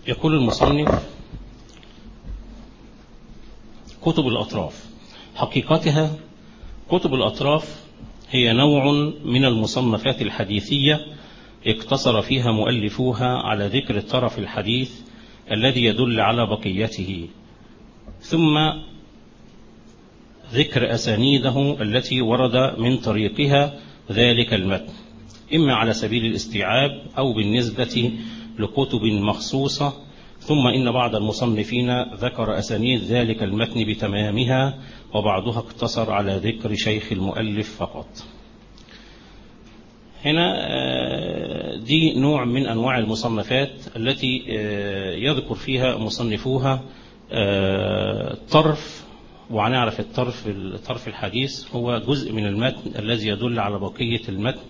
يقول المصنف كتب الأطراف حقيقتها كتب الأطراف هي نوع من المصنفات الحديثية اقتصر فيها مؤلفوها على ذكر الطرف الحديث الذي يدل على بقيته ثم ذكر أسانيده التي ورد من طريقها ذلك المتن إما على سبيل الاستيعاب أو بالنسبة لكتب مخصوصة ثم إن بعض المصنفين ذكر أسانيد ذلك المتن بتمامها وبعضها اقتصر على ذكر شيخ المؤلف فقط هنا دي نوع من أنواع المصنفات التي يذكر فيها مصنفوها طرف وهنعرف الطرف الطرف الحديث هو جزء من المتن الذي يدل على بقية المتن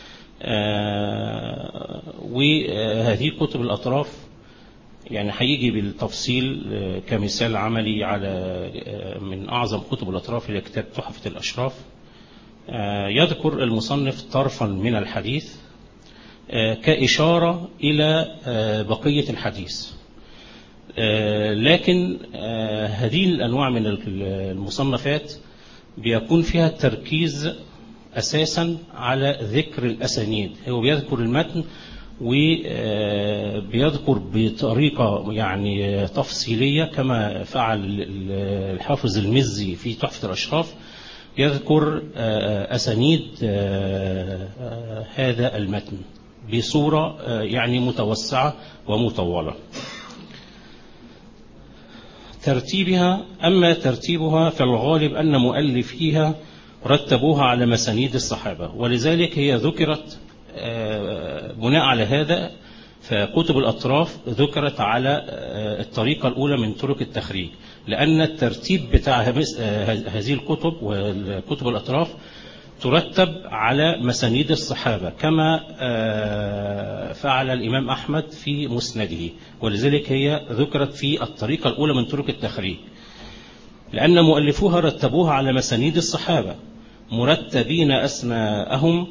وهذه كتب الأطراف يعني هيجي بالتفصيل كمثال عملي على من أعظم كتب الأطراف اللي كتاب تحفة الأشراف يذكر المصنف طرفا من الحديث كإشارة إلى بقية الحديث لكن هذه الأنواع من المصنفات بيكون فيها التركيز أساسا على ذكر الأسانيد هو بيذكر المتن وبيذكر بطريقة يعني تفصيلية كما فعل الحافظ المزي في تحفة الأشراف يذكر أسانيد هذا المتن بصورة يعني متوسعة ومطولة ترتيبها أما ترتيبها فالغالب أن مؤلفيها رتبوها على مسانيد الصحابة ولذلك هي ذكرت بناء على هذا فكتب الأطراف ذكرت على الطريقة الأولى من طرق التخريج لأن الترتيب بتاع هذه الكتب وكتب الأطراف ترتب على مسانيد الصحابة كما فعل الإمام أحمد في مسنده ولذلك هي ذكرت في الطريقة الأولى من طرق التخريج لأن مؤلفوها رتبوها على مسانيد الصحابة مرتبين أسماءهم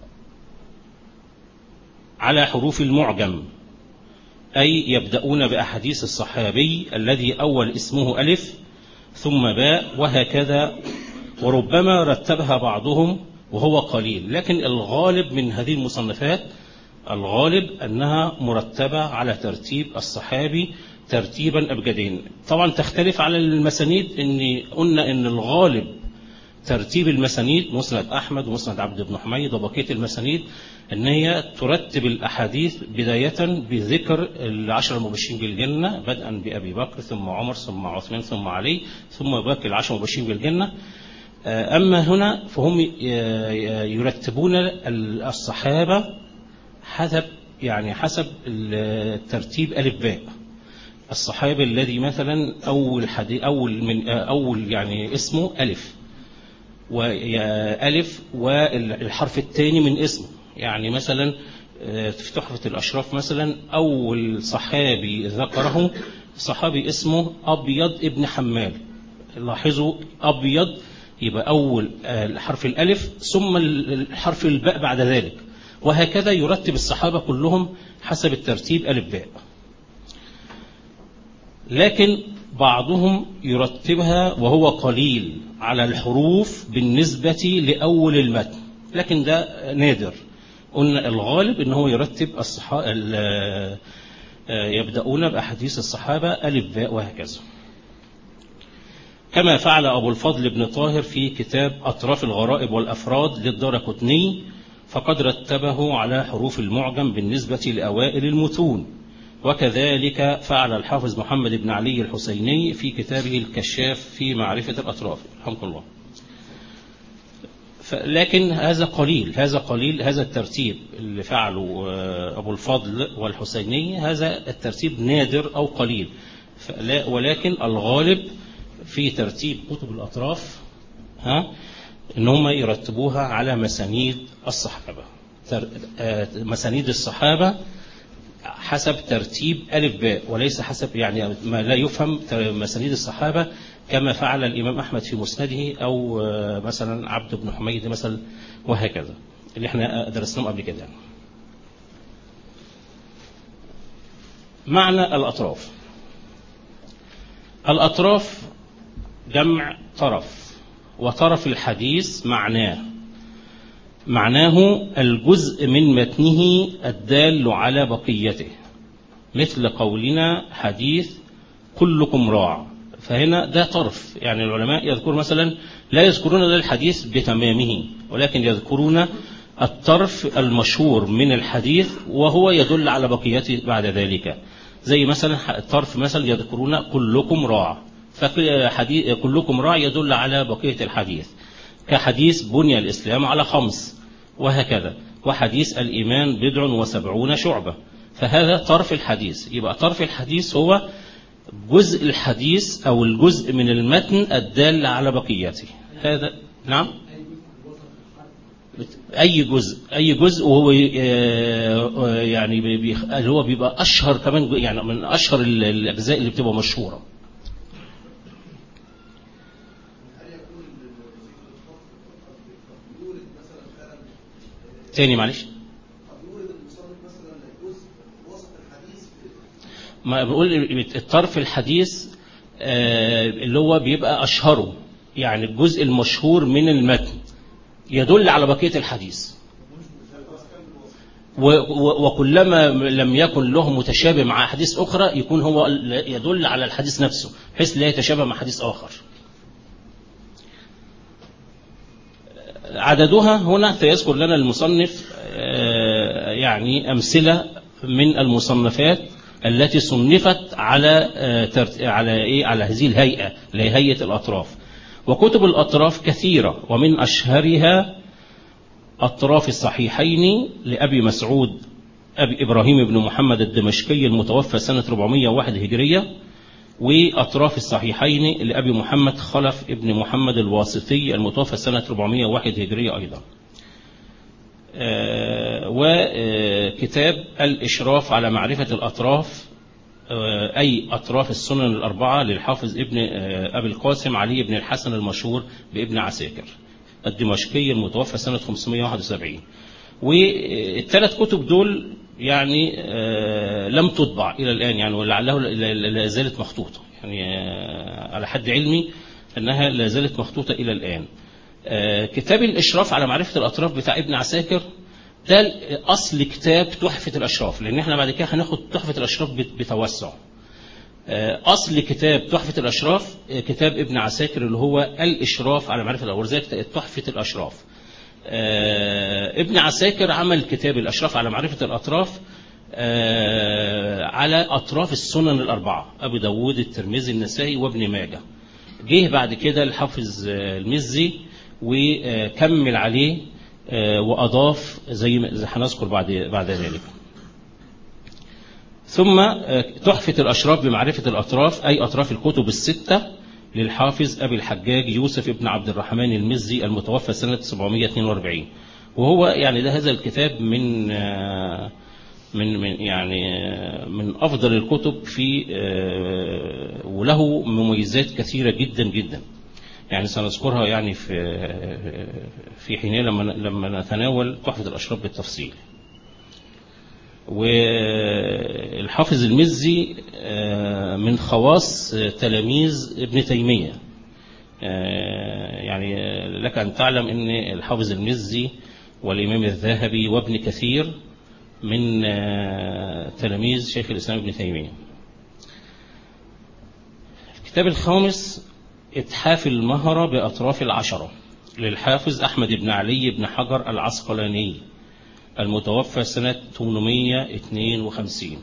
على حروف المعجم أي يبدأون بأحاديث الصحابي الذي أول اسمه ألف ثم باء وهكذا وربما رتبها بعضهم وهو قليل لكن الغالب من هذه المصنفات الغالب أنها مرتبة على ترتيب الصحابي ترتيبا أبجدين طبعا تختلف على المسانيد ان قلنا ان الغالب ترتيب المسانيد مسند أحمد ومسند عبد بن حميد وبقية المسانيد ان هي ترتب الأحاديث بداية بذكر العشر المبشرين بالجنة بدءا بأبي بكر ثم عمر ثم عثمان ثم علي ثم باقي العشر المبشرين بالجنة أما هنا فهم يرتبون الصحابة حسب يعني حسب الترتيب ألف باء الصحابي الذي مثلا أول حديث أول من أول يعني اسمه ألف وألف والحرف الثاني من اسمه يعني مثلا في تحفة الأشراف مثلا أول صحابي ذكره صحابي اسمه أبيض ابن حمال لاحظوا أبيض يبقى أول الحرف الألف ثم الحرف الباء بعد ذلك وهكذا يرتب الصحابة كلهم حسب الترتيب ألف باء لكن بعضهم يرتبها وهو قليل على الحروف بالنسبة لأول المتن لكن ده نادر قلنا الغالب ان هو يرتب الصحابة يبدأون بأحاديث الصحابة ألف باء وهكذا كما فعل أبو الفضل بن طاهر في كتاب أطراف الغرائب والأفراد للدار كتني فقد رتبه على حروف المعجم بالنسبة لأوائل المتون وكذلك فعل الحافظ محمد بن علي الحسيني في كتابه الكشاف في معرفة الأطراف رحمه الله لكن هذا قليل هذا قليل هذا الترتيب اللي فعله أبو الفضل والحسيني هذا الترتيب نادر أو قليل ولكن الغالب في ترتيب كتب الأطراف ها ان هم يرتبوها على مسانيد الصحابة مسانيد الصحابة حسب ترتيب ألف باء وليس حسب يعني ما لا يفهم مسانيد الصحابة كما فعل الإمام أحمد في مسنده أو مثلا عبد بن حميد مثلا وهكذا اللي احنا درسناهم قبل كده معنى الأطراف الأطراف جمع طرف وطرف الحديث معناه معناه الجزء من متنه الدال على بقيته مثل قولنا حديث كلكم راع فهنا ده طرف يعني العلماء يذكر مثلا لا يذكرون ده الحديث بتمامه ولكن يذكرون الطرف المشهور من الحديث وهو يدل على بقيته بعد ذلك زي مثلا الطرف مثلا يذكرون كلكم راع فحديث كلكم راع يدل على بقية الحديث كحديث بني الإسلام على خمس وهكذا وحديث الإيمان بضع وسبعون شعبة فهذا طرف الحديث يبقى طرف الحديث هو جزء الحديث أو الجزء من المتن الدال على بقيته هذا نعم أي جزء أي جزء وهو يعني اللي هو بيبقى أشهر كمان يعني من أشهر الأجزاء اللي بتبقى مشهورة تاني معلش ما بقول الطرف الحديث اللي هو بيبقى أشهره يعني الجزء المشهور من المتن يدل على بقية الحديث وكلما لم يكن له متشابه مع أحاديث أخرى يكون هو يدل على الحديث نفسه بحيث لا يتشابه مع حديث آخر عددها هنا سيذكر لنا المصنف يعني أمثلة من المصنفات التي صنفت على على ايه على هذه الهيئة اللي هي هيئة الأطراف وكتب الأطراف كثيرة ومن أشهرها أطراف الصحيحين لأبي مسعود أبي إبراهيم بن محمد الدمشقي المتوفى سنة 401 هجرية وأطراف الصحيحين لأبي محمد خلف ابن محمد الواسطي المتوفى سنة 401 هجرية أيضا وكتاب الإشراف على معرفة الأطراف أي أطراف السنن الأربعة للحافظ ابن أبي القاسم علي بن الحسن المشهور بابن عساكر الدمشقي المتوفى سنة 571 والثلاث كتب دول يعني لم تطبع إلى الآن يعني ولعله لا زالت مخطوطة يعني على حد علمي أنها لا زالت مخطوطة إلى الآن كتاب الإشراف على معرفة الأطراف بتاع ابن عساكر ده أصل كتاب تحفة الأشراف لأن احنا بعد كده هناخد تحفة الأشراف بتوسع أصل كتاب تحفة الأشراف كتاب ابن عساكر اللي هو الإشراف على معرفة الأطراف زي تحفة الأشراف ابن عساكر عمل كتاب الأشراف على معرفة الأطراف على أطراف السنن الأربعة أبو داود الترمذي النسائي وابن ماجه جه بعد كده الحافظ المزي وكمل عليه وأضاف زي ما هنذكر بعد بعد ذلك ثم تحفة الأشراف بمعرفة الأطراف أي أطراف الكتب الستة للحافظ أبي الحجاج يوسف ابن عبد الرحمن المزي المتوفى سنة 742 وهو يعني ده هذا الكتاب من من من يعني من أفضل الكتب في وله مميزات كثيرة جدا جدا يعني سنذكرها يعني في في حين لما لما نتناول تحفة الأشراف بالتفصيل والحافظ المزي من خواص تلاميذ ابن تيمية يعني لك أن تعلم أن الحافظ المزي والإمام الذهبي وابن كثير من تلاميذ شيخ الإسلام ابن تيمية الكتاب الخامس إتحاف المهرة بأطراف العشرة للحافظ أحمد بن علي بن حجر العسقلاني المتوفى سنة 852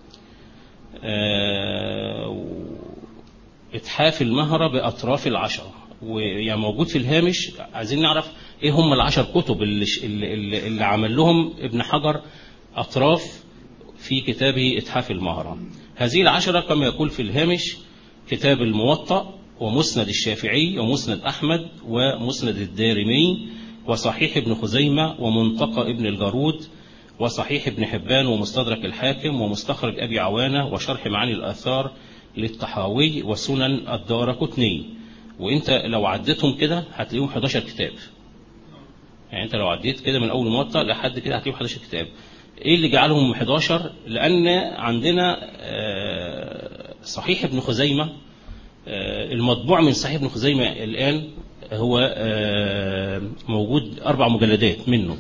إتحاف المهرة بأطراف العشرة ويعني موجود في الهامش عايزين نعرف إيه هم العشر كتب اللي, اللي, اللي عمل لهم ابن حجر أطراف في كتابه إتحاف المهرة هذه العشرة كما يقول في الهامش كتاب الموطأ ومسند الشافعي ومسند أحمد ومسند الدارمي وصحيح ابن خزيمة ومنطقى ابن الجارود وصحيح ابن حبان ومستدرك الحاكم ومستخرج أبي عوانة وشرح معاني الآثار للطحاوي وسنن الدار كتني وانت لو عديتهم كده هتلاقيهم 11 كتاب يعني انت لو عديت كده من اول موطأ لحد كده هتلاقيهم 11 كتاب ايه اللي جعلهم 11 لان عندنا صحيح ابن خزيمة المطبوع من صحيح ابن خزيمة الآن هو موجود أربع مجلدات منه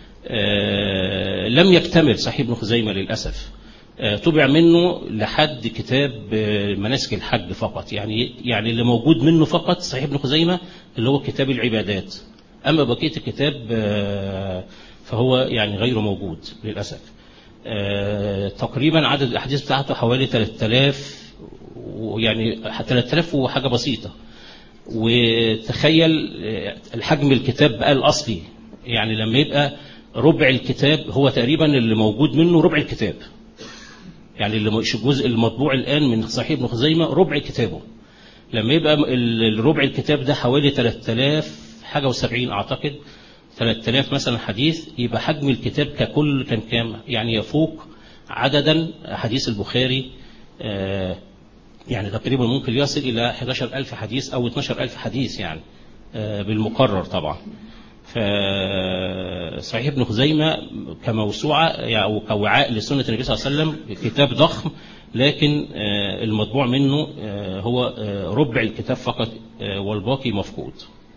لم يكتمل صحيح ابن خزيمة للأسف طبع منه لحد كتاب مناسك الحج فقط يعني يعني اللي موجود منه فقط صحيح ابن خزيمة اللي هو كتاب العبادات أما بقية الكتاب فهو يعني غير موجود للأسف تقريبا عدد الأحاديث بتاعته حوالي 3000 ويعني 3000 وحاجة بسيطة وتخيل الحجم الكتاب بقى الأصلي يعني لما يبقى ربع الكتاب هو تقريبا اللي موجود منه ربع الكتاب يعني اللي الجزء المطبوع الآن من صحيح ابن خزيمة ربع كتابه لما يبقى الربع الكتاب ده حوالي 3000 حاجة و70 أعتقد 3000 مثلا حديث يبقى حجم الكتاب ككل كان كام يعني يفوق عددا حديث البخاري آه يعني تقريبا ممكن يصل إلى 11000 حديث أو 12000 حديث يعني آه بالمقرر طبعا فصحيح ابن خزيمة كموسوعة أو كوعاء لسنة النبي صلى الله عليه وسلم كتاب ضخم لكن المطبوع منه هو ربع الكتاب فقط والباقي مفقود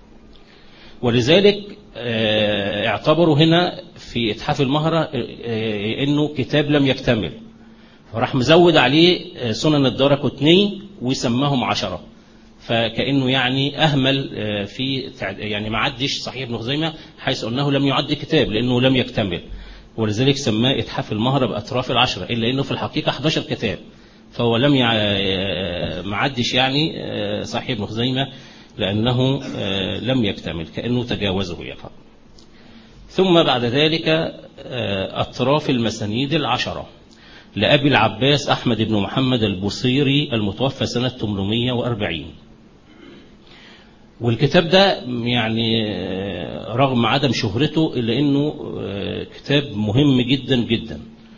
ولذلك اعتبروا هنا في اتحاف المهرة انه كتاب لم يكتمل فراح مزود عليه سنن الدار كتني وسماهم عشرة فكأنه يعني أهمل في يعني ما عدش صحيح ابن خزيمة حيث أنه لم يعد كتاب لأنه لم يكتمل ولذلك سماه إتحاف المهرة بأطراف العشرة إلا أنه في الحقيقة 11 كتاب فهو لم يع... ما عدش يعني صحيح ابن خزيمة لأنه لم يكتمل كأنه تجاوزه يعني ثم بعد ذلك أطراف المسانيد العشرة لأبي العباس أحمد بن محمد البصيري المتوفى سنة 840 والكتاب ده يعني رغم عدم شهرته إلا أنه كتاب مهم جدا جدا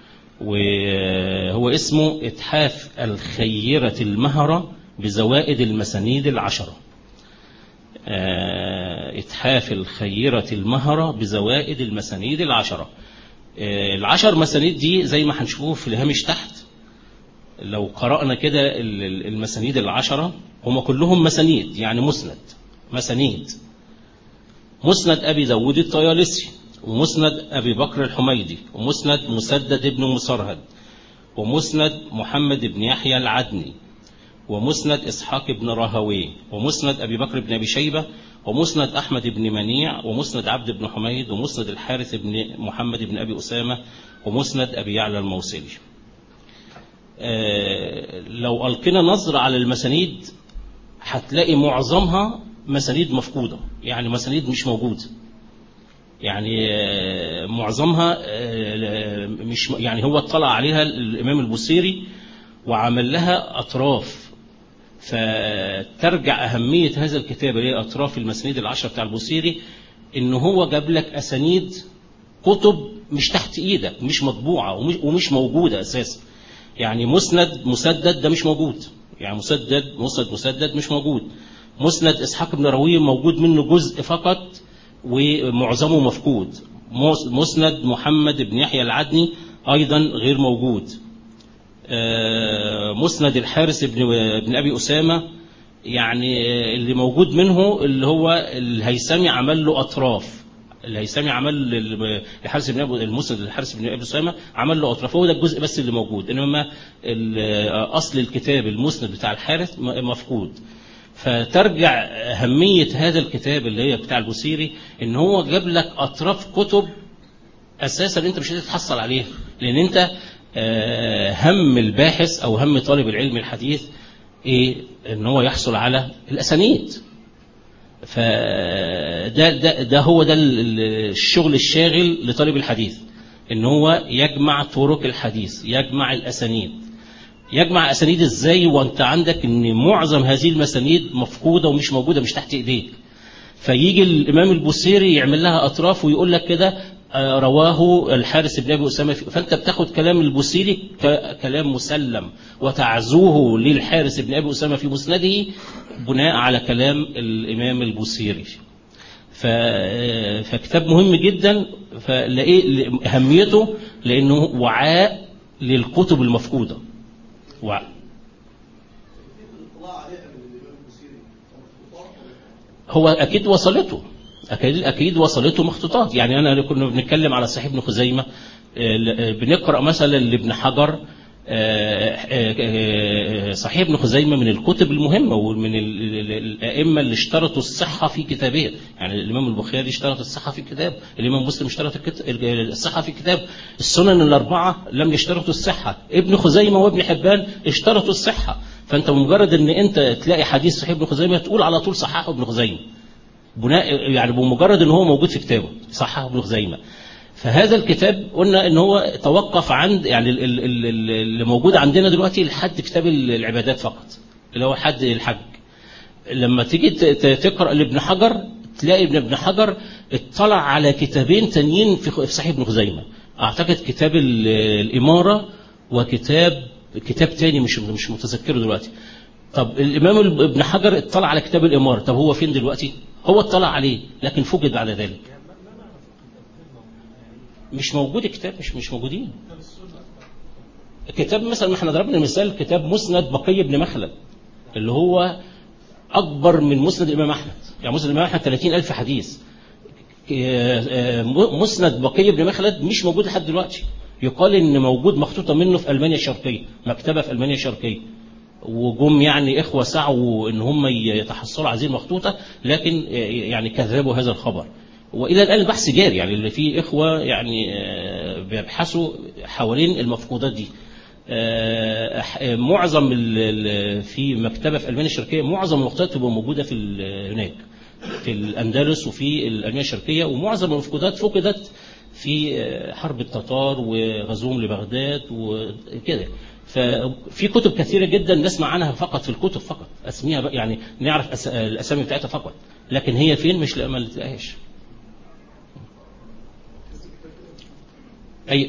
وهو اسمه إتحاف الخيرة المهرة بزوائد المسانيد العشرة إتحاف الخيرة المهرة بزوائد المسانيد العشرة العشر مسانيد دي زي ما هنشوفه في الهامش تحت لو قرأنا كده المسانيد العشرة هم كلهم مسانيد يعني مسند مسانيد مسند أبي داود الطيالسي ومسند أبي بكر الحميدي ومسند مسدد بن مسرهد ومسند محمد بن يحيى العدني ومسند إسحاق بن راهوي ومسند أبي بكر بن أبي شيبة ومسند أحمد بن منيع ومسند عبد بن حميد ومسند الحارث بن محمد بن أبي أسامة ومسند أبي يعلى الموصلي آه لو ألقينا نظرة على المسانيد هتلاقي معظمها مسانيد مفقودة يعني مسانيد مش موجودة يعني آه معظمها آه مش يعني هو اطلع عليها الإمام البصيري وعمل لها أطراف فترجع أهمية هذا الكتاب اللي هي أطراف المسانيد العشرة بتاع البوصيري إن هو جاب لك أسانيد كتب مش تحت إيدك مش مطبوعة ومش, ومش موجودة أساسا يعني مسند مسدد ده مش موجود يعني مسدد مسند مسدد مش موجود مسند إسحاق بن راهويه موجود منه جزء فقط ومعظمه مفقود مسند محمد بن يحيى العدني أيضا غير موجود مسند الحارس بن بن ابي اسامه يعني اللي موجود منه اللي هو الهيثمي عمل له اطراف الهيثمي عمل لحارس بن ابي المسند الحارس بن ابي اسامه عمل له اطراف هو ده الجزء بس اللي موجود انما اصل الكتاب المسند بتاع الحارث مفقود فترجع أهمية هذا الكتاب اللي هي بتاع البوسيري إن هو جاب لك أطراف كتب أساسا أنت مش هتتحصل عليها لأن أنت هم الباحث أو هم طالب العلم الحديث إيه إن هو يحصل على الأسانيد فده ده, ده هو ده الشغل الشاغل لطالب الحديث إن هو يجمع طرق الحديث يجمع الأسانيد يجمع أسانيد إزاي وأنت عندك إن معظم هذه المسانيد مفقودة ومش موجودة مش تحت إيديك فيجي الإمام البوسيري يعمل لها أطراف ويقول لك كده رواه الحارس بن أبي أسامة فأنت بتاخد كلام البوسيري كلام مسلم وتعزوه للحارس بن أبي أسامة في مسنده بناء على كلام الإمام البوسيري فكتاب مهم جدا فلاقيه أهميته لأنه وعاء للكتب المفقودة وعاء هو أكيد وصلته أكيد, أكيد وصلته مخطوطات يعني أنا كنا بنتكلم على صحيح ابن خزيمة بنقرأ مثلا لابن حجر صحيح ابن خزيمة من الكتب المهمة ومن الأئمة اللي اشترطوا الصحة في كتابه يعني الإمام البخاري اشترط الصحة في كتاب الإمام مسلم اشترط الصحة في كتاب السنن الأربعة لم يشترطوا الصحة ابن خزيمة وابن حبان اشترطوا الصحة فأنت بمجرد أن أنت تلاقي حديث صحيح ابن خزيمة تقول على طول صححه ابن خزيمة بناء يعني بمجرد ان هو موجود في كتابه صححه ابن خزيمه فهذا الكتاب قلنا ان هو توقف عند يعني اللي موجود عندنا دلوقتي لحد كتاب العبادات فقط اللي هو حد الحج لما تيجي تقرا لابن حجر تلاقي ابن ابن حجر اطلع على كتابين تانيين في صحيح ابن خزيمه اعتقد كتاب الاماره وكتاب كتاب تاني مش مش متذكره دلوقتي طب الامام ابن حجر اطلع على كتاب الاماره طب هو فين دلوقتي هو اطلع عليه لكن فقد بعد ذلك مش موجود الكتاب مش مش موجودين كتاب مثلا ما احنا ضربنا مثال كتاب مسند بقي بن مخلد اللي هو اكبر من مسند الامام احمد يعني مسند الامام احمد 30000 حديث مسند بقي بن مخلد مش موجود لحد دلوقتي يقال ان موجود مخطوطه منه في المانيا الشرقيه مكتبه في المانيا الشرقيه وجم يعني إخوة سعوا إن هم يتحصلوا على هذه المخطوطة لكن يعني كذبوا هذا الخبر وإلى الآن البحث جاري يعني اللي فيه إخوة يعني بيبحثوا حوالين المفقودات دي معظم في مكتبة في ألمانيا الشرقية معظم المخطوطات تبقى موجودة في هناك في الأندلس وفي الألمانيا الشرقية ومعظم المفقودات فقدت في حرب التتار وغزوهم لبغداد وكده ففي كتب كثيرة جدا نسمع عنها فقط في الكتب فقط اسميها يعني نعرف أس... الأسامي بتاعتها فقط لكن هي فين مش ما تلاقيهاش أي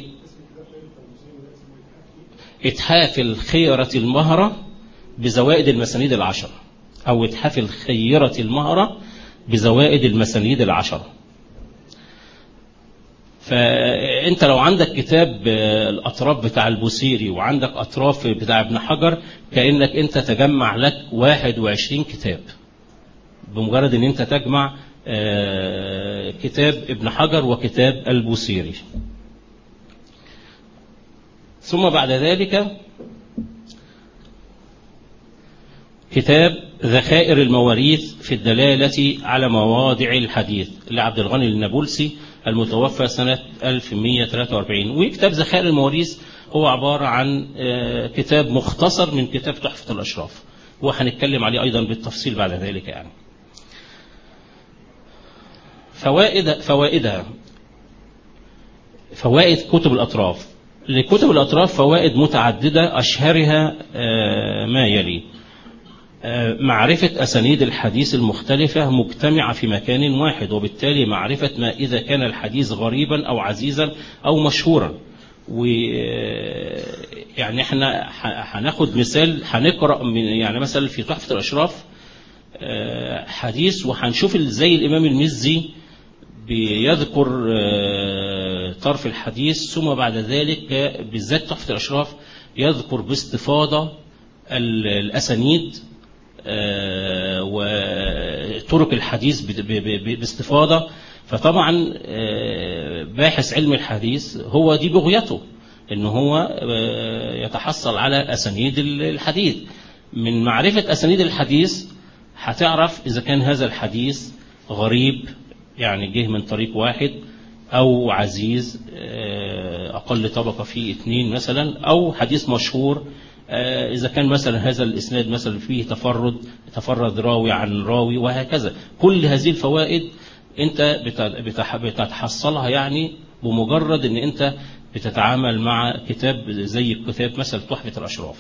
إتحاف الخيرة المهرة بزوائد المسانيد العشرة أو إتحاف الخيرة المهرة بزوائد المسانيد العشرة فانت لو عندك كتاب الاطراف بتاع البوسيري وعندك اطراف بتاع ابن حجر كانك انت تجمع لك 21 كتاب بمجرد ان انت تجمع كتاب ابن حجر وكتاب البوسيري ثم بعد ذلك كتاب ذخائر المواريث في الدلالة على مواضع الحديث لعبد الغني النابلسي المتوفى سنة 1143 وكتاب ذخائر المواريث هو عبارة عن كتاب مختصر من كتاب تحفة الأشراف وهنتكلم عليه أيضا بالتفصيل بعد ذلك يعني فوائد فوائدها فوائد كتب الأطراف لكتب الأطراف فوائد متعددة أشهرها ما يلي معرفة أسانيد الحديث المختلفة مجتمعة في مكان واحد وبالتالي معرفة ما إذا كان الحديث غريبا أو عزيزا أو مشهورا و يعني احنا هناخد مثال هنقرا من يعني مثلا في تحفه الاشراف حديث وهنشوف ازاي الامام المزي بيذكر طرف الحديث ثم بعد ذلك بالذات تحفه الاشراف يذكر باستفاضه الاسانيد وطرق الحديث باستفاضة فطبعا باحث علم الحديث هو دي بغيته ان هو يتحصل على اسانيد الحديث من معرفة اسانيد الحديث هتعرف اذا كان هذا الحديث غريب يعني جه من طريق واحد او عزيز اقل طبقة فيه اثنين مثلا او حديث مشهور إذا كان مثلا هذا الإسناد مثلا فيه تفرد تفرد راوي عن راوي وهكذا كل هذه الفوائد أنت بتتحصلها يعني بمجرد أن أنت بتتعامل مع كتاب زي كتاب مثلا تحفة الأشراف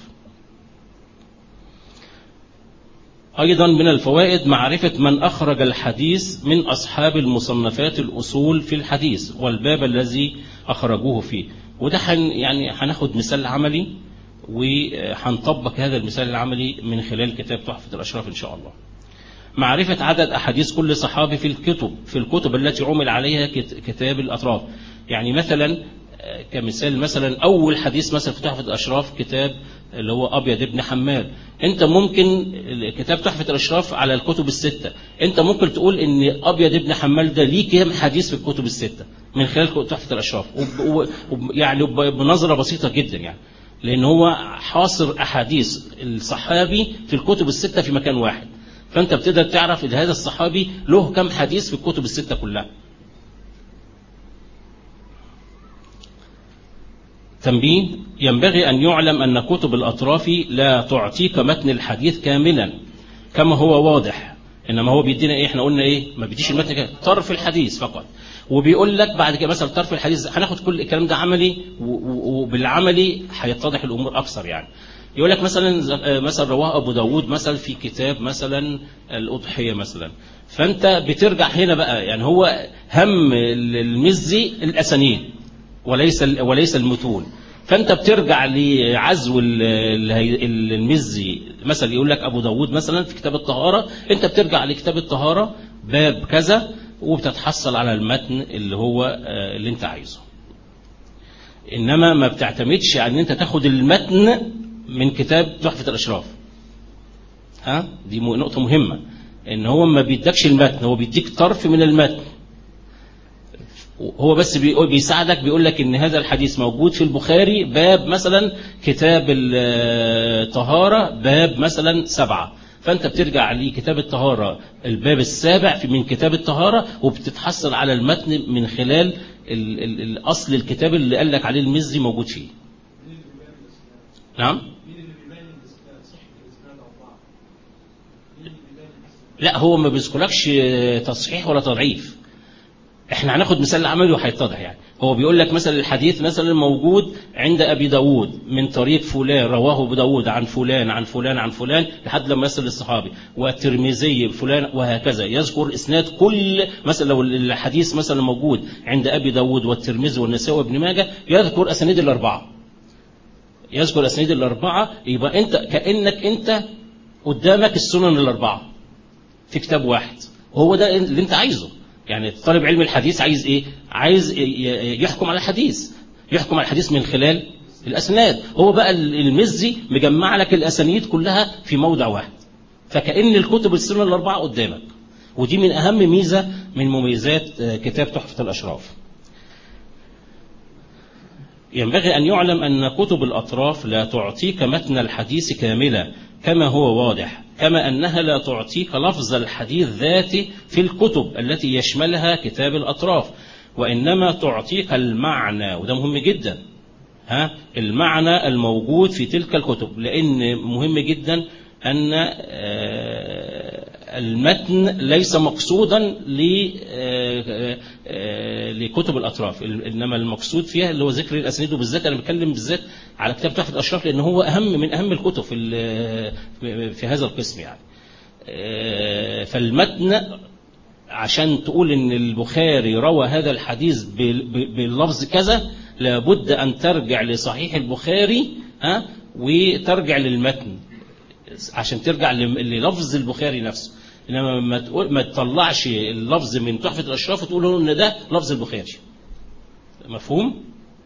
أيضا من الفوائد معرفة من أخرج الحديث من أصحاب المصنفات الأصول في الحديث والباب الذي أخرجوه فيه وده حن يعني هناخد مثال عملي وهنطبق هذا المثال العملي من خلال كتاب تحفة الأشراف إن شاء الله معرفة عدد أحاديث كل صحابي في الكتب في الكتب التي عمل عليها كتاب الأطراف يعني مثلا كمثال مثلا أول حديث مثلا في تحفة الأشراف كتاب اللي هو أبيض ابن حمال أنت ممكن كتاب تحفة الأشراف على الكتب الستة أنت ممكن تقول إن أبيض ابن حمال ده ليه كام حديث في الكتب الستة من خلال تحفة الأشراف يعني بنظرة بسيطة جدا يعني لأن هو حاصر أحاديث الصحابي في الكتب الستة في مكان واحد فأنت بتقدر تعرف إن هذا الصحابي له كم حديث في الكتب الستة كلها تنبيه ينبغي أن يعلم أن كتب الأطراف لا تعطيك متن الحديث كاملا كما هو واضح إنما هو بيدينا إيه إحنا قلنا إيه ما بيديش المتن كامل طرف الحديث فقط وبيقول لك بعد كده مثلا طرف الحديث هناخد كل الكلام ده عملي وبالعملي هيتضح الأمور أكثر يعني يقول لك مثلا مثلا رواه أبو داود مثلا في كتاب مثلا الأضحية مثلا فأنت بترجع هنا بقى يعني هو هم المزي الأسانيد وليس وليس المتون فانت بترجع لعزو المزي مثلا يقول لك ابو داود مثلا في كتاب الطهاره انت بترجع لكتاب الطهاره باب كذا وبتتحصل على المتن اللي هو اللي انت عايزه انما ما بتعتمدش على ان انت تاخد المتن من كتاب تحفه الاشراف ها دي نقطه مهمه ان هو ما بيدكش المتن هو بيديك طرف من المتن هو بس بيقول بيساعدك بيقول لك ان هذا الحديث موجود في البخاري باب مثلا كتاب الطهارة باب مثلا سبعة فانت بترجع لكتاب الطهارة الباب السابع من كتاب الطهارة وبتتحصل على المتن من خلال ال ال الاصل الكتاب اللي قال لك عليه المزي موجود فيه نعم لا هو ما بيذكرلكش تصحيح ولا تضعيف احنا هناخد مثال عملي وهيتضح يعني هو بيقول لك مثلا الحديث مثلا موجود عند ابي داود من طريق فلان رواه ابو داود عن فلان عن فلان عن فلان لحد لما يصل للصحابي والترمذي فلان وهكذا يذكر اسناد كل مثلا لو الحديث مثلا موجود عند ابي داود والترمذي والنسائي وابن ماجه يذكر اسانيد الاربعه يذكر اسانيد الاربعه يبقى انت كانك انت قدامك السنن الاربعه في كتاب واحد وهو ده اللي انت عايزه يعني طالب علم الحديث عايز ايه عايز يحكم على الحديث يحكم على الحديث من خلال الاسناد هو بقى المزي مجمع لك الاسانيد كلها في موضع واحد فكأن الكتب السنة الأربعة قدامك ودي من أهم ميزة من مميزات كتاب تحفة الأشراف ينبغي أن يعلم أن كتب الأطراف لا تعطيك متن الحديث كاملا كما هو واضح كما أنها لا تعطيك لفظ الحديث ذاته في الكتب التي يشملها كتاب الأطراف وإنما تعطيك المعنى وده مهم جدا ها المعنى الموجود في تلك الكتب لأن مهم جدا أن المتن ليس مقصودا لكتب الأطراف إنما المقصود فيها اللي هو ذكر الأسانيد وبالذات أنا بتكلم بالذات على كتاب تحفة الأشراف لأن هو أهم من أهم الكتب في, في هذا القسم يعني فالمتن عشان تقول ان البخاري روى هذا الحديث باللفظ كذا لابد ان ترجع لصحيح البخاري ها وترجع للمتن عشان ترجع للفظ البخاري نفسه انما ما تقول ما تطلعش اللفظ من تحفه الاشراف وتقول له ان ده لفظ البخاري مفهوم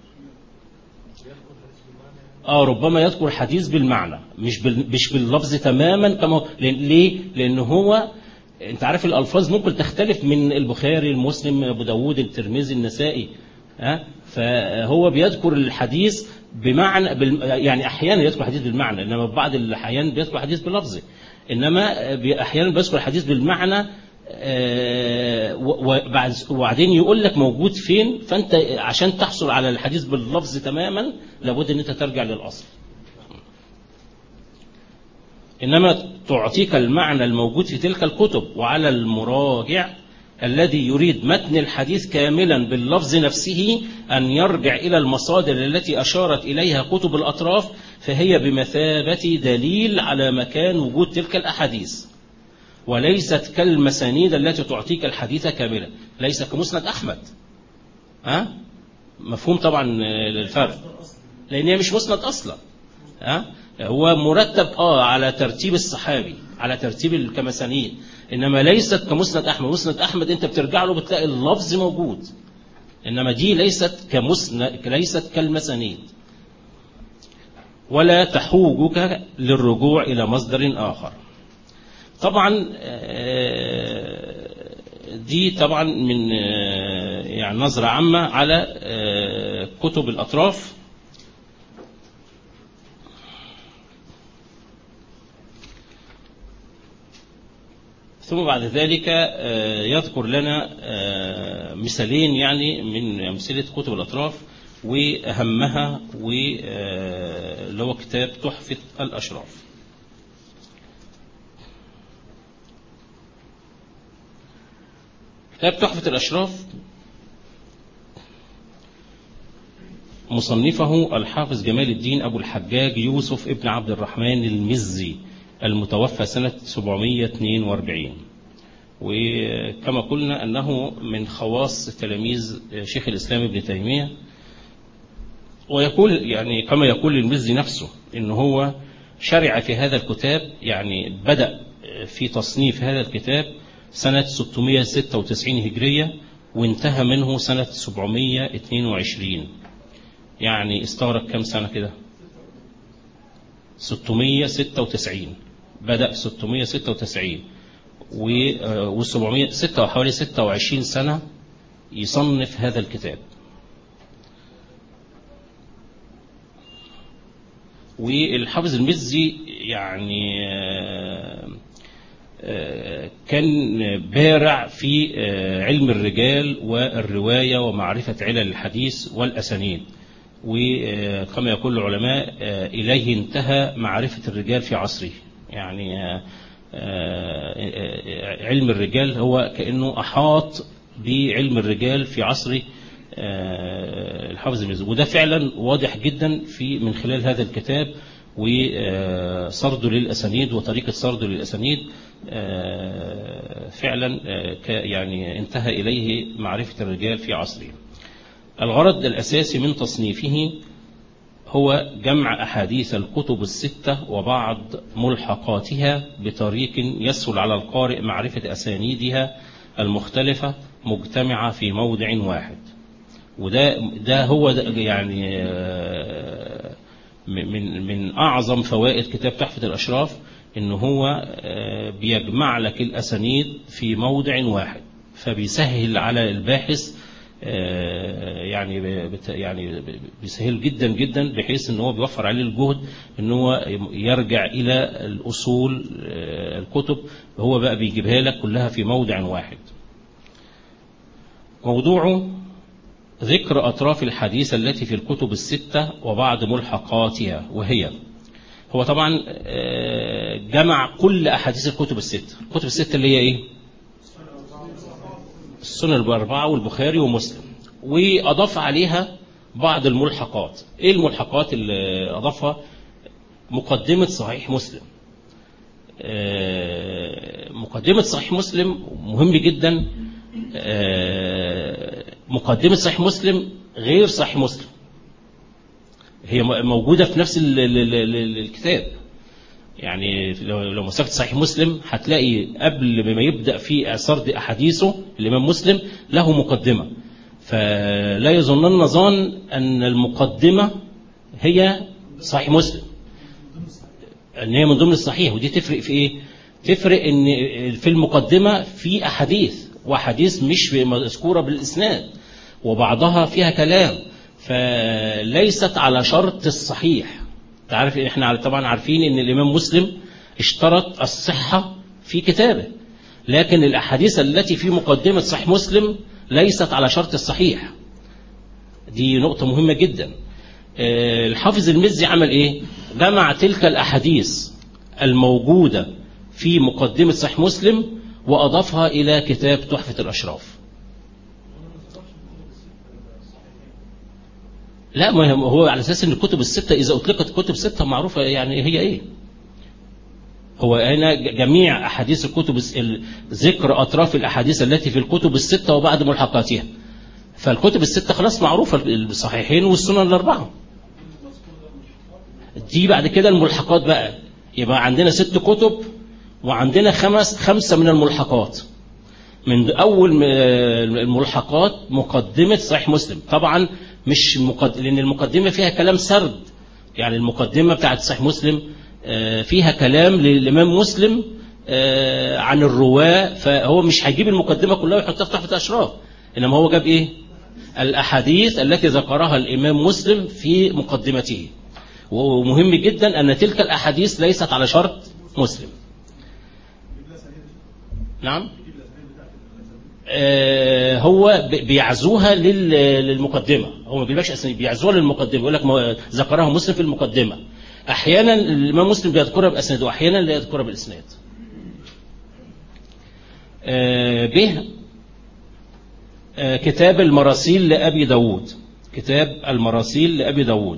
اه ربما يذكر حديث بالمعنى مش بال... مش باللفظ تماما كما هو ليه لان هو انت عارف الالفاظ ممكن تختلف من البخاري المسلم ابو داود الترمذي النسائي ها فهو بيذكر الحديث بمعنى بال... يعني احيانا يذكر حديث بالمعنى انما في بعض الاحيان بيذكر حديث باللفظ انما احيانا بيذكر حديث بالمعنى وبعدين يقول لك موجود فين فانت عشان تحصل على الحديث باللفظ تماما لابد ان انت ترجع للاصل انما تعطيك المعنى الموجود في تلك الكتب وعلى المراجع الذي يريد متن الحديث كاملا باللفظ نفسه أن يرجع إلى المصادر التي أشارت إليها كتب الأطراف فهي بمثابة دليل على مكان وجود تلك الأحاديث وليست كالمسانيد التي تعطيك الحديث كاملا ليس كمسند أحمد ها؟ مفهوم طبعا الفرق لأن هي مش مسند أصلا ها؟ هو مرتب آه على ترتيب الصحابي على ترتيب كمسانيد إنما ليست كمسند أحمد مسند أحمد أنت بترجع له بتلاقي اللفظ موجود إنما دي ليست كمسن ليست كالمسانيد ولا تحوجك للرجوع إلى مصدر آخر طبعا آه، دي طبعا من آه، يعني نظرة عامة على آه، كتب الأطراف ثم بعد ذلك آه، يذكر لنا آه، مثالين يعني من أمثلة كتب الأطراف وأهمها واللي هو كتاب تحفة الأشراف كتاب تحفة الأشراف مصنفه الحافظ جمال الدين أبو الحجاج يوسف ابن عبد الرحمن المزي المتوفى سنة 742 وكما قلنا أنه من خواص تلاميذ شيخ الإسلام ابن تيمية ويقول يعني كما يقول المزي نفسه إن هو شرع في هذا الكتاب يعني بدأ في تصنيف هذا الكتاب سنة 696 هجرية وانتهى منه سنة 722 يعني استغرق كم سنة كده 696 بدأ 696 و 700 حوالي 26 سنة يصنف هذا الكتاب والحافظ المزي يعني كان بارع في علم الرجال والرواية ومعرفة علل الحديث والأسانيد وكما يقول العلماء إليه انتهى معرفة الرجال في عصره يعني علم الرجال هو كأنه أحاط بعلم الرجال في عصره الحافظ المزي وده فعلا واضح جدا في من خلال هذا الكتاب وسرده للأسانيد وطريقة سرده للأسانيد فعلا يعني انتهى إليه معرفة الرجال في عصره الغرض الأساسي من تصنيفه هو جمع أحاديث الكتب الستة وبعض ملحقاتها بطريق يسهل على القارئ معرفة أسانيدها المختلفة مجتمعة في موضع واحد وده ده هو ده يعني من من أعظم فوائد كتاب تحفة الأشراف إن هو بيجمع لك الأسانيد في موضع واحد فبيسهل على الباحث يعني يعني بيسهل جدا جدا بحيث ان هو بيوفر عليه الجهد ان هو يرجع الى الاصول الكتب هو بقى بيجيبها لك كلها في موضع واحد موضوعه ذكر أطراف الحديث التي في الكتب الستة وبعض ملحقاتها وهي هو طبعا جمع كل أحاديث الكتب الستة الكتب الستة اللي هي إيه السنن الأربعة والبخاري ومسلم وأضاف عليها بعض الملحقات إيه الملحقات اللي أضافها مقدمة صحيح مسلم مقدمة صحيح مسلم مهم جدا مقدمة صحيح مسلم غير صحيح مسلم هي موجودة في نفس الكتاب يعني لو مسكت صحيح مسلم هتلاقي قبل ما يبدأ في سرد أحاديثه الإمام مسلم له مقدمة فلا يظنن ظن أن المقدمة هي صحيح مسلم أن هي من ضمن الصحيح ودي تفرق في إيه تفرق أن في المقدمة في أحاديث وأحاديث مش مذكورة بالإسناد وبعضها فيها كلام فليست على شرط الصحيح تعرف احنا طبعا عارفين ان الامام مسلم اشترط الصحة في كتابه لكن الاحاديث التي في مقدمة صحيح مسلم ليست على شرط الصحيح دي نقطة مهمة جدا الحافظ المزي عمل ايه جمع تلك الاحاديث الموجودة في مقدمة صحيح مسلم واضافها الى كتاب تحفة الاشراف لا ما هو على اساس ان الكتب السته اذا اطلقت كتب سته معروفه يعني هي ايه هو هنا جميع احاديث الكتب ذكر اطراف الاحاديث التي في الكتب السته وبعد ملحقاتها فالكتب السته خلاص معروفه الصحيحين والسنن الاربعه دي بعد كده الملحقات بقى يبقى عندنا ست كتب وعندنا خمس خمسه من الملحقات من أول م- الملحقات مقدمة صحيح مسلم طبعا مش مقد... لأن المقدمة فيها كلام سرد يعني المقدمة بتاعت صحيح مسلم آه، فيها كلام للإمام مسلم آه، عن الرواة فهو مش هيجيب المقدمة كلها ويحطها في تحفة الأشراف إنما هو جاب إيه الأحاديث التي ذكرها الإمام مسلم في مقدمته ومهم جدا أن تلك الأحاديث ليست على شرط مسلم نعم آه، هو ب- بيعزوها لل- للمقدمة هو ما بيبقاش أسانيد بيعزوها للمقدمة يقول لك ما- ذكرها مسلم في المقدمة أحيانا الإمام مسلم بيذكرها بأسناد وأحيانا لا يذكرها بالإسناد آه، به آه، كتاب المراسيل لأبي داود كتاب المراسيل لأبي داود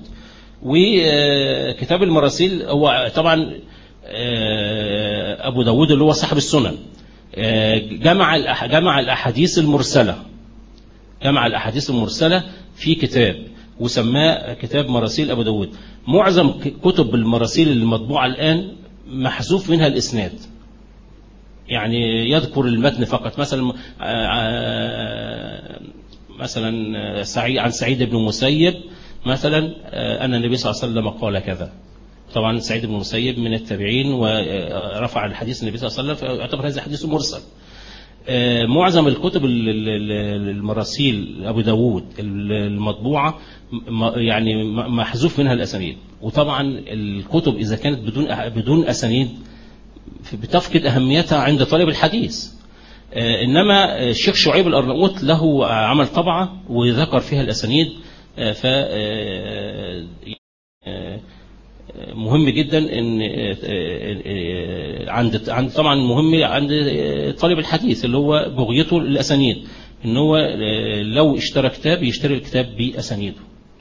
وكتاب المراسيل هو طبعا آه، أبو داود اللي هو صاحب السنن آه، جمع الأح- جمع الأحاديث المرسلة جمع الأحاديث المرسلة في كتاب وسماه كتاب مراسيل أبو داود معظم ك- كتب المراسيل المطبوعة الآن محذوف منها الإسناد يعني يذكر المتن فقط مثلا آه، آه، مثلا آه، سعيد عن سعيد بن مسيب مثلا آه، أن النبي صلى الله عليه وسلم قال كذا طبعا سعيد بن المسيب من التابعين ورفع الحديث النبي صلى الله عليه وسلم فيعتبر هذا حديث مرسل آه، معظم الكتب ال- ال- ال- المراسيل أبو داود ال- المطبوعة م- يعني م- محذوف منها الأسانيد وطبعا الكتب إذا كانت بدون أح- بدون أسانيد بتفقد أهميتها عند طالب الحديث آه، إنما الشيخ شعيب الأرناؤوط له عمل طبعة وذكر فيها الأسانيد آه، ف آه، آه، مهم جدا ان آه، آه، آه، عند عند طبعا مهم عند آه، طالب الحديث اللي هو بغيته الاسانيد ان هو آه، لو اشترى كتاب يشتري الكتاب باسانيده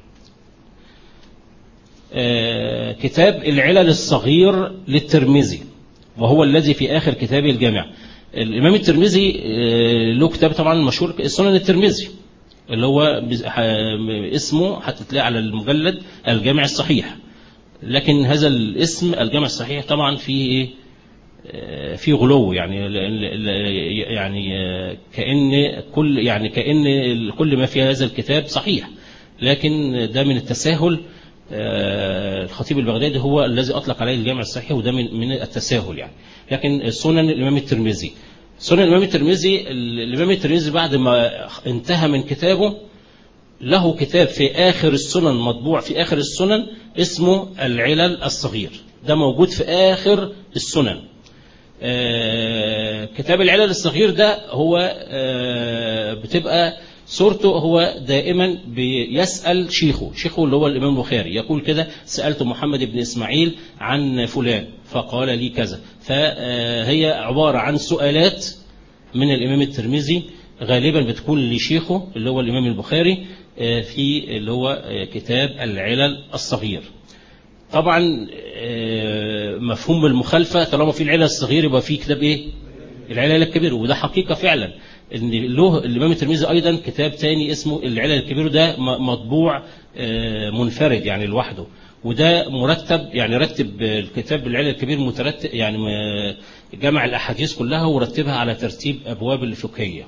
آه، كتاب العلل الصغير للترمذي وهو الذي في آخر كتابه الجامع الإمام الترمذي آه، له كتاب طبعا مشهور السنن الترمذي اللي هو بز- ح- اسمه هتتلاقي على المجلد الجامع الصحيح لكن هذا الاسم الجامع الصحيح طبعا فيه ايه آه، فيه غلو يعني ل- ل- يعني آه، كأن كل يعني كأن كل ما في هذا الكتاب صحيح لكن ده من التساهل آه، الخطيب البغدادي هو الذي أطلق عليه الجامع الصحيح وده من من التساهل يعني لكن سنن الإمام الترمذي سنن الإمام الترمذي الإمام الترمذي بعد ما انتهى من كتابه له كتاب في آخر السنن مطبوع في آخر السنن اسمه العلل الصغير ده موجود في آخر السنن آه، كتاب العلل الصغير ده هو آه، بتبقى صورته هو دائما بيسأل شيخه شيخه اللي هو الإمام البخاري يقول كده سألت محمد بن إسماعيل عن فلان فقال لي كذا فهي عبارة عن سؤالات من الإمام الترمذي غالبا بتكون لشيخه اللي هو الإمام البخاري آه، في اللي هو آه، كتاب العلل الصغير طبعا آه، مفهوم المخالفة طالما في العلل الصغير يبقى في كتاب ايه العلل الكبير وده حقيقة فعلا ان له الامام الترمذي ايضا كتاب تاني اسمه العلل الكبير ده م- مطبوع آه، منفرد يعني لوحده وده مرتب يعني رتب الكتاب العلل الكبير مترتب يعني م- جمع الاحاديث كلها ورتبها على ترتيب ابواب الفقهيه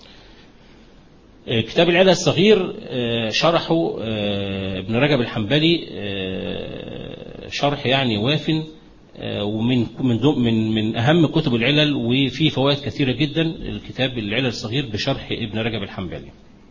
كتاب العلل الصغير آه، شرحه آه، ابن رجب الحنبلي آه، شرح يعني واف آه، ومن من دو- من من اهم كتب العلل وفيه فوائد كثيره جدا الكتاب العلل الصغير بشرح ابن رجب الحنبلي.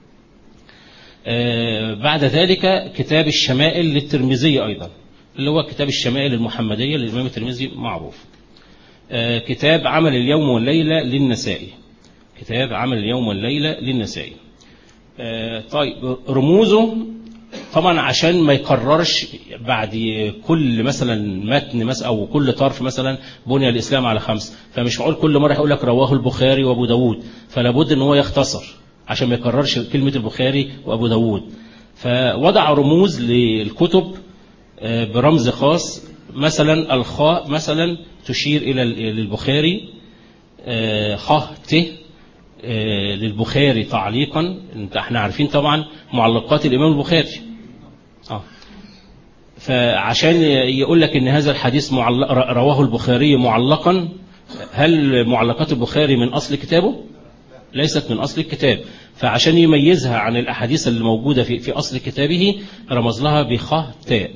آه، بعد ذلك كتاب الشمائل للترمذي ايضا اللي هو كتاب الشمائل المحمديه للامام الترمذي معروف. آه، كتاب عمل اليوم والليله للنسائي. كتاب عمل اليوم والليله للنسائي. آه، طيب رموزه طبعا عشان ما يكررش بعد كل مثلا متن مثلا او كل طرف مثلا بني الاسلام على خمس فمش معقول كل مره هيقول لك رواه البخاري وابو داود فلا بد ان هو يختصر عشان ما يكررش كلمه البخاري وابو داود فوضع رموز للكتب آه، برمز خاص مثلا الخاء مثلا تشير الى ال- للبخاري آه، خ ت آه، للبخاري تعليقا انت احنا عارفين طبعا معلقات الامام البخاري اه فعشان يقول لك ان هذا الحديث معلق رواه البخاري معلقا هل معلقات البخاري من اصل كتابه ليست من أصل الكتاب فعشان يميزها عن الأحاديث اللي موجودة في, في أصل كتابه رمز لها بخاء تاء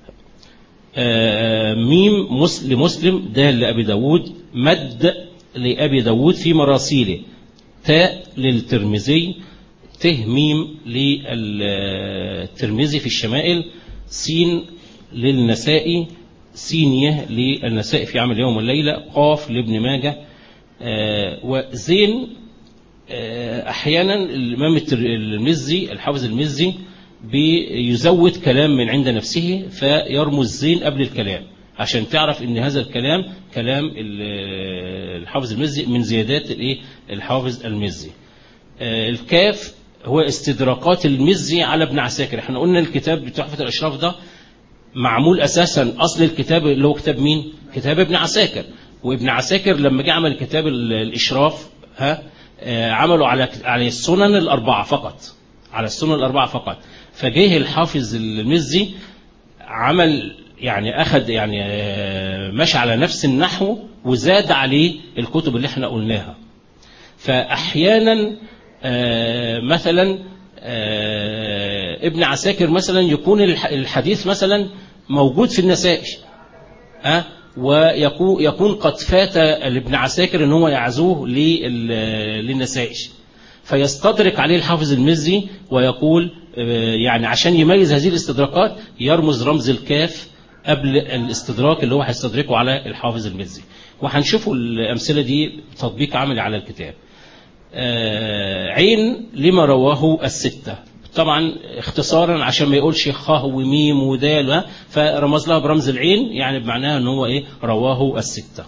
آه، ميم مس لمسلم دال لأبي داود مد لأبي داود في مراسيله تاء للترمذي ت ميم للترمذي في الشمائل سين للنسائي سين يه للنسائي في عمل اليوم والليلة قاف لابن ماجه آه، وزين آه، أحيانا الإمام التر- المزي الحافظ المزي بيزود كلام من عند نفسه فيرمز زين قبل الكلام عشان تعرف ان هذا الكلام كلام ال- الحافظ المزي من زيادات الايه الحافظ المزي آه، الكاف هو استدراكات المزي على ابن عساكر احنا قلنا الكتاب بتحفة الاشراف ده معمول اساسا اصل الكتاب اللي هو كتاب مين كتاب ابن عساكر وابن عساكر لما جه عمل كتاب ال- الاشراف ها آه، عملوا على على السنن الاربعه فقط على السنن الاربعه فقط فجه الحافظ المزي عمل يعني اخذ يعني آه، مشى على نفس النحو وزاد عليه الكتب اللي احنا قلناها فاحيانا آه، مثلا آه، ابن عساكر مثلا يكون الح- الحديث مثلا موجود في النسائي أه؟ ويكون يكون قد فات لابن عساكر ان هو يعزوه لل- للنسائي فيستدرك عليه الحافظ المزي ويقول آه، يعني عشان يميز هذه الاستدراكات يرمز رمز الكاف قبل الاستدراك اللي هو هيستدركه على الحافظ المزي وهنشوفوا الأمثلة دي تطبيق عملي على الكتاب آه، عين لما رواه الستة طبعا اختصارا عشان ما يقولش خ وميم ودال ها، فرمز لها برمز العين يعني بمعناها ان هو ايه رواه الستة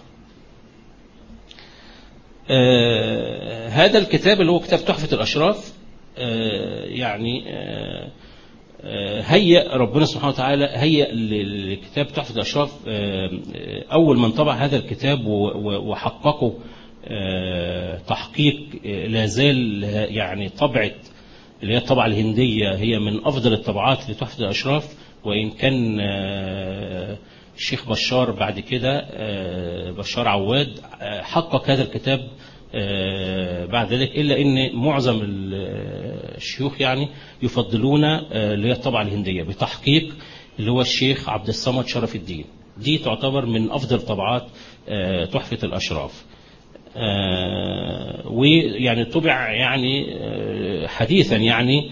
آه، هذا الكتاب اللي هو كتاب تحفة الأشراف آه، يعني آه، آه، هيأ ربنا سبحانه وتعالى هيأ ل- لكتاب تحفة الأشراف آه، آه، أول من طبع هذا الكتاب و- و- وحققه آه، تحقيق آه، لا زال يعني طبعة اللي هي الطبعة الهندية هي من أفضل الطبعات لتحفة الأشراف وإن كان آه، الشيخ بشار بعد كده آه، بشار عواد آه، حقق هذا الكتاب آه، بعد ذلك إلا أن معظم ال- الشيوخ يعني يفضلون آه، اللي هي الطبعة الهندية بتحقيق اللي هو الشيخ عبد الصمد شرف الدين دي تعتبر من أفضل طبعات آه، تحفة الأشراف آه، ويعني طبع يعني آه، حديثا يعني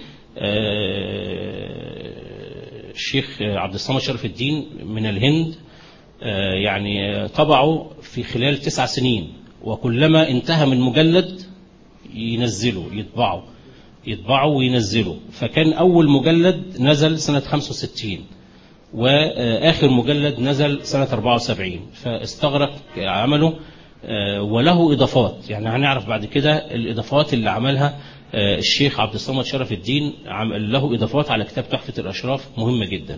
آه، الشيخ عبد الصمد شرف الدين من الهند آه، يعني طبعه في خلال تسع سنين وكلما انتهى من مجلد ينزله يطبعه يطبعه وينزله فكان أول مجلد نزل سنة 65 وآخر مجلد نزل سنة 74 فاستغرق عمله آه، وله إضافات يعني هنعرف بعد كده الإضافات اللي عملها آه، الشيخ عبد الصمد شرف الدين عمل له إضافات على كتاب تحفة الأشراف مهمة جدا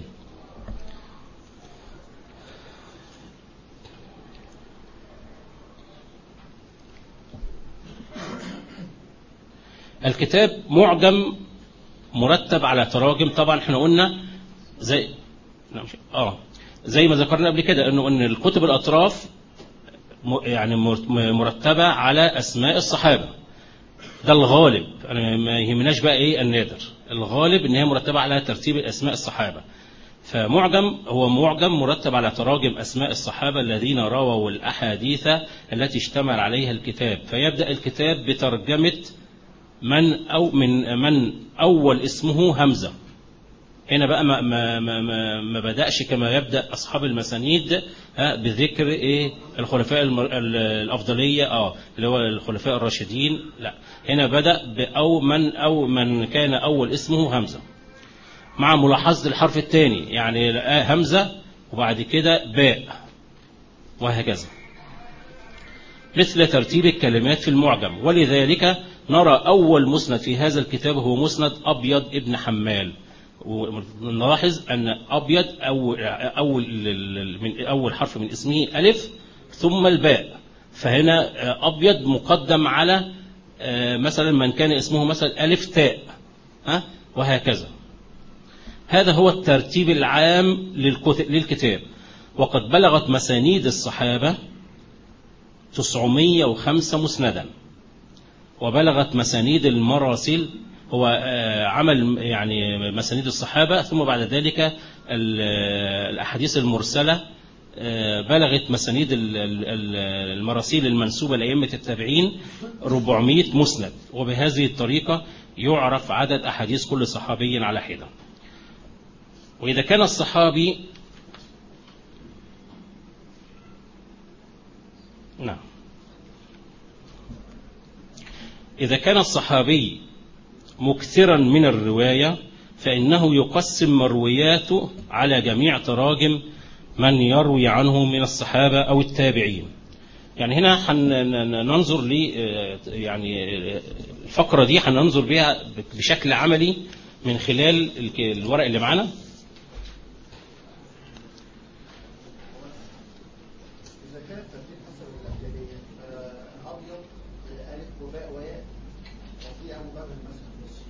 الكتاب معجم مرتب على تراجم طبعا احنا قلنا زي نعم اه زي ما ذكرنا قبل كده انه ان الكتب الاطراف م- يعني مر- مرتبه على اسماء الصحابه ده الغالب انا ما يهمناش بقى ايه النادر الغالب ان هي مرتبه على ترتيب اسماء الصحابه فمعجم هو معجم مرتب على تراجم اسماء الصحابه الذين رووا الاحاديث التي اشتمل عليها الكتاب فيبدا الكتاب بترجمه من أو من من أول اسمه همزة هنا بقى ما, ما, ما, ما, ما بدأش كما يبدأ أصحاب المسانيد ها، بذكر إيه الخلفاء المر... ال- الأفضلية آه اللي هو الخلفاء الراشدين لا هنا بدأ بأو من أو من كان أول اسمه همزة مع ملاحظة الحرف الثاني يعني لقاه همزة وبعد كده باء وهكذا مثل ترتيب الكلمات في المعجم ولذلك نرى أول مسند في هذا الكتاب هو مسند أبيض ابن حمال ونلاحظ أن أبيض أول, أول, من أول حرف من اسمه ألف ثم الباء فهنا أبيض مقدم على مثلا من كان اسمه مثلا ألف تاء ها وهكذا هذا هو الترتيب العام للكتاب وقد بلغت مسانيد الصحابة 905 مسندا وبلغت مسانيد المراسيل هو آه، عمل يعني مسانيد الصحابة ثم بعد ذلك ال- الأحاديث المرسلة آه، بلغت مسانيد ال- ال- ال- المراسيل المنسوبة لأئمة التابعين 400 مسند وبهذه الطريقة يعرف عدد أحاديث كل صحابي على حدة وإذا كان الصحابي نعم إذا كان الصحابي مكثرا من الرواية فإنه يقسم مروياته على جميع تراجم من يروي عنه من الصحابة أو التابعين يعني هنا هننظر ل يعني الفقرة دي هننظر بها بشكل عملي من خلال الك- الورق اللي معانا إذا كان الترتيب حسب الأبجدية أبيض ألف وباء وياء وفي أبو بكر مثلا بس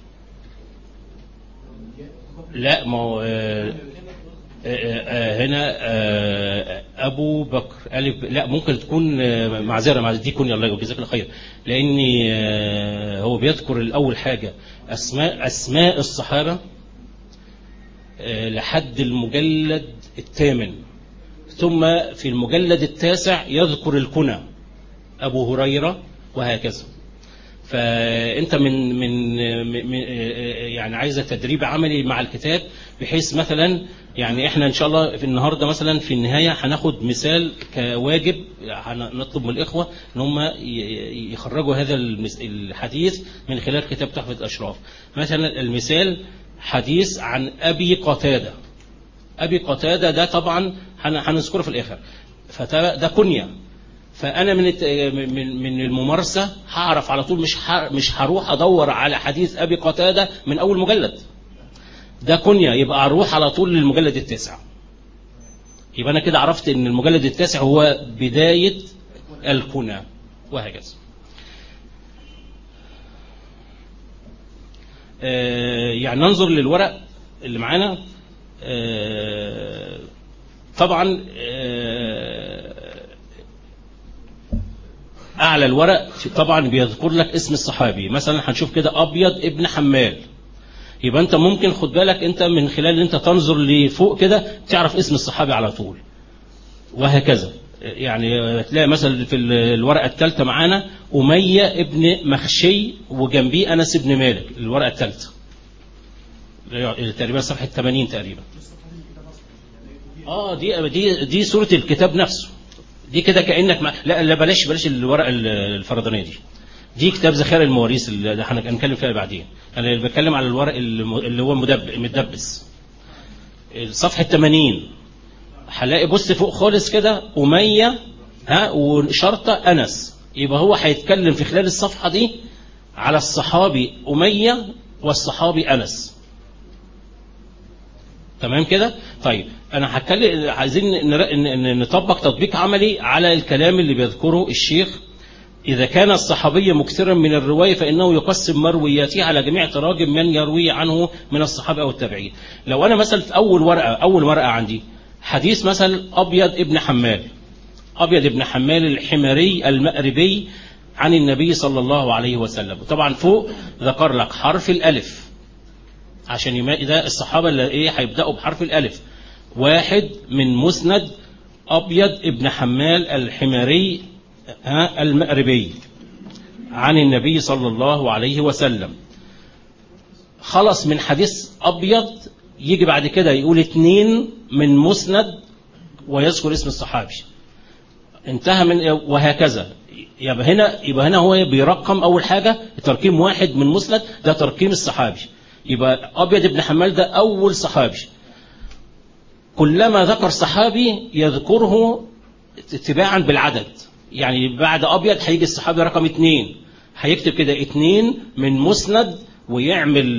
لا ما هو آه، آه، آه، هنا آه، ابو بكر الف لا ممكن تكون آه، معذره مع دي كون الله جزاك الله خير لان آه، هو بيذكر الاول حاجه اسماء اسماء الصحابه آه، لحد المجلد الثامن ثم في المجلد التاسع يذكر الكنى ابو هريره وهكذا فانت من من من- يعني عايزه تدريب عملي مع الكتاب بحيث مثلا يعني احنا ان شاء الله في النهارده مثلا في النهايه هناخد مثال كواجب هنطلب من الاخوه ان هم ي- يخرجوا هذا المس- الحديث من خلال كتاب تحفه الاشراف مثلا المثال حديث عن ابي قتاده ابي قتاده ده طبعا هن- هنذكره في الاخر فده ده كنيه فانا من الت- من من الممارسه هعرف على طول مش ح- مش هروح ادور على حديث ابي قتاده من اول مجلد ده كنيه يبقى اروح على طول للمجلد التاسع يبقى انا كده عرفت ان المجلد التاسع هو بدايه الكنى وهكذا آه، يعني ننظر للورق اللي معانا آه، طبعا آه، اعلى الورق طبعا بيذكر لك اسم الصحابي مثلا هنشوف كده ابيض ابن حمال يبقى انت ممكن خد بالك انت من خلال ان انت تنظر لفوق كده تعرف اسم الصحابي على طول وهكذا يعني تلاقي مثلا في الورقه الثالثه معانا اميه ابن مخشي وجنبيه انس بن مالك الورقه الثالثه تقريبا صفحه 80 تقريبا اه دي دي دي صوره الكتاب نفسه دي كده كانك ما لا لا بلاش بلاش الورقه الفردانيه دي دي كتاب ذخائر المواريث اللي هنتكلم فيها بعدين انا اللي بتكلم على الورق اللي هو مدب متدبس صفحه 80 هلاقي بص فوق خالص كده أمية ها وشرطة أنس يبقى هو هيتكلم في خلال الصفحة دي على الصحابي أمية والصحابي أنس تمام كده طيب انا هتكلم عايزين نطبق تطبيق عملي على الكلام اللي بيذكره الشيخ إذا كان الصحابي مكثرا من الرواية فإنه يقسم مروياته على جميع تراجم من يروي عنه من الصحابة أو التابعين لو أنا مثلا في أول ورقة أول ورقة عندي حديث مثلا أبيض ابن حمال أبيض ابن حمال الحماري المأربي عن النبي صلى الله عليه وسلم طبعا فوق ذكر لك حرف الألف عشان يما ده الصحابة اللي إيه هيبدأوا بحرف الألف واحد من مسند أبيض ابن حمال الحماري ها المأربي عن النبي صلى الله عليه وسلم خلص من حديث أبيض يجي بعد كده يقول اتنين من مسند ويذكر اسم الصحابي انتهى من وهكذا يبقى هنا يبقى هنا هو بيرقم اول حاجه ترقيم واحد من مسند ده ترقيم الصحابي يبقى ابيض بن حمال ده اول صحابي كلما ذكر صحابي يذكره اتباعا بالعدد يعني بعد ابيض هيجي الصحابي رقم اثنين هيكتب كده اثنين من مسند ويعمل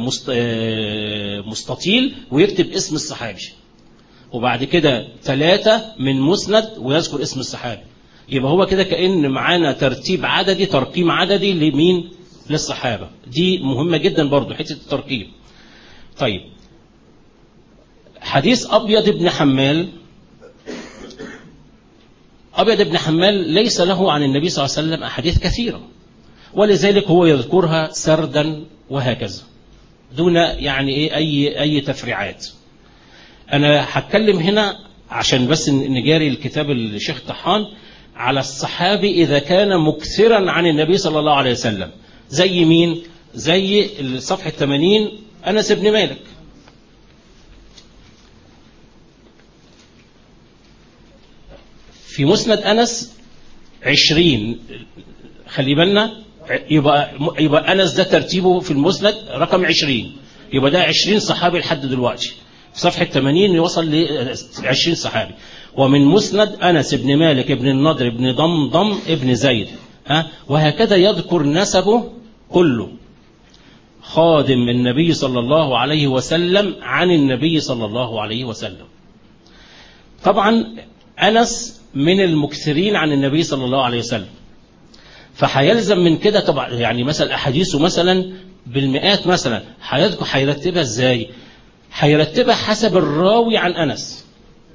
مستطيل ويكتب اسم الصحابي وبعد كده ثلاثة من مسند ويذكر اسم الصحابي يبقى هو كده كأن معانا ترتيب عددي ترقيم عددي لمين للصحابة دي مهمة جدا برضو حتة الترقيم طيب حديث أبيض بن حمال أبيض بن حمال ليس له عن النبي صلى الله عليه وسلم أحاديث كثيرة ولذلك هو يذكرها سردا وهكذا دون يعني ايه اي اي تفريعات انا هتكلم هنا عشان بس نجاري الكتاب الشيخ طحان على الصحابي اذا كان مكثرا عن النبي صلى الله عليه وسلم زي مين زي صفحه 80 انس بن مالك في مسند انس عشرين خلي بالنا يبقى يبقى انس ده ترتيبه في المسند رقم عشرين يبقى ده عشرين صحابي لحد دلوقتي في صفحة 80 يوصل ل 20 صحابي ومن مسند انس بن مالك بن النضر بن ضمضم ابن زيد ها وهكذا يذكر نسبه كله خادم النبي صلى الله عليه وسلم عن النبي صلى الله عليه وسلم طبعا انس من المكثرين عن النبي صلى الله عليه وسلم فهيلزم من كده طبعا يعني مثلا احاديثه مثلا بالمئات مثلا هيذكر هيرتبها ازاي؟ هيرتبها حسب الراوي عن انس.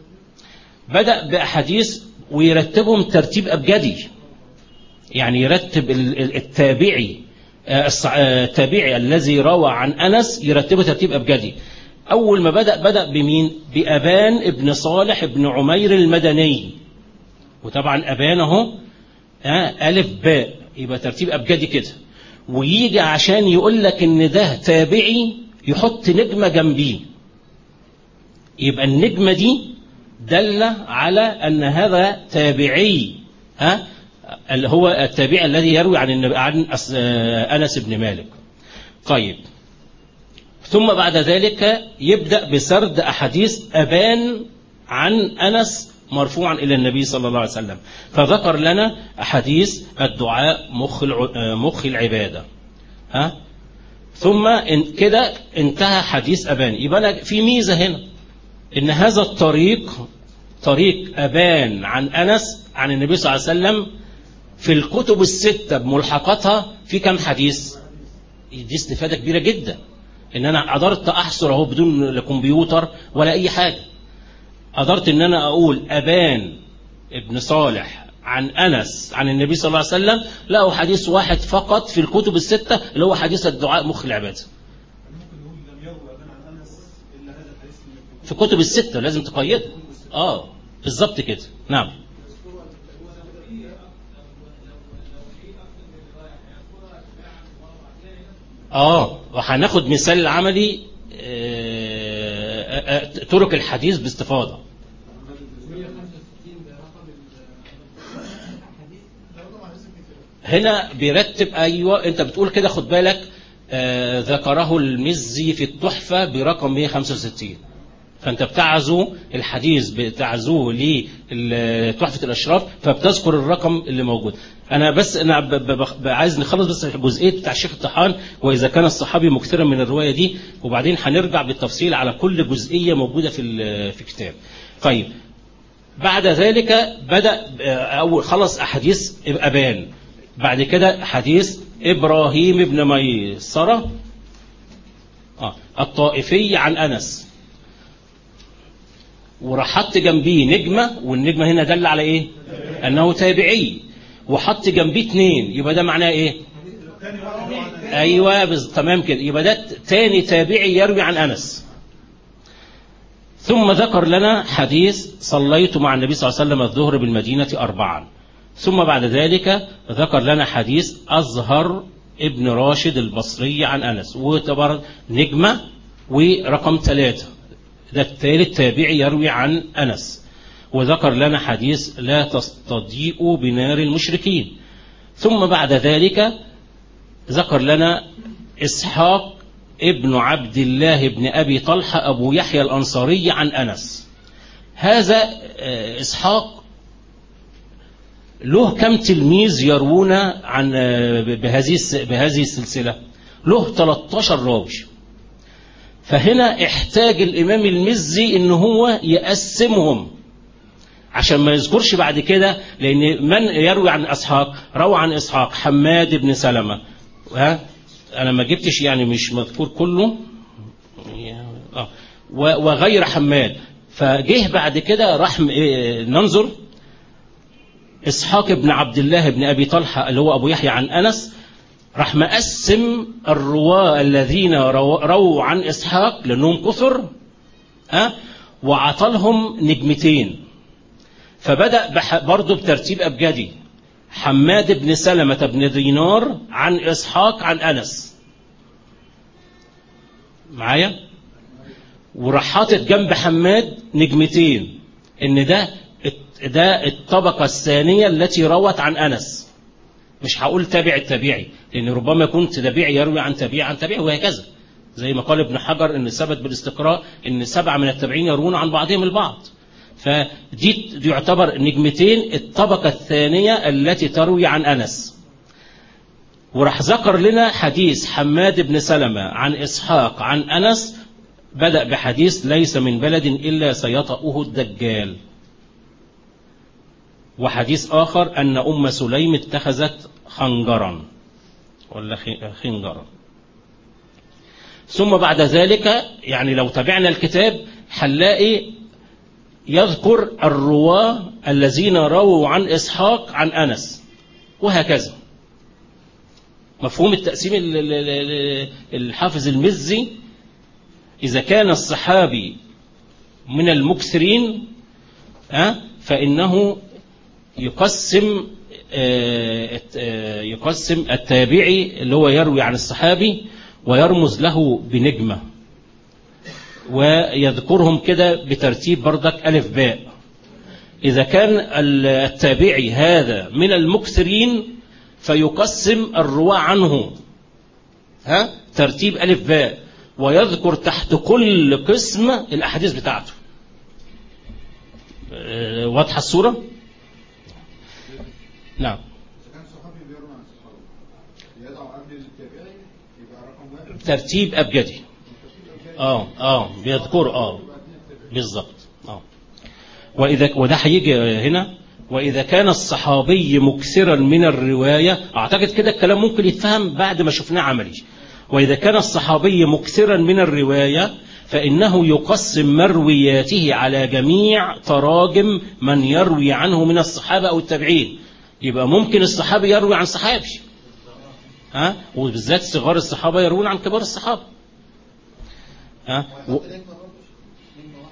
بدأ باحاديث ويرتبهم ترتيب ابجدي. يعني يرتب التابعي التابعي الذي روى عن انس يرتبه ترتيب ابجدي. اول ما بدأ بدأ بمين؟ بابان ابن صالح ابن عمير المدني. وطبعا ابان اهو ألف باء يبقى ترتيب أبجدي كده ويجي عشان يقول لك إن ده تابعي يحط نجمة جنبيه يبقى النجمة دي دل على أن هذا تابعي ها اللي هو التابعي الذي يروي عن النبي عن أنس بن مالك طيب ثم بعد ذلك يبدأ بسرد أحاديث أبان عن أنس مرفوعا إلى النبي صلى الله عليه وسلم فذكر لنا أحاديث الدعاء مخ مخ العبادة ها ثم إن كده انتهى حديث أبان يبقى في ميزة هنا إن هذا الطريق طريق أبان عن أنس عن النبي صلى الله عليه وسلم في الكتب الستة بملحقاتها في كم حديث دي استفادة كبيرة جدا إن أنا قدرت أحصر أهو بدون كمبيوتر ولا أي حاجة قدرت ان انا اقول ابان ابن صالح عن انس عن النبي صلى الله عليه وسلم له حديث واحد فقط في الكتب السته اللي هو حديث الدعاء مخ العباده. في كتب السته لازم تقيدها. اه بالظبط كده نعم. اه وهناخد مثال عملي طرق الحديث باستفاضة هنا بيرتب أيوة أنت بتقول كده خد بالك آه ذكره المزي في التحفة برقم 165 فأنت بتعزو الحديث بتعزوه لتحفة الأشراف فبتذكر الرقم اللي موجود أنا بس أنا ب ب ب عايز نخلص بس الجزئية بتاع الشيخ الطحان وإذا كان الصحابي مكثرا من الرواية دي وبعدين هنرجع بالتفصيل على كل جزئية موجودة في في الكتاب. طيب بعد ذلك بدأ أول خلص أحاديث أبان بعد كده حديث إبراهيم بن ميسرة آه الطائفي عن أنس وراح حط جنبيه نجمة والنجمة هنا دل على ايه انه تابعي وحط جنبيه اتنين يبقى ده معناه ايه ايوه بز... تمام كده يبقى ده تاني تابعي يروي عن انس ثم ذكر لنا حديث صليت مع النبي صلى الله عليه وسلم الظهر بالمدينة أربعا ثم بعد ذلك ذكر لنا حديث أزهر ابن راشد البصري عن أنس وتبر نجمة ورقم ثلاثة ده الثالث تابعي يروي عن أنس وذكر لنا حديث لا تستضيئوا بنار المشركين ثم بعد ذلك ذكر لنا إسحاق ابن عبد الله بن أبي طلحة أبو يحيى الأنصاري عن أنس هذا إسحاق له كم تلميذ يروون عن بهذه بهذه السلسلة له 13 راوي فهنا احتاج الإمام المزي إن هو يقسمهم عشان ما يذكرش بعد كده لأن من يروي عن إسحاق روى عن إسحاق حماد بن سلمة ها أنا ما جبتش يعني مش مذكور كله آه. وغير حماد فجه بعد كده راح ننظر إسحاق بن عبد الله بن أبي طلحة اللي هو أبو يحيى عن أنس راح مقسم الرواة الذين رو- رووا عن إسحاق لأنهم كثر ها وعطلهم نجمتين فبدأ بح- برضه بترتيب أبجدي حماد بن سلمة بن دينار عن إسحاق عن أنس معايا وراح حاطط جنب حماد نجمتين ان ده ده الطبقة الثانية التي روت عن أنس مش هقول تابع التابعي لأن ربما يكون تابعي يروي عن تابعي عن تابعي وهكذا زي ما قال ابن حجر ان ثبت بالاستقراء ان سبعة من التابعين يروون عن بعضهم البعض فدي دي يعتبر نجمتين الطبقة الثانية التي تروي عن أنس وراح ذكر لنا حديث حماد بن سلمة عن إسحاق عن أنس بدأ بحديث ليس من بلد إلا سيطأه الدجال وحديث آخر أن أم سليم اتخذت خنجرا ولا خ- خنجرا ثم بعد ذلك يعني لو تابعنا الكتاب هنلاقي يذكر الرواة الذين رووا عن إسحاق عن أنس وهكذا مفهوم التقسيم ال- ال- ال- الحافظ المزي إذا كان الصحابي من المكثرين ها فإنه يقسم آه، الت- آه، يقسم التابعي اللي هو يروي عن الصحابي ويرمز له بنجمة ويذكرهم كده بترتيب بردك ألف باء إذا كان ال- التابعي هذا من المكثرين فيقسم الرواة عنه ها ترتيب ألف باء ويذكر تحت كل قسم الأحاديث بتاعته آه، واضحة الصورة نعم إذا كان صحابي بيروي عن صحابي يدعو قبل التابعي يبقى رقم واحد ترتيب أبجدي ترتيب الأبجدي اه اه بيذكر اه بالظبط اه واذا وده هيجي هنا واذا كان الصحابي مكثرا من الروايه اعتقد كده الكلام ممكن يتفهم بعد ما شفناه عملي واذا كان الصحابي مكثرا من الروايه فانه يقسم مروياته على جميع تراجم من يروي عنه من الصحابه او التابعين يبقى ممكن الصحابي يروي عن صحابي ها وبالذات صغار الصحابه يروون عن كبار الصحابه ها و... ويحط نجمة برضه نجمة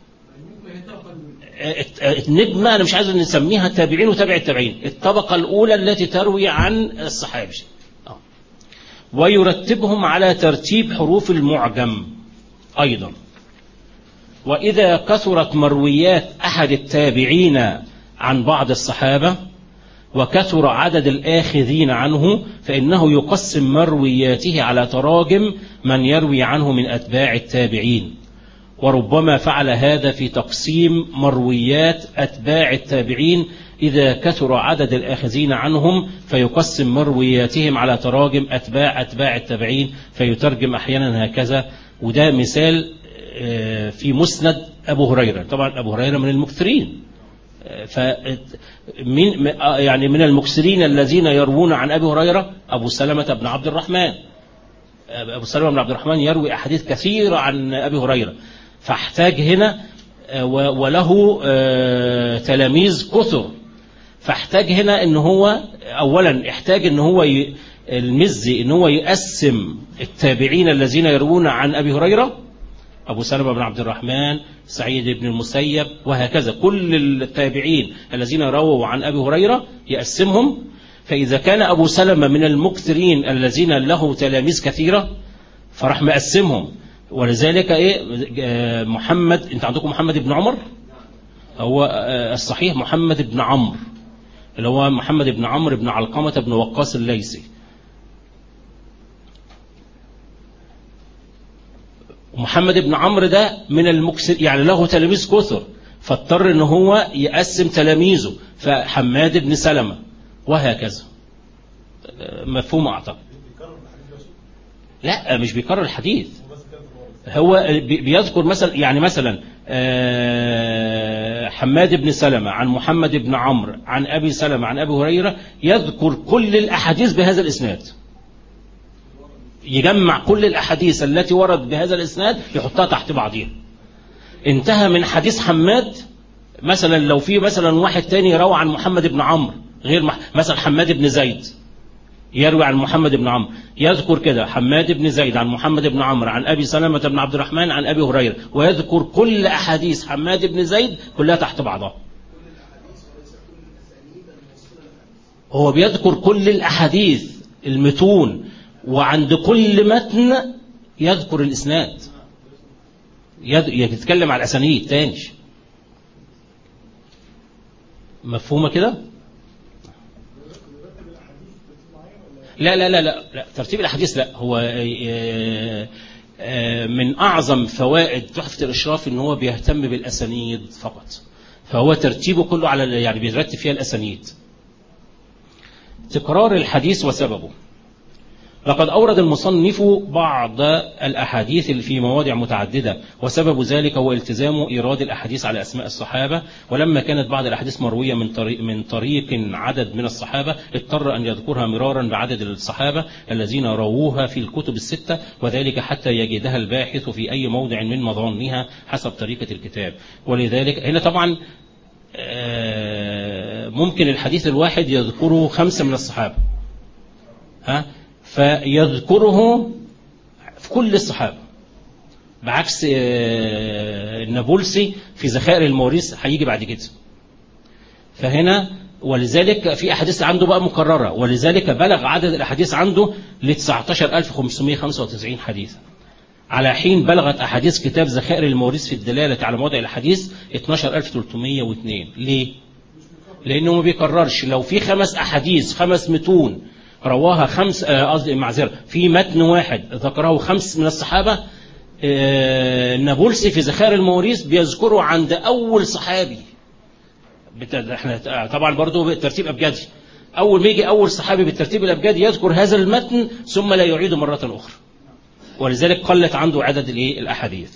واحدة برضه النجمة أنا مش عايز نسميها تابعين وتابع التابعين الطبقة الأولى التي تروي عن الصحابي آه. ويرتبهم على ترتيب حروف المعجم أيضا وإذا كثرت مرويات أحد التابعين عن بعض الصحابة وكثر عدد الآخذين عنه فإنه يقسم مروياته على تراجم من يروي عنه من أتباع التابعين وربما فعل هذا في تقسيم مرويات أتباع التابعين إذا كثر عدد الآخذين عنهم فيقسم مروياتهم على تراجم أتباع أتباع التابعين فيترجم أحيانا هكذا وده مثال آه، في مسند أبو هريرة طبعا أبو هريرة من المكثرين ف من يعني من المكثرين الذين يروون عن ابي هريره ابو سلمه بن عبد الرحمن ابو سلمه بن عبد الرحمن يروي احاديث كثيره عن ابي هريره فاحتاج هنا آه، و- وله آه، تلاميذ كثر فاحتاج هنا ان هو اولا احتاج ان هو ي- المزي ان هو يقسم التابعين الذين يروون عن ابي هريره أبو سلمة بن عبد الرحمن سعيد بن المسيب وهكذا كل التابعين الذين رووا عن أبي هريرة يقسمهم فإذا كان أبو سلمة من المكثرين الذين له تلاميذ كثيرة فراح مقسمهم ولذلك إيه آه، محمد أنت عندكم محمد بن عمر هو آه، الصحيح محمد بن عمرو اللي هو محمد بن عمرو بن علقمة بن وقاص الليثي محمد بن عمرو ده من المكسر يعني له تلاميذ كثر فاضطر ان هو يقسم تلاميذه فحماد بن سلمة وهكذا مفهوم اعتقد لا مش بيكرر الحديث هو بي- بيذكر مثلا يعني مثلا آه، حماد بن سلمة عن محمد بن عمرو عن أبي سلمة عن أبي هريرة يذكر كل الأحاديث بهذا الإسناد يجمع كل الأحاديث التي ورد بهذا الإسناد يحطها تحت بعضها انتهى من حديث حماد مثلا لو في مثلا واحد تاني روى عن محمد بن عمرو غير مح... مثلا حماد بن زيد يروي عن محمد بن عمرو يذكر كده حماد بن زيد عن محمد بن عمرو عن ابي سلمه بن عبد الرحمن عن ابي هريره ويذكر كل احاديث حماد بن زيد كلها تحت بعضها هو بيذكر كل الاحاديث المتون وعند كل متن يذكر الاسناد يد- يتكلم على الاسانيد تاني مفهومه كده لا لا لا لا, لا. ترتيب الاحاديث لا هو آه، آه، من اعظم فوائد تحفه الاشراف ان هو بيهتم بالاسانيد فقط فهو ترتيبه كله على يعني بيرتب فيها الاسانيد تكرار الحديث وسببه لقد أورد المصنف بعض الأحاديث اللي في مواضع متعددة وسبب ذلك هو التزام إيراد الأحاديث على أسماء الصحابة ولما كانت بعض الأحاديث مروية من طريق, من طريق عدد من الصحابة اضطر أن يذكرها مرارا بعدد الصحابة الذين رووها في الكتب الستة وذلك حتى يجدها الباحث في أي موضع من مظانها حسب طريقة الكتاب ولذلك هنا طبعا آه، ممكن الحديث الواحد يذكره خمسة من الصحابة ها فيذكره في كل الصحابة بعكس آه، النابلسي في ذخائر المواريث هيجي بعد كده فهنا ولذلك في أحاديث عنده بقى مكررة ولذلك بلغ عدد الأحاديث عنده ل 19595 حديثا على حين بلغت أحاديث كتاب ذخائر المواريث في الدلالة على موضع الحديث 12302 ليه؟ لأنه ما بيكررش لو في خمس أحاديث خمس متون رواها خمس آه، قصدي معذرة في متن واحد ذكره خمس من الصحابة آه، النابلسي في ذخائر المواريث بيذكره عند أول صحابي بت- احنا طبعا برضو بالترتيب أبجدي أول ما يجي أول صحابي بالترتيب الأبجدي يذكر هذا المتن ثم لا يعيده مرة أخرى ولذلك قلت عنده عدد الايه الاحاديث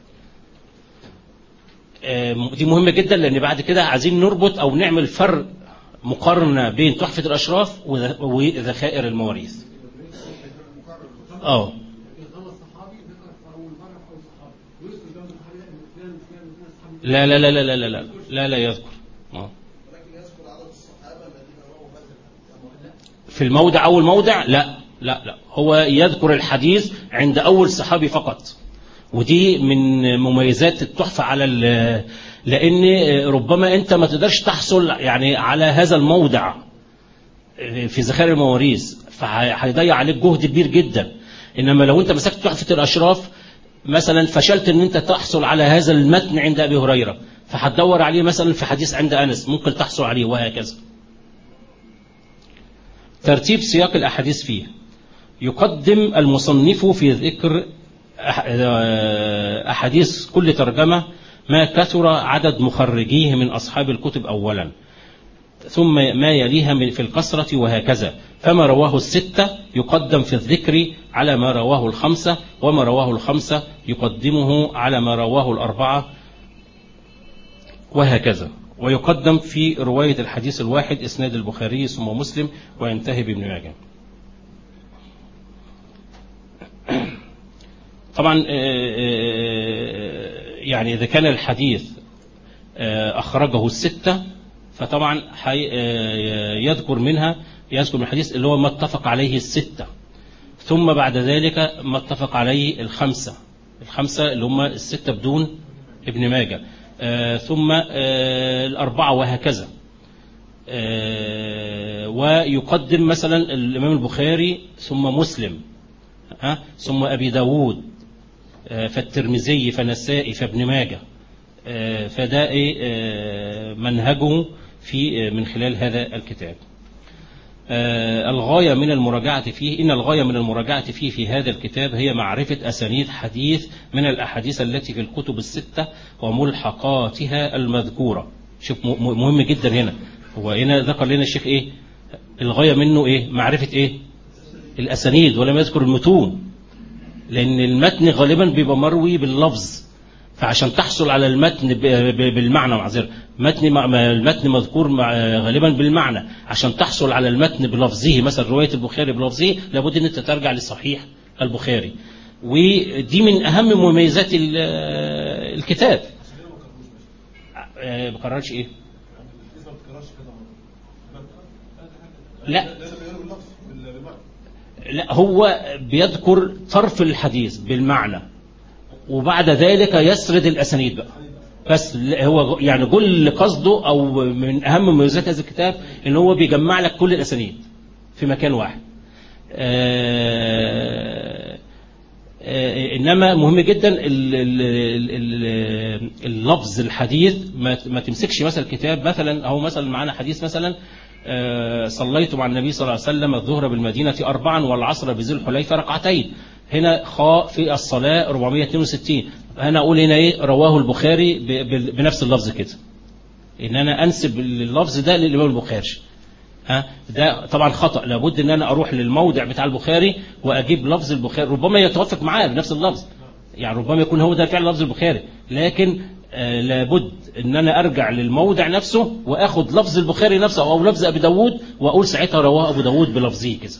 آم، دي مهمة جدا لأن بعد كده عايزين نربط أو نعمل فرق مقارنة بين تحفة الأشراف وذ- وذخائر المواريث. اه يغلط صحابي ذكر في اول مره في اول صحابي ويذكر جنب الصحابي ان فلان وفلان وفلان صحابي لا لا لا لا لا لا لا لا لا يذكر اه ولكن يذكر عدد الصحابة الذين رووا هذا الحديث في الموضع أول موضع لا لا لا هو يذكر الحديث عند أول صحابي فقط ودي من مميزات التحفة على ال- لأن ربما أنت ما تقدرش تحصل يعني على هذا الموضع في ذخائر المواريث فهيضيع عليك جهد كبير جدا إنما لو أنت مسكت تحفة الأشراف مثلا فشلت ان انت تحصل على هذا المتن عند ابي هريره فهتدور عليه مثلا في حديث عند انس ممكن تحصل عليه وهكذا ترتيب سياق الأحاديث فيه يقدم المصنف في ذكر أح- آه، أحاديث كل ترجمة ما كثر عدد مخرجيه من أصحاب الكتب أولا ثم ما يليها من- في الكسرة وهكذا فما رواه الستة يقدم في الذكر على ما رواه الخمسة وما رواه الخمسة يقدمه على ما رواه الأربعة وهكذا ويقدم في رواية الحديث الواحد إسناد البخاري ثم مسلم وينتهي بابن ماجه طبعا آه، آه، يعني إذا كان الحديث آه، أخرجه الستة فطبعا حي- آه، يذكر منها يذكر من الحديث اللي هو ما اتفق عليه الستة ثم بعد ذلك ما اتفق عليه الخمسة الخمسة اللي هم الستة بدون ابن ماجه آه، ثم آه، الأربعة وهكذا آه، ويقدم مثلا الإمام البخاري ثم مسلم ها ثم أبي داود آه، فالترمذي فنسائي فابن ماجه آه، فده إيه، آه، منهجه في آه، من خلال هذا الكتاب آه، الغاية من المراجعة فيه إن الغاية من المراجعة فيه في هذا الكتاب هي معرفة أسانيد حديث من الأحاديث التي في الكتب الستة وملحقاتها المذكورة شوف م- م- مهم جدا هنا هو هنا ذكر لنا الشيخ إيه الغاية منه إيه معرفة إيه الأسانيد ولم يذكر المتون لأن المتن غالبا بيبقى مروي باللفظ فعشان تحصل على المتن ب- ب- بالمعنى معذرة متن مع- ما- المتن مذكور مع- غالبا بالمعنى عشان تحصل على المتن بلفظه مثلا رواية البخاري بلفظه لابد ان انت ترجع لصحيح البخاري ودي من اهم مميزات ال- الكتاب آه، ما بكررش ايه لسه ما تكررش كده مرة لا لازم يقروا اللفظ بال- بالمعنى لا هو بيذكر طرف الحديث بالمعنى وبعد ذلك يسرد الأسانيد بقى بس هو يعني كل قصده أو من أهم مميزات هذا الكتاب إن هو بيجمع لك كل الأسانيد في مكان واحد آه آه انما مهم جدا ال- ال- ال- ال- اللفظ الحديث ما ما تمسكش مثلا كتاب مثلا او مثلا معانا حديث مثلا آه، صليت مع النبي صلى الله عليه وسلم الظهر بالمدينة أربعا والعصر بذي الحليفة ركعتين هنا خاء في الصلاة 462 هنا أقول هنا إيه رواه البخاري ب- ب- بنفس اللفظ كده إن أنا أنسب اللفظ ده للإمام البخاري ها ده طبعا خطأ لابد ان انا اروح للموضع بتاع البخاري واجيب لفظ البخاري ربما يتوافق معاه بنفس اللفظ يعني ربما يكون هو ده فعلا لفظ البخاري لكن آه لابد ان انا ارجع للموضع نفسه واخد لفظ البخاري نفسه او لفظ ابي داود واقول ساعتها رواه ابو داود بلفظه كده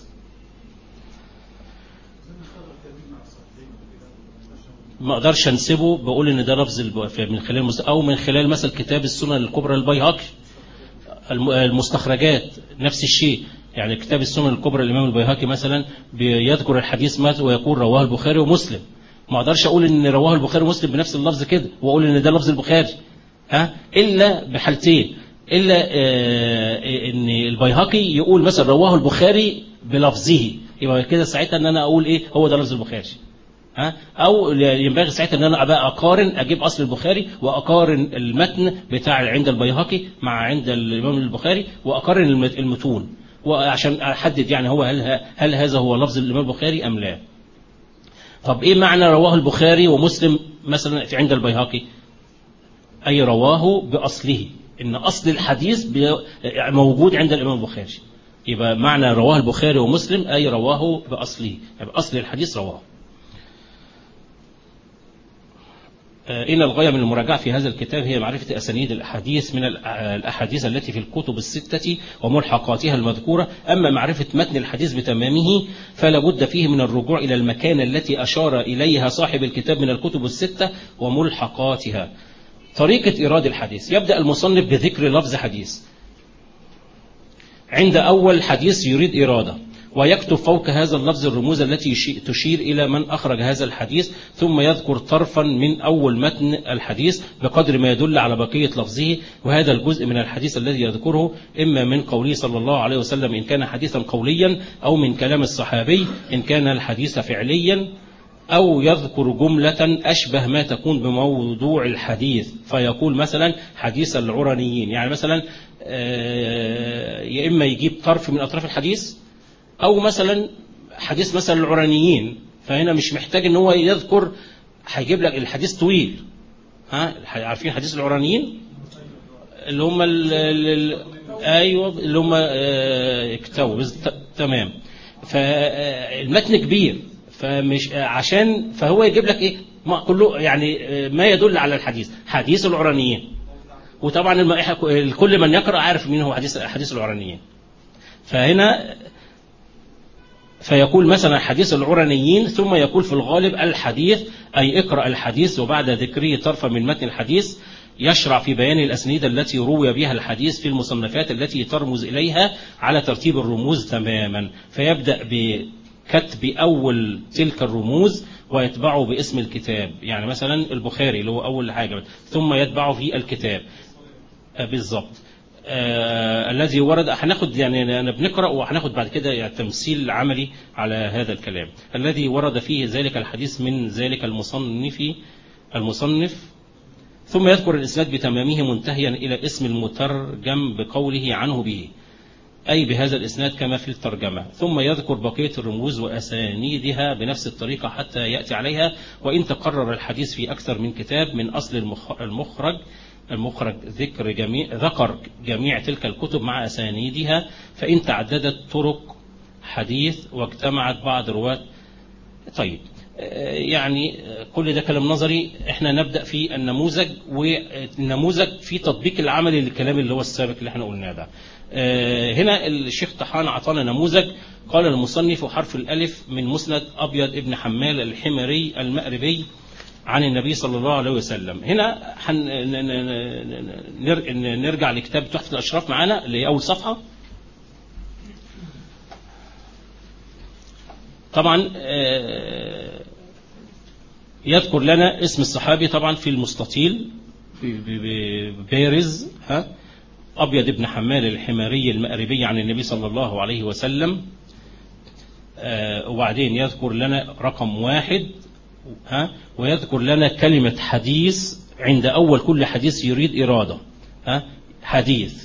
ما اقدرش انسبه بقول ان ده لفظ الب- من خلال المس- او من خلال مثلا كتاب السنن الكبرى البيهقي الم- المستخرجات نفس الشيء يعني كتاب السنن الكبرى الامام البيهقي مثلا بيذكر الحديث مات ويقول رواه البخاري ومسلم ما اقدرش اقول ان رواه البخاري ومسلم بنفس اللفظ كده واقول ان ده لفظ البخاري ها الا بحالتين الا آه ان البيهقي يقول مثلا رواه البخاري بلفظه يبقى كده ساعتها ان انا اقول ايه هو ده لفظ البخاري ها او ينبغي ساعتها ان انا ابقى اقارن اجيب اصل البخاري واقارن المتن بتاع عند البيهقي مع عند الامام البخاري واقارن المت- المتون وعشان احدد يعني هو هل ه- هل هذا هو لفظ الامام البخاري ام لا طب ايه معنى رواه البخاري ومسلم مثلا في عند البيهقي اي رواه باصله ان اصل الحديث بي- موجود عند الامام البخاري يبقى معنى رواه البخاري ومسلم اي رواه باصله يبقى اصل الحديث رواه إن الغاية من المراجعة في هذا الكتاب هي معرفة أسانيد الأحاديث من الأ- الأحاديث التي في الكتب الستة وملحقاتها المذكورة أما معرفة متن الحديث بتمامه فلا بد فيه من الرجوع إلى المكان التي أشار إليها صاحب الكتاب من الكتب الستة وملحقاتها طريقة إيراد الحديث يبدأ المصنف بذكر لفظ حديث عند أول حديث يريد إرادة ويكتب فوق هذا اللفظ الرموز التي يشي- تشير إلى من أخرج هذا الحديث ثم يذكر طرفا من أول متن الحديث بقدر ما يدل على بقية لفظه وهذا الجزء من الحديث الذي يذكره إما من قوله صلى الله عليه وسلم إن كان حديثا قوليا أو من كلام الصحابي إن كان الحديث فعليا أو يذكر جملة أشبه ما تكون بموضوع الحديث فيقول مثلا حديث العرنيين يعني مثلا آه، يا إما يجيب طرف من أطراف الحديث أو مثلا حديث مثلا العرنيين فهنا مش محتاج ان هو يذكر هيجيب لك الحديث طويل ها عارفين حديث العرانيين اللي هم ال ال ايوه اللي هم آه، اكتووا بس ت- تمام فالمتن كبير فمش آه، عشان فهو يجيب لك ايه ما كله يعني آه، ما يدل على الحديث حديث العرانيين وطبعا الم- إحنا- كل من يقرا عارف مين هو حديث حديث العرانيين فهنا فيقول مثلا حديث العرنيين ثم يقول في الغالب الحديث أي اقرأ الحديث وبعد ذكره طرفا من متن الحديث يشرع في بيان الأسنيد التي روي بها الحديث في المصنفات التي ترمز إليها على ترتيب الرموز تماما فيبدأ بكتب أول تلك الرموز ويتبعه باسم الكتاب يعني مثلا البخاري اللي هو أول حاجة ثم يتبعه في الكتاب آه، بالظبط آه الذي ورد هناخد يعني انا بنقرا وهناخد بعد كده يعني تمثيل عملي على هذا الكلام الذي ورد فيه ذلك الحديث من ذلك المصنف المصنف ثم يذكر الاسناد بتمامه منتهيا الى اسم المترجم بقوله عنه به أي بهذا الإسناد كما في الترجمة ثم يذكر بقية الرموز وأسانيدها بنفس الطريقة حتى يأتي عليها وإن تقرر الحديث في أكثر من كتاب من أصل المخ- المخرج المخرج ذكر جميع ذكر جميع تلك الكتب مع أسانيدها فإن تعددت طرق حديث واجتمعت بعض رواة طيب آه، يعني آه، كل ده كلام نظري احنا نبدأ في النموذج والنموذج في تطبيق العملي للكلام اللي هو السابق اللي احنا قلناه ده آه، هنا الشيخ طحان أعطانا نموذج قال المصنف حرف الألف من مسند أبيض ابن حمال الحمري المأربي عن النبي صلى الله عليه وسلم هنا حن ن- ن- ن- نر- نرجع لكتاب تحفة الأشراف معانا اللي هي أول صفحة طبعا آه، يذكر لنا اسم الصحابي طبعا في المستطيل ب- ب- بارز ها أبيض بن حمال الحماري المأربي عن النبي صلى الله عليه وسلم آه، وبعدين يذكر لنا رقم واحد ها ويذكر لنا كلمة حديث عند أول كل حديث يريد إرادة ها حديث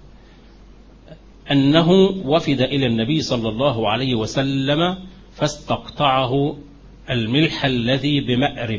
أنه وفد إلى النبي صلى الله عليه وسلم فاستقطعه الملح الذي بمأرب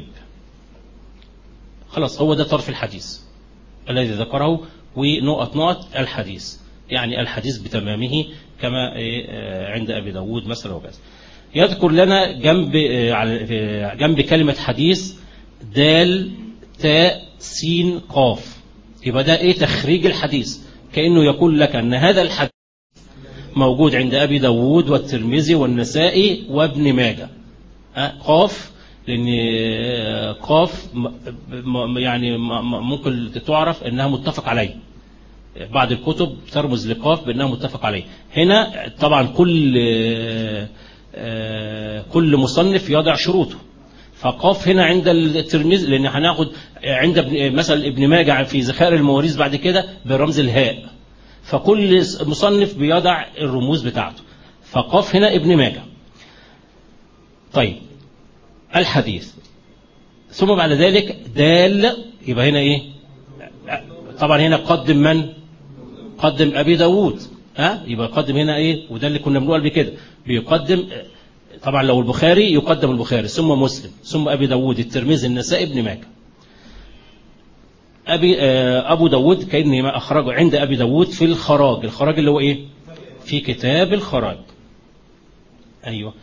خلاص هو ده طرف الحديث الذي ذكره ونقط نقط الحديث يعني الحديث بتمامه كما إيه، آه، عند أبي داود مثلا وكذا يذكر لنا جنب آه، على- آه، جنب كلمة حديث دال تاء سين قاف يبقى ده ايه تخريج الحديث كأنه يقول لك أن هذا الحديث موجود عند أبي داود والترمذي والنسائي وابن ماجه آه، قاف لأن آه، قاف م- م- يعني م- م- ممكن تعرف أنها متفق عليه بعض الكتب ترمز لقاف بأنها متفق عليه هنا طبعا كل آه، آه، كل مصنف يضع شروطه فقاف هنا عند الترمذي لأن هناخد عند ابن مثلا ابن ماجه في ذخائر المواريث بعد كده برمز الهاء فكل مصنف بيضع الرموز بتاعته فقاف هنا ابن ماجه طيب الحديث ثم بعد ذلك دال يبقى هنا ايه طبعا هنا قدم من قدم ابي داود ها يبقى قدم هنا ايه وده اللي كنا بنقول بكده بيقدم طبعا لو البخاري يقدم البخاري ثم مسلم ثم ابي داود الترمذي النسائي ابن ماجه أبي آه، أبو داود كأن ما أخرجه عند أبي داود في الخراج الخراج اللي هو إيه في كتاب الخراج أيوة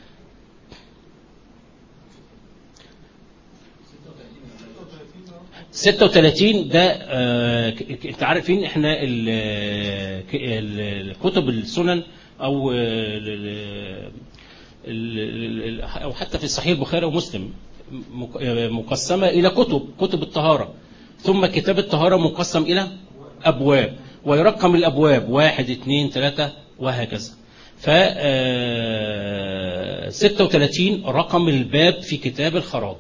36 ده آه، ك- ك- انت عارفين احنا ال- ك- ال- الكتب السنن او آه، ال- ال- ال- او حتى في صحيح البخاري ومسلم مق- آه، مقسمه الى كتب كتب الطهاره ثم كتاب الطهاره مقسم الى ابواب ويرقم الابواب واحد اثنين ثلاثه وهكذا ف آه، 36 رقم الباب في كتاب الخراج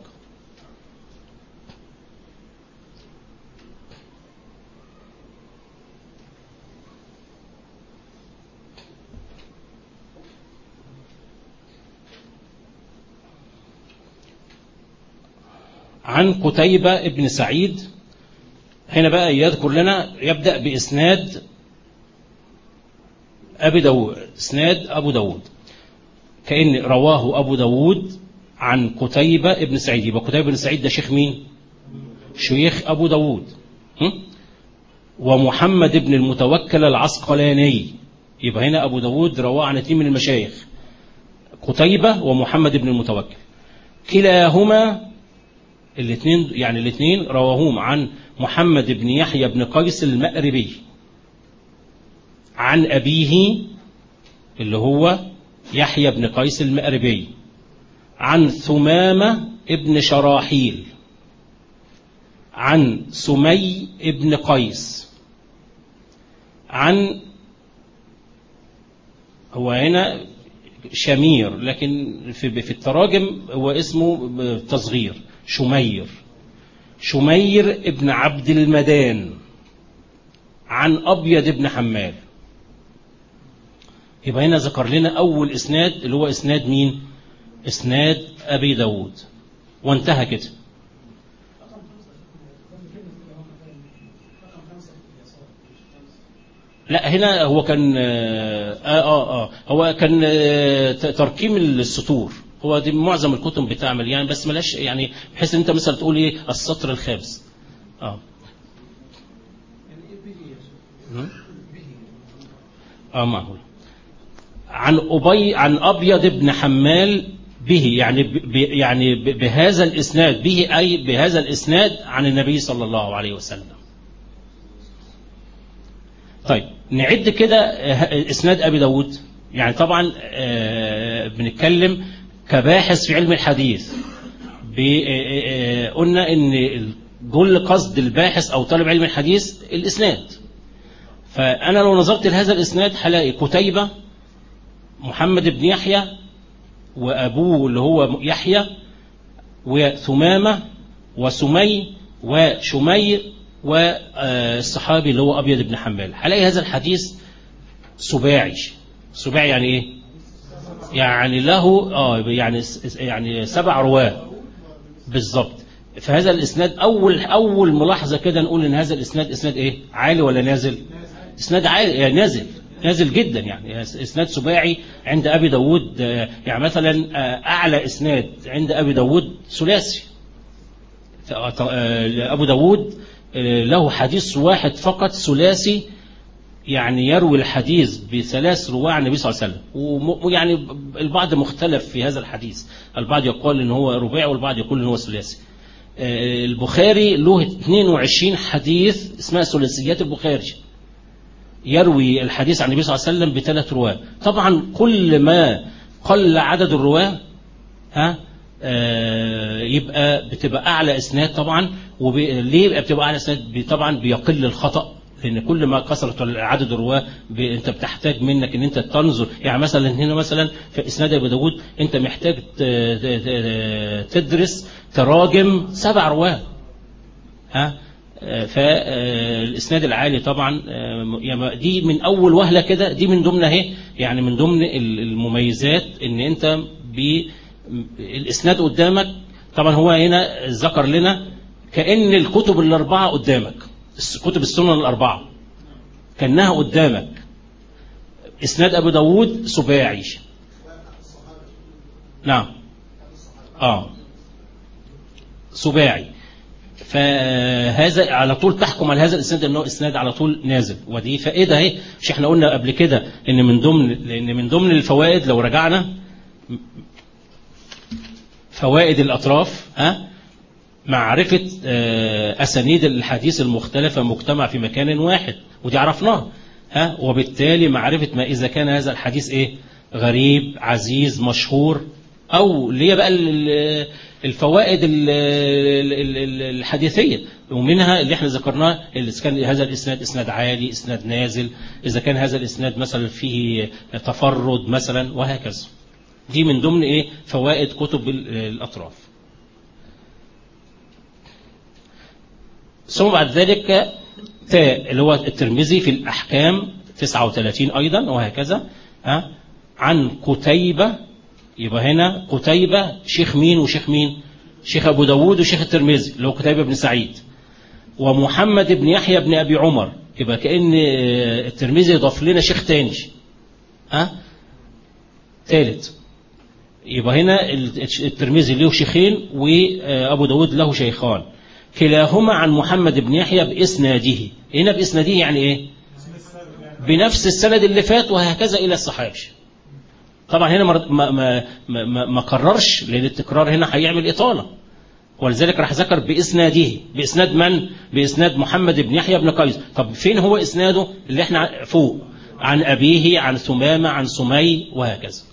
عن قتيبة ابن سعيد هنا بقى يذكر لنا يبدأ بإسناد أبي داود إسناد أبو داود كأن رواه أبو داود عن قتيبة ابن سعيد يبقى قتيبة ابن سعيد ده شيخ مين شيخ أبو داود هم؟ ومحمد ابن المتوكل العسقلاني يبقى هنا أبو داود رواه عن اثنين من المشايخ قتيبة ومحمد ابن المتوكل كلاهما الاثنين يعني الاثنين رواهم عن محمد بن يحيى بن قيس المأربي عن أبيه اللي هو يحيى بن قيس المأربي عن ثمامة ابن شراحيل عن سمي ابن قيس عن هو هنا شمير لكن في في التراجم هو اسمه تصغير شمير شمير ابن عبد المدان عن أبيض ابن حمال يبقى هنا ذكر لنا أول إسناد اللي هو إسناد مين إسناد أبي داود وانتهى كده لا هنا هو كان آه آه آه هو كان آه تركيم السطور هو دي معظم الكتب بتعمل يعني بس ملاش يعني بحيث ان انت مثلا تقول ايه السطر الخامس اه اه معقول عن أبي عن أبيض بن حمال به يعني ب يعني ب بهذا الإسناد به أي بهذا الإسناد عن النبي صلى الله عليه وسلم طيب نعد كده إسناد أبي داود يعني طبعا آه بنتكلم كباحث في علم الحديث قلنا ان كل قصد الباحث او طالب علم الحديث الاسناد فانا لو نظرت لهذا الاسناد هلاقي قتيبة محمد بن يحيى وأبوه اللي هو يحيى وثمامة وسمي وشمي والصحابي اللي هو أبيض بن حمال هلاقي هذا الحديث سباعي سباعي يعني إيه؟ يعني له اه يعني يعني سبع رواه بالظبط فهذا الاسناد اول اول ملاحظه كده نقول ان هذا الاسناد اسناد ايه عالي ولا نازل اسناد عالي يعني نازل نازل جدا يعني اسناد سباعي عند ابي داود يعني مثلا اعلى اسناد عند ابي داود ثلاثي ابو داود له حديث واحد فقط ثلاثي يعني يروي الحديث بثلاث رواه عن النبي صلى الله عليه وسلم ويعني البعض مختلف في هذا الحديث البعض يقول ان هو رباعي والبعض يقول ان هو ثلاثي البخاري له 22 حديث اسمها ثلاثيات البخاري يروي الحديث عن النبي صلى الله عليه وسلم بثلاث رواه طبعا كل ما قل عدد الرواه ها يبقى بتبقى اعلى اسناد طبعا وليه بتبقى اعلى اسناد طبعا بيقل الخطأ لان كل ما كثرت عدد الرواه انت بتحتاج منك ان انت تنظر يعني مثلا هنا مثلا في اسناد ابو داود انت محتاج تدرس تراجم سبع رواه ها فالاسناد العالي طبعا دي من اول وهله كده دي من ضمن اهي يعني من ضمن المميزات ان انت الاسناد قدامك طبعا هو هنا ذكر لنا كان الكتب الاربعه قدامك كتب السنن الأربعة كأنها قدامك إسناد أبو داود سباعي نعم آه سباعي فهذا على طول تحكم على هذا الاسناد انه اسناد على طول نازل ودي فائده اهي مش احنا قلنا قبل كده ان من ضمن لان من ضمن الفوائد لو رجعنا فوائد الاطراف ها معرفة أسانيد الحديث المختلفة مجتمع في مكان واحد ودي عرفناها ها وبالتالي معرفة ما إذا كان هذا الحديث إيه غريب عزيز مشهور أو اللي هي بقى الفوائد الحديثية ومنها اللي احنا ذكرناه إذا كان هذا الإسناد إسناد عالي إسناد نازل إذا كان هذا الإسناد مثلا فيه تفرد مثلا وهكذا دي من ضمن إيه فوائد كتب الأطراف ثم بعد ذلك تاء اللي هو الترمذي في الأحكام 39 أيضا وهكذا ها عن قتيبة يبقى هنا قتيبة شيخ مين وشيخ مين شيخ أبو داود وشيخ الترمذي اللي هو قتيبة بن سعيد ومحمد بن يحيى بن أبي عمر يبقى كأن الترمذي ضاف لنا شيخ تاني ها ثالث يبقى هنا الترمذي له شيخين وأبو داود له شيخان كلاهما عن محمد بن يحيى بإسناده هنا بإسناده يعني إيه بنفس السند اللي فات وهكذا إلى الصحابي طبعا هنا ما, ما, ما, ما قررش لأن التكرار هنا هيعمل إطالة ولذلك راح ذكر بإسناده بإسناد من بإسناد محمد بن يحيى بن قيس طب فين هو إسناده اللي احنا فوق عن أبيه عن ثمامة عن سمي وهكذا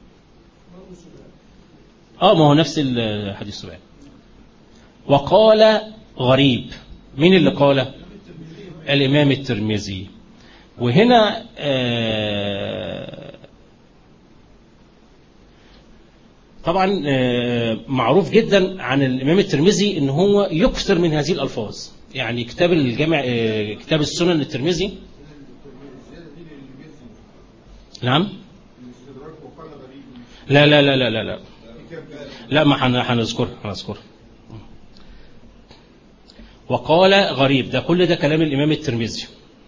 اه ما هو نفس الحديث سبحانه وقال غريب مين اللي قال الإمام الترمذي وهنا آه طبعا آه معروف جدا عن الإمام الترمذي ان هو يكثر من هذه الألفاظ يعني كتاب الجامع آه كتاب السنن للترمذي نعم لا لا لا لا لا لا لا ما هنذكرها هنذكرها وقال غريب ده كل ده كلام الإمام الترمذي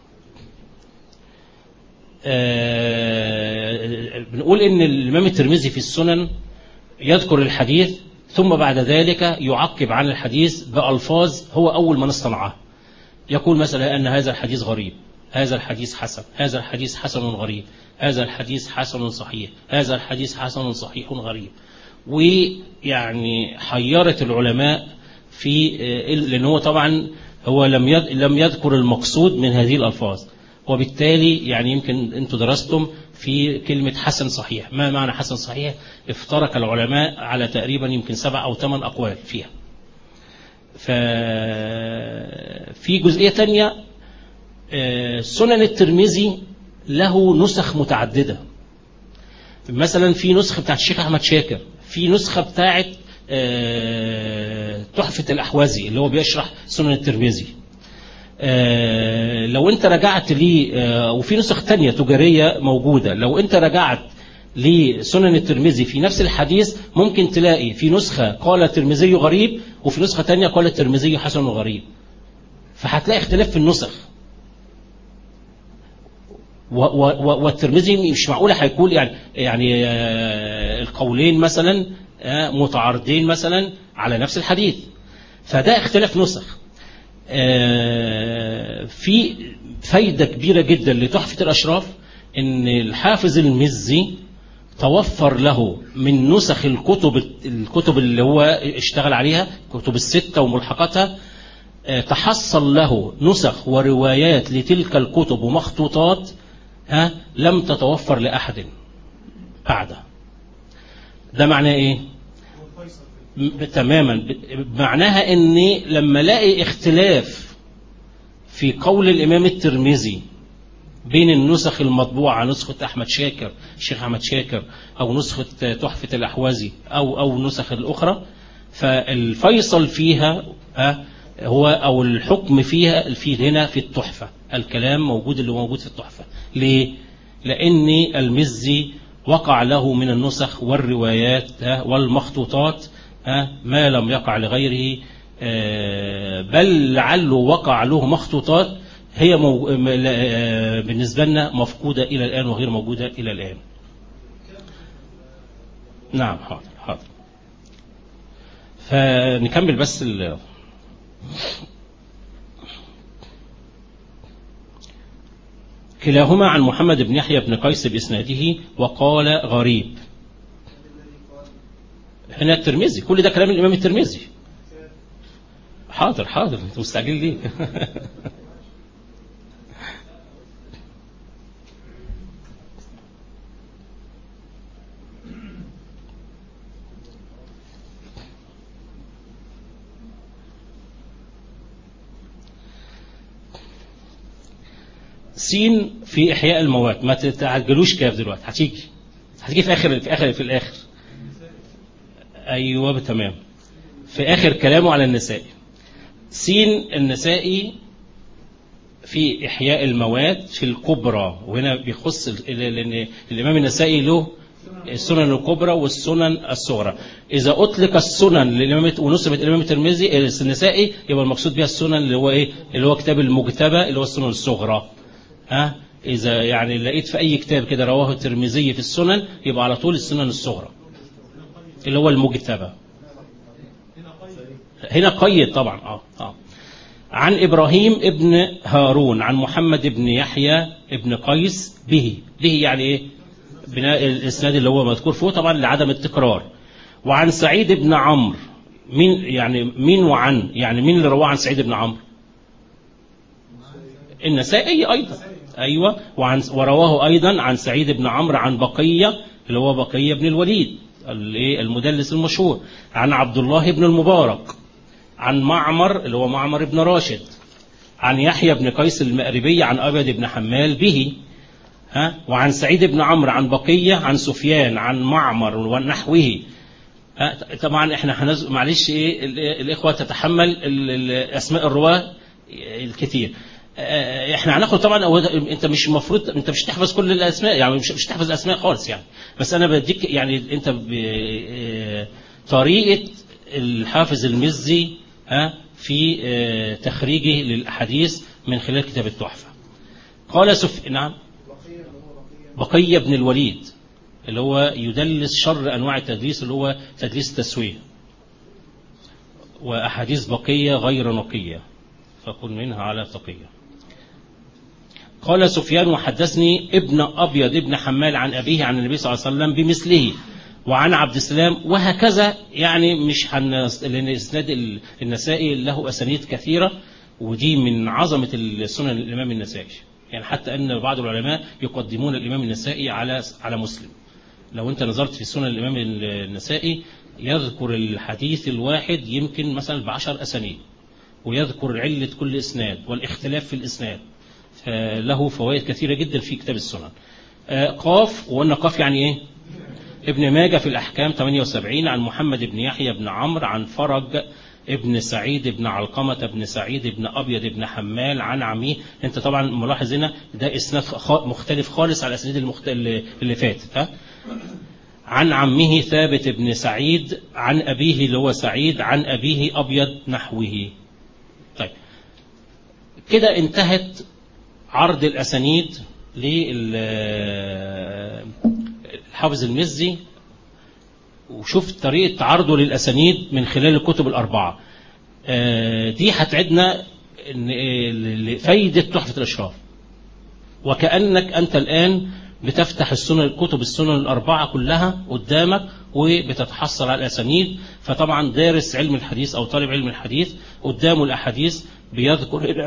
آه بنقول إن الإمام الترمذي في السنن يذكر الحديث ثم بعد ذلك يعقب عن الحديث بألفاظ هو أول من اصطنعها يقول مثلا أن هذا الحديث غريب هذا الحديث حسن هذا الحديث حسن غريب هذا الحديث حسن صحيح هذا الحديث حسن صحيح غريب ويعني حيرت العلماء في لأن هو طبعا هو لم لم يذكر المقصود من هذه الألفاظ وبالتالي يعني يمكن أنتم درستم في كلمة حسن صحيح ما معنى حسن صحيح افترق العلماء على تقريبا يمكن سبع أو ثمان أقوال فيها ففي جزئية تانية سنن الترمذي له نسخ متعددة مثلا في نسخة بتاعت الشيخ أحمد شاكر في نسخة بتاعت آه، تحفة الأحوازي اللي هو بيشرح سنن الترمذي آه، لو انت رجعت لي آه، وفي نسخ تانية تجارية موجودة لو انت رجعت لسنن الترمذي في نفس الحديث ممكن تلاقي في نسخة قال الترمذي غريب وفي نسخة تانية قال الترمذي حسن غريب فهتلاقي اختلاف في النسخ و- و- و- والترمذي مش معقولة هيكون يعني يعني آه، القولين مثلا آه، متعارضين مثلا على نفس الحديث فده اختلاف نسخ آه، في فايدة كبيرة جدا لتحفة الأشراف إن الحافظ المزي توفر له من نسخ الكتب الكتب اللي هو اشتغل عليها كتب الستة وملحقاتها آه، تحصل له نسخ وروايات لتلك الكتب ومخطوطات ها لم تتوفر لأحد بعده ده معناه ايه م- تماما ب- معناها ان لما الاقي اختلاف في قول الامام الترمذي بين النسخ المطبوعة نسخة أحمد شاكر الشيخ أحمد شاكر أو نسخة تحفة الأحوازي أو أو النسخ الأخرى فالفيصل فيها آه، هو أو الحكم فيها في هنا في التحفة الكلام موجود اللي موجود في التحفة ليه؟ لأن المزي وقع له من النسخ والروايات آه، والمخطوطات آه، ما لم يقع لغيره آه، بل لعله وقع له مخطوطات هي مو... م- لا- آه، بالنسبة لنا مفقودة إلى الآن وغير موجودة إلى الآن نعم حاضر حاضر فنكمل بس ال... كلاهما عن محمد بن يحيى بن قيس بإسناده وقال غريب هنا الترمذي كل ده كلام الإمام الترمذي حاضر حاضر انت مستعجل ليه سين في إحياء الموات ما تتعجلوش كاف دلوقتي هتيجي هتيجي في آخر في آخر في الآخر أيوه تمام في آخر كلامه على النسائي سين النسائي في إحياء الموات في الكبرى وهنا بيخص ال- لأن الإمام النسائي له السنن الكبرى والسنن الصغرى إذا أطلق السنن للإمام ونسبت الإمام الترمذي النسائي يبقى المقصود بها السنن اللي هو إيه اللي هو كتاب المجتبى اللي هو السنن الصغرى ها إذا يعني لقيت في أي كتاب كده رواه الترمذي في السنن يبقى على طول السنن الصغرى اللي هو المجتبى هنا قيد طبعا اه اه عن ابراهيم ابن هارون عن محمد بن يحيى ابن قيس به به يعني ايه بناء الاسناد اللي هو مذكور فيه طبعا لعدم التكرار وعن سعيد بن عمرو مين يعني مين وعن يعني مين اللي رواه عن سعيد بن عمرو النسائي ايضا ايوه وعن ورواه ايضا عن سعيد بن عمرو عن بقيه اللي هو بقيه بن الوليد الايه المدلس المشهور عن عبد الله بن المبارك عن معمر اللي هو معمر بن راشد عن يحيى بن قيس المأربي عن أبد بن حمال به ها وعن سعيد بن عمرو عن بقية عن سفيان عن معمر ونحوه ها طبعا احنا هنز... معلش ايه ال- الإخوة تتحمل ال- ال- أسماء الرواة الكثير آه، احنا هناخد طبعا هو ده- انت مش المفروض انت مش تحفظ كل الاسماء يعني مش مش تحفظ الاسماء خالص يعني بس انا بديك يعني انت ب... آه، طريقه الحافظ المزي ها في آه، تخريجه للاحاديث من خلال كتاب التحفه قال سف نعم بقية اللي هو بقية بقية بن الوليد اللي هو يدلس شر أنواع التدليس اللي هو تدليس التسوية وأحاديث بقية غير نقية فقل منها على تقية قال سفيان وحدثني ابن أبيض ابن حمال عن أبيه عن النبي صلى الله عليه وسلم بمثله وعن عبد السلام وهكذا يعني مش هن... لأن إسناد ال- النسائي له أسانيد كثيرة ودي من عظمة السنن الإمام النسائي يعني حتى أن بعض العلماء يقدمون الإمام النسائي على على مسلم لو أنت نظرت في سنن الإمام النسائي يذكر الحديث الواحد يمكن مثلا بعشر أسانيد ويذكر علة كل إسناد والاختلاف في الإسناد له فوائد كثيرة جدا في كتاب السنن آه، قاف وقلنا قاف يعني إيه ابن ماجه في الأحكام 78 عن محمد بن يحيى بن عمرو عن فرج ابن سعيد بن علقمة بن سعيد بن أبيض بن حمال عن عميه أنت طبعا ملاحظ هنا ده إسناد خ- مختلف خالص على الأسانيد المخت... اللي اللي فاتت ها عن عمه ثابت بن سعيد عن أبيه اللي هو سعيد عن أبيه أبيض نحوه طيب كده انتهت عرض الأسانيد للحافظ المزي وشفت طريقة عرضه للأسانيد من خلال الكتب الأربعة آه، دي هتعدنا إن- آه، لفايدة تحفة الأشراف وكأنك أنت الآن بتفتح السنن كتب السنن الأربعة كلها قدامك وبتتحصل على الأسانيد فطبعا دارس علم الحديث أو طالب علم الحديث قدامه الأحاديث بيذكر هنا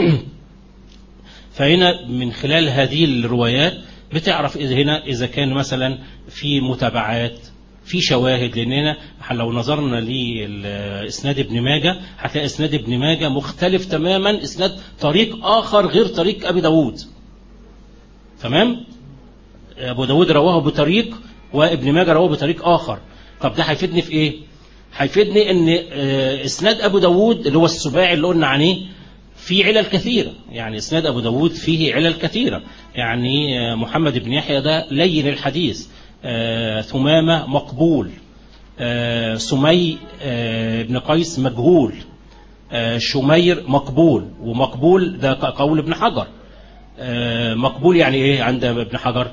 فهنا من خلال هذه الروايات بتعرف إذا هنا إذا كان مثلا في متابعات في شواهد لأن هنا لو نظرنا لإسناد ابن ماجة هتلاقي إسناد ابن ماجة مختلف تماما إسناد طريق آخر غير طريق أبي داود تمام أبو داود رواه بطريق وابن ماجة رواه بطريق آخر طب ده هيفيدني في إيه هيفيدني ان آه، اسناد ابو داود اللي هو السباعي اللي قلنا عليه في علل كثيرة يعني اسناد ابو داود فيه علل كثيرة يعني آه، محمد بن يحيى ده لين الحديث آه، ثمامة مقبول آه، سمي آه، بن قيس مجهول آه، شمير مقبول ومقبول ده قول ابن حجر آه، مقبول يعني ايه عند ابن حجر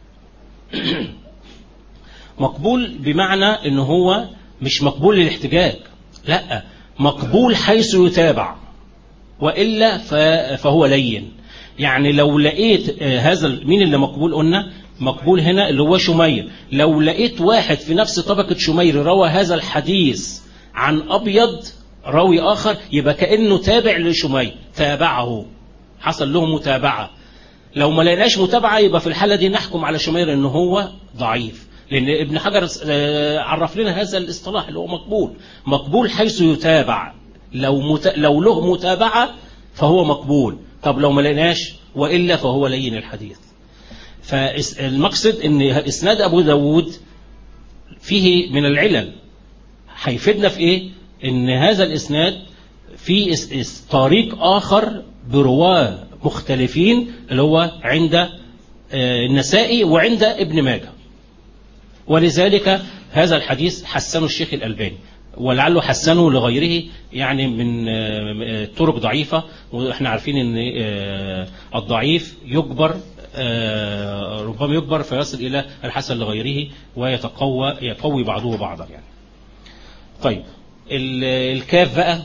مقبول بمعنى ان هو مش مقبول للاحتجاج لا مقبول حيث يتابع وإلا ف- فهو لين يعني لو لقيت آه، هذا ال- مين اللي مقبول قلنا مقبول هنا اللي هو شمير لو لقيت واحد في نفس طبقة شمير روى هذا الحديث عن أبيض راوي آخر يبقى كأنه تابع لشمير تابعه حصل له متابعة لو ما لقيناش متابعة يبقى في الحالة دي نحكم على شمير ان هو ضعيف لان ابن حجر آه، عرف لنا هذا الاصطلاح اللي هو مقبول مقبول حيث يتابع لو مت... لو له متابعة فهو مقبول طب لو ما لقيناش وإلا فهو لين الحديث فالمقصد ان اسناد ابو داود فيه من العلل هيفيدنا في ايه ان هذا الاسناد في اس- اس- طريق اخر برواه مختلفين اللي هو عند آه، النسائي وعند ابن ماجه ولذلك هذا الحديث حسنه الشيخ الألباني ولعله حسنه لغيره يعني من آه، آه، طرق ضعيفة واحنا عارفين ان آه، الضعيف يجبر آه، ربما يجبر فيصل إلى الحسن لغيره ويتقوى يقوي بعضه بعضا يعني طيب ال- الكاف بقى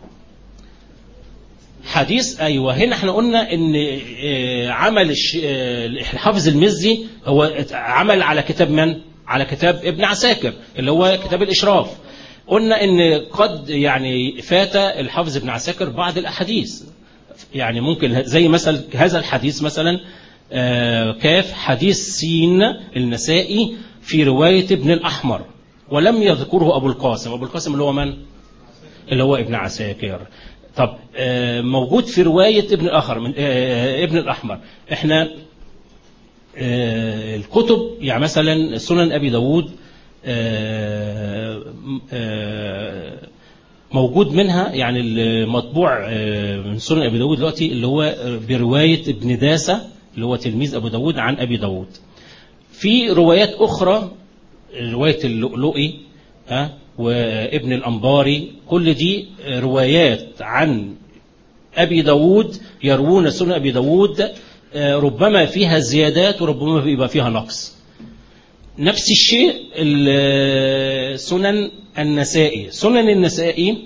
حديث ايوه هنا احنا قلنا ان آه، عمل الش- آه، الحافظ المزي هو ات- عمل على كتاب من على كتاب ابن عساكر اللي هو كتاب الاشراف قلنا ان قد يعني فات الحافظ ابن عساكر بعض الاحاديث يعني ممكن زي مثلا هذا الحديث مثلا آه، كاف حديث سين النسائي في رواية ابن الأحمر ولم يذكره أبو القاسم أبو القاسم اللي هو من؟ اللي هو ابن عساكر طب آه، موجود في رواية ابن الآخر من آه، ابن الأحمر احنا آه، الكتب يعني مثلا سنن أبي داود آه، آه، موجود منها يعني المطبوع آه، من سنن أبي داود دلوقتي اللي هو آه، برواية ابن داسة اللي هو تلميذ أبو داود عن أبي داود في روايات أخرى رواية اللؤلؤي ها وابن الأنباري كل دي روايات عن أبي داود يروون سنن أبي داود آه، ربما فيها زيادات وربما بيبقى فيها نقص نفس الشيء ال- سنن النسائي سنن النسائي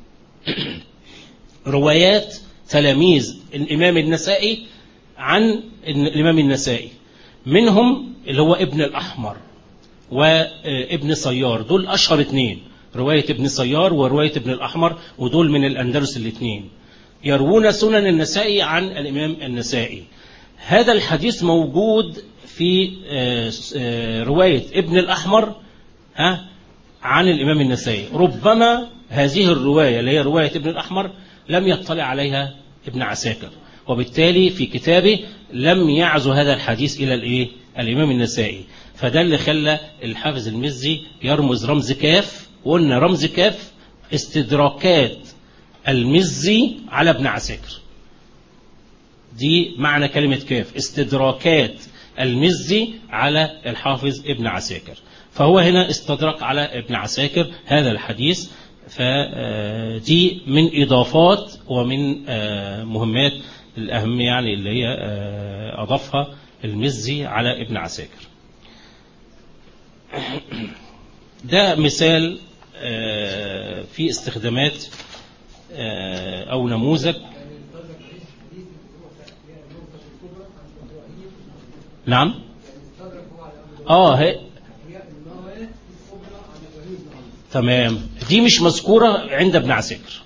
روايات تلاميذ الإمام النسائي عن الإمام النسائي منهم اللي هو ابن الأحمر وابن صيار دول أشهر اثنين رواية ابن صيار ورواية ابن الأحمر ودول من الأندلس الاثنين يروون سنن النسائي عن الإمام النسائي هذا الحديث موجود في آه، آه، رواية ابن الأحمر ها عن الإمام النسائي ربما هذه الرواية اللي هي رواية ابن الأحمر لم يطلع عليها ابن عساكر وبالتالي في كتابه لم يعزو هذا الحديث إلى الإيه الإمام النسائي فده اللي خلى الحافظ المزي يرمز رمز كاف وقلنا رمز كاف استدراكات المزي على ابن عساكر دي معنى كلمة كاف استدراكات المزي على الحافظ ابن عساكر فهو هنا استدرك على ابن عساكر هذا الحديث فدي من إضافات ومن آه، مهمات الأهم يعني اللي هي آه، أضافها المزي على ابن عساكر ده مثال آه، في استخدامات آه، أو نموذج نعم اه هي تمام دي مش مذكورة عند ابن عساكر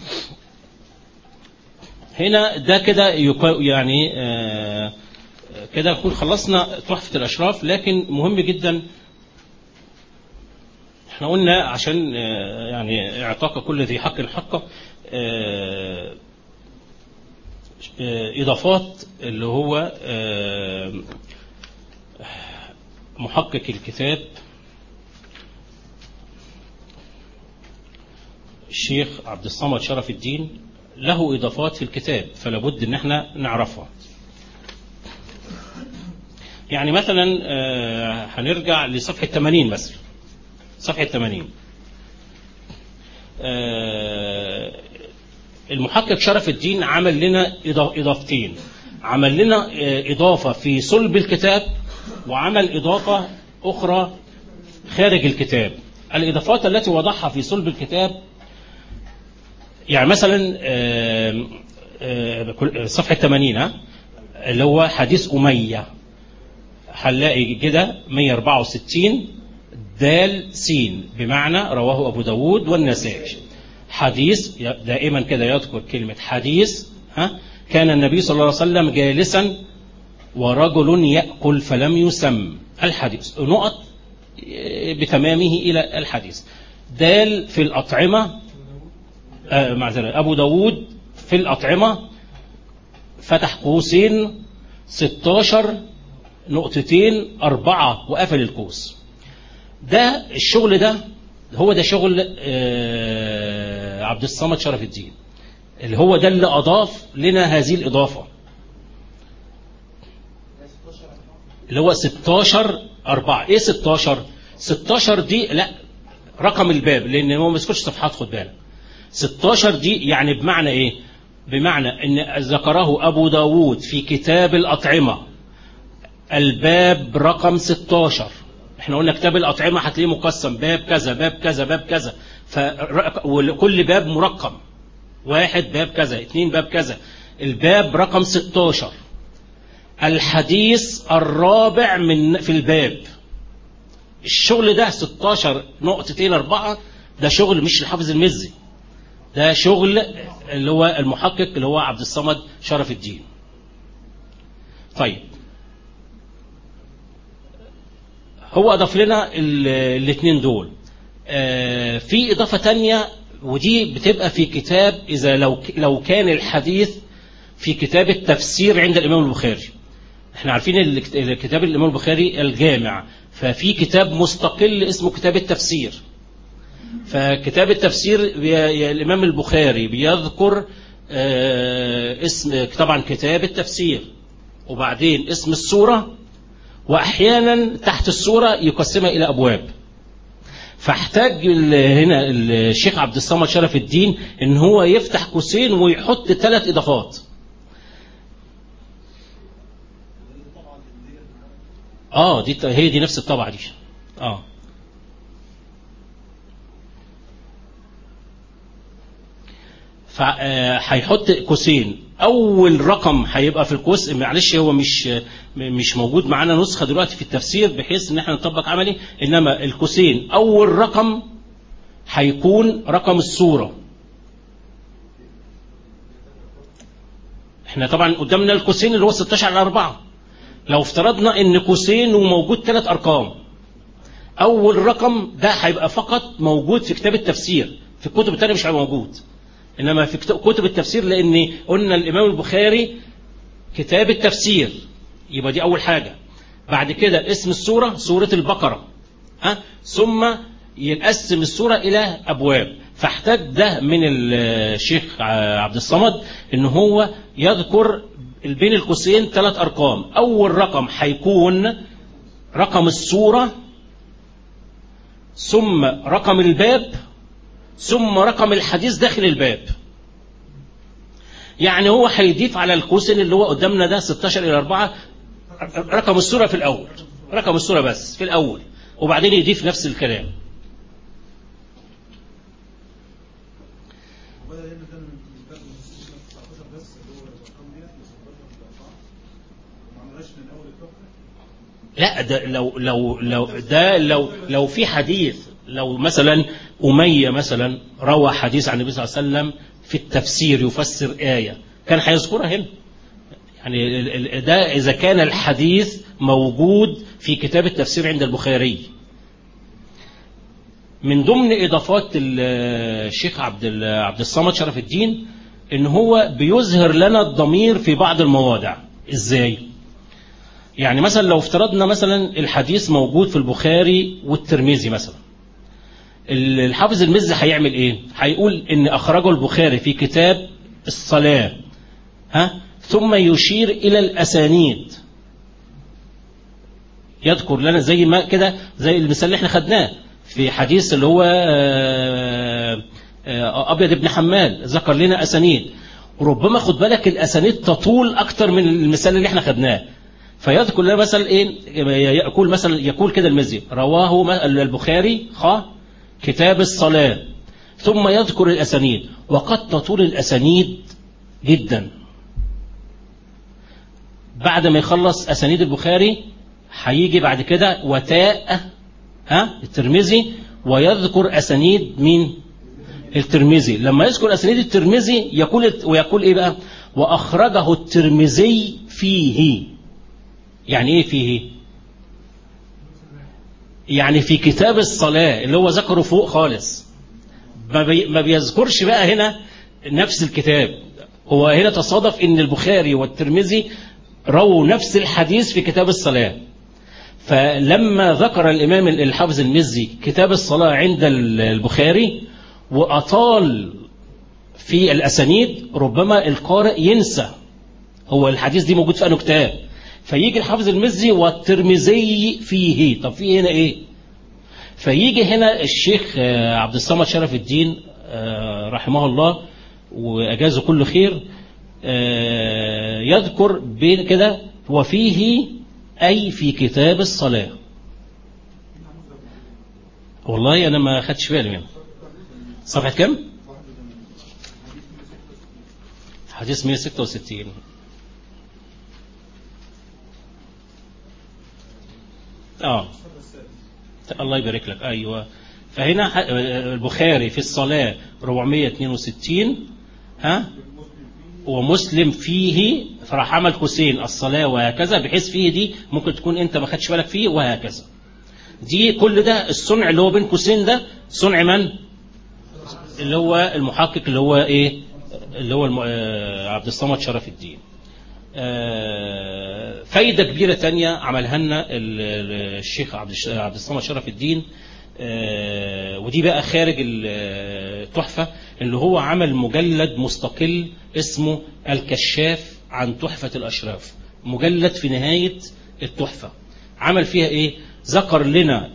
هنا ده كده يقا- يعني آه، كده نكون خلصنا تحفة الأشراف لكن مهم جدا احنا قلنا عشان آه، يعني اعطاك كل ذي حق حقه آه، آه، إضافات اللي هو آه، محقق الكتاب الشيخ عبد الصمد شرف الدين له إضافات في الكتاب فلا بد إن احنا نعرفها يعني مثلا آه، هنرجع لصفحة 80 مثلا صفحة 80 آه، المحقق شرف الدين عمل لنا إضا- إضافتين عمل لنا آه، إضافة في صلب الكتاب وعمل إضافة أخرى خارج الكتاب الإضافات التي وضعها في صلب الكتاب يعني مثلا آه، آه، كل- صفحة 80 ها؟ اللي هو حديث أمية هنلاقي كده 164 دال سين بمعنى رواه أبو داود والنسائي حديث دائما كده يذكر كلمة حديث ها كان النبي صلى الله عليه وسلم جالسا ورجل يأكل فلم يسم الحديث نقط بتمامه إلى الحديث دال في الأطعمة آه معذرة أبو داود في الأطعمة فتح قوسين 16 نقطتين أربعة وقفل القوس ده الشغل ده هو ده شغل آه، عبد الصمد شرف الدين اللي هو ده اللي أضاف لنا هذه الإضافة اللي هو 16 4 ايه 16 16 دي لا رقم الباب لان هو ما يذكرش صفحات خد بالك 16 دي يعني بمعنى ايه بمعنى ان ذكره ابو داود في كتاب الاطعمه الباب رقم 16 احنا قلنا كتاب الأطعمة هتلاقيه مقسم باب كذا باب كذا باب كذا فكل باب مرقم واحد باب كذا اثنين باب كذا الباب رقم 16 الحديث الرابع من في الباب الشغل ده 16 نقطتين أربعة ده شغل مش الحافظ المزي ده شغل اللي هو المحقق اللي هو عبد الصمد شرف الدين طيب هو أضاف لنا الاثنين دول آه، في إضافة تانية ودي بتبقى في كتاب إذا لو لو كان الحديث في كتاب التفسير عند الإمام البخاري احنا عارفين الكت- الكتاب الإمام البخاري الجامع ففي كتاب مستقل اسمه كتاب التفسير فكتاب التفسير بي- الإمام البخاري بيذكر آه، اسم طبعا كتاب التفسير وبعدين اسم السورة وأحيانا تحت السورة يقسمها إلى أبواب فاحتاج ال- هنا الشيخ عبد الصمد شرف الدين ان هو يفتح قوسين ويحط ثلاث اضافات اه دي هي دي نفس الطبعه دي اه فهيحط قوسين اول رقم هيبقى في القوس معلش هو مش مش موجود معانا نسخه دلوقتي في التفسير بحيث ان احنا نطبق عملي انما القوسين اول رقم هيكون رقم السوره احنا طبعا قدامنا القوسين اللي هو 16 على 4 لو افترضنا ان قوسين وموجود ثلاث ارقام اول رقم ده هيبقى فقط موجود في كتاب التفسير في الكتب الثانيه مش هيبقى موجود انما في كتب- كتب التفسير لان قلنا الامام البخاري كتاب التفسير يبقى دي اول حاجه بعد كده اسم السورة سورة البقرة ها ثم يقسم السورة إلى أبواب فاحتاج ده من الشيخ عبد الصمد ان هو يذكر بين القوسين ثلاث ارقام اول رقم هيكون رقم السورة ثم رقم الباب ثم رقم الحديث داخل الباب يعني هو هيضيف على القوسين اللي هو قدامنا ده 16 الى 4 رقم السورة في الاول رقم السورة بس في الاول وبعدين يضيف نفس الكلام وبدأ لأن كان بالنسبة له 19 بس اللي هو الأرقام ديت من 16 ل 4 ما عملهاش من أول التحفة لا ده لو لو لو ده لو لو في حديث لو مثلا أمية مثلا روى حديث عن النبي صلى الله عليه وسلم في التفسير يفسر آية كان هيذكرها هنا يعني ال- ال- ده إذا كان الحديث موجود في كتاب التفسير عند البخاري من ضمن إضافات ال- الشيخ عبد ال- عبد الصمد شرف الدين إن هو بيظهر لنا الضمير في بعض المواضع إزاي؟ يعني مثلا لو افترضنا مثلا الحديث موجود في البخاري والترمذي مثلا ال- الحافظ المزي هيعمل ايه هيقول ان اخرجه البخاري في كتاب الصلاة ها ثم يشير الى الاسانيد يذكر لنا زي ما كده زي المثال اللي احنا خدناه في حديث اللي هو آه، آه، ابيض بن حمال ذكر لنا اسانيد وربما خد بالك الاسانيد تطول اكتر من المثال اللي احنا خدناه فيذكر لنا مثلا ايه يقول مثلا يقول كده المزي رواه م- البخاري خ كتاب الصلاة ثم يذكر الاسانيد وقد تطول الاسانيد جدا بعد ما يخلص اسانيد البخاري هيجي بعد كده وتاء ها الترمذي ويذكر اسانيد مين الترمذي لما يذكر اسانيد الترمذي يقول ويقول ايه بقى واخرجه الترمذي فيه يعني ايه فيه يعني في كتاب الصلاة اللي هو ذكره فوق خالص ما, بي ما بيذكرش بقى هنا نفس الكتاب هو هنا تصادف ان البخاري والترمذي رووا نفس الحديث في كتاب الصلاة فلما ذكر الإمام الحافظ المزي كتاب الصلاة عند البخاري وأطال في الأسانيد ربما القارئ ينسى هو الحديث دي موجود في أنه كتاب فيجي الحافظ المزي والترمذي فيه طب فيه هنا ايه فيجي هنا الشيخ آه، عبد الصمد شرف الدين آه، رحمه الله واجازه كل خير آه، يذكر بين كده وفيه اي في كتاب الصلاه والله انا ما خدش بالي منه صفحه كم حديث 166 اه الله يبارك لك ايوه فهنا ح- البخاري في الصلاه 462 ها ومسلم فيه فراح عمل قوسين الصلاه وهكذا بحيث فيه دي ممكن تكون انت ما خدش بالك فيه وهكذا دي كل ده الصنع اللي هو بين قوسين ده صنع من اللي هو المحقق اللي هو ايه اللي هو الم... آه، عبد الصمد شرف الدين آه، فايدة كبيرة تانية عملها لنا ال- ال- الشيخ عبد الش- عبد الصمد شرف الدين آه، ودي بقى خارج ال- التحفة اللي هو عمل مجلد مستقل اسمه الكشاف عن تحفة الأشراف مجلد في نهاية التحفة عمل فيها ايه ذكر لنا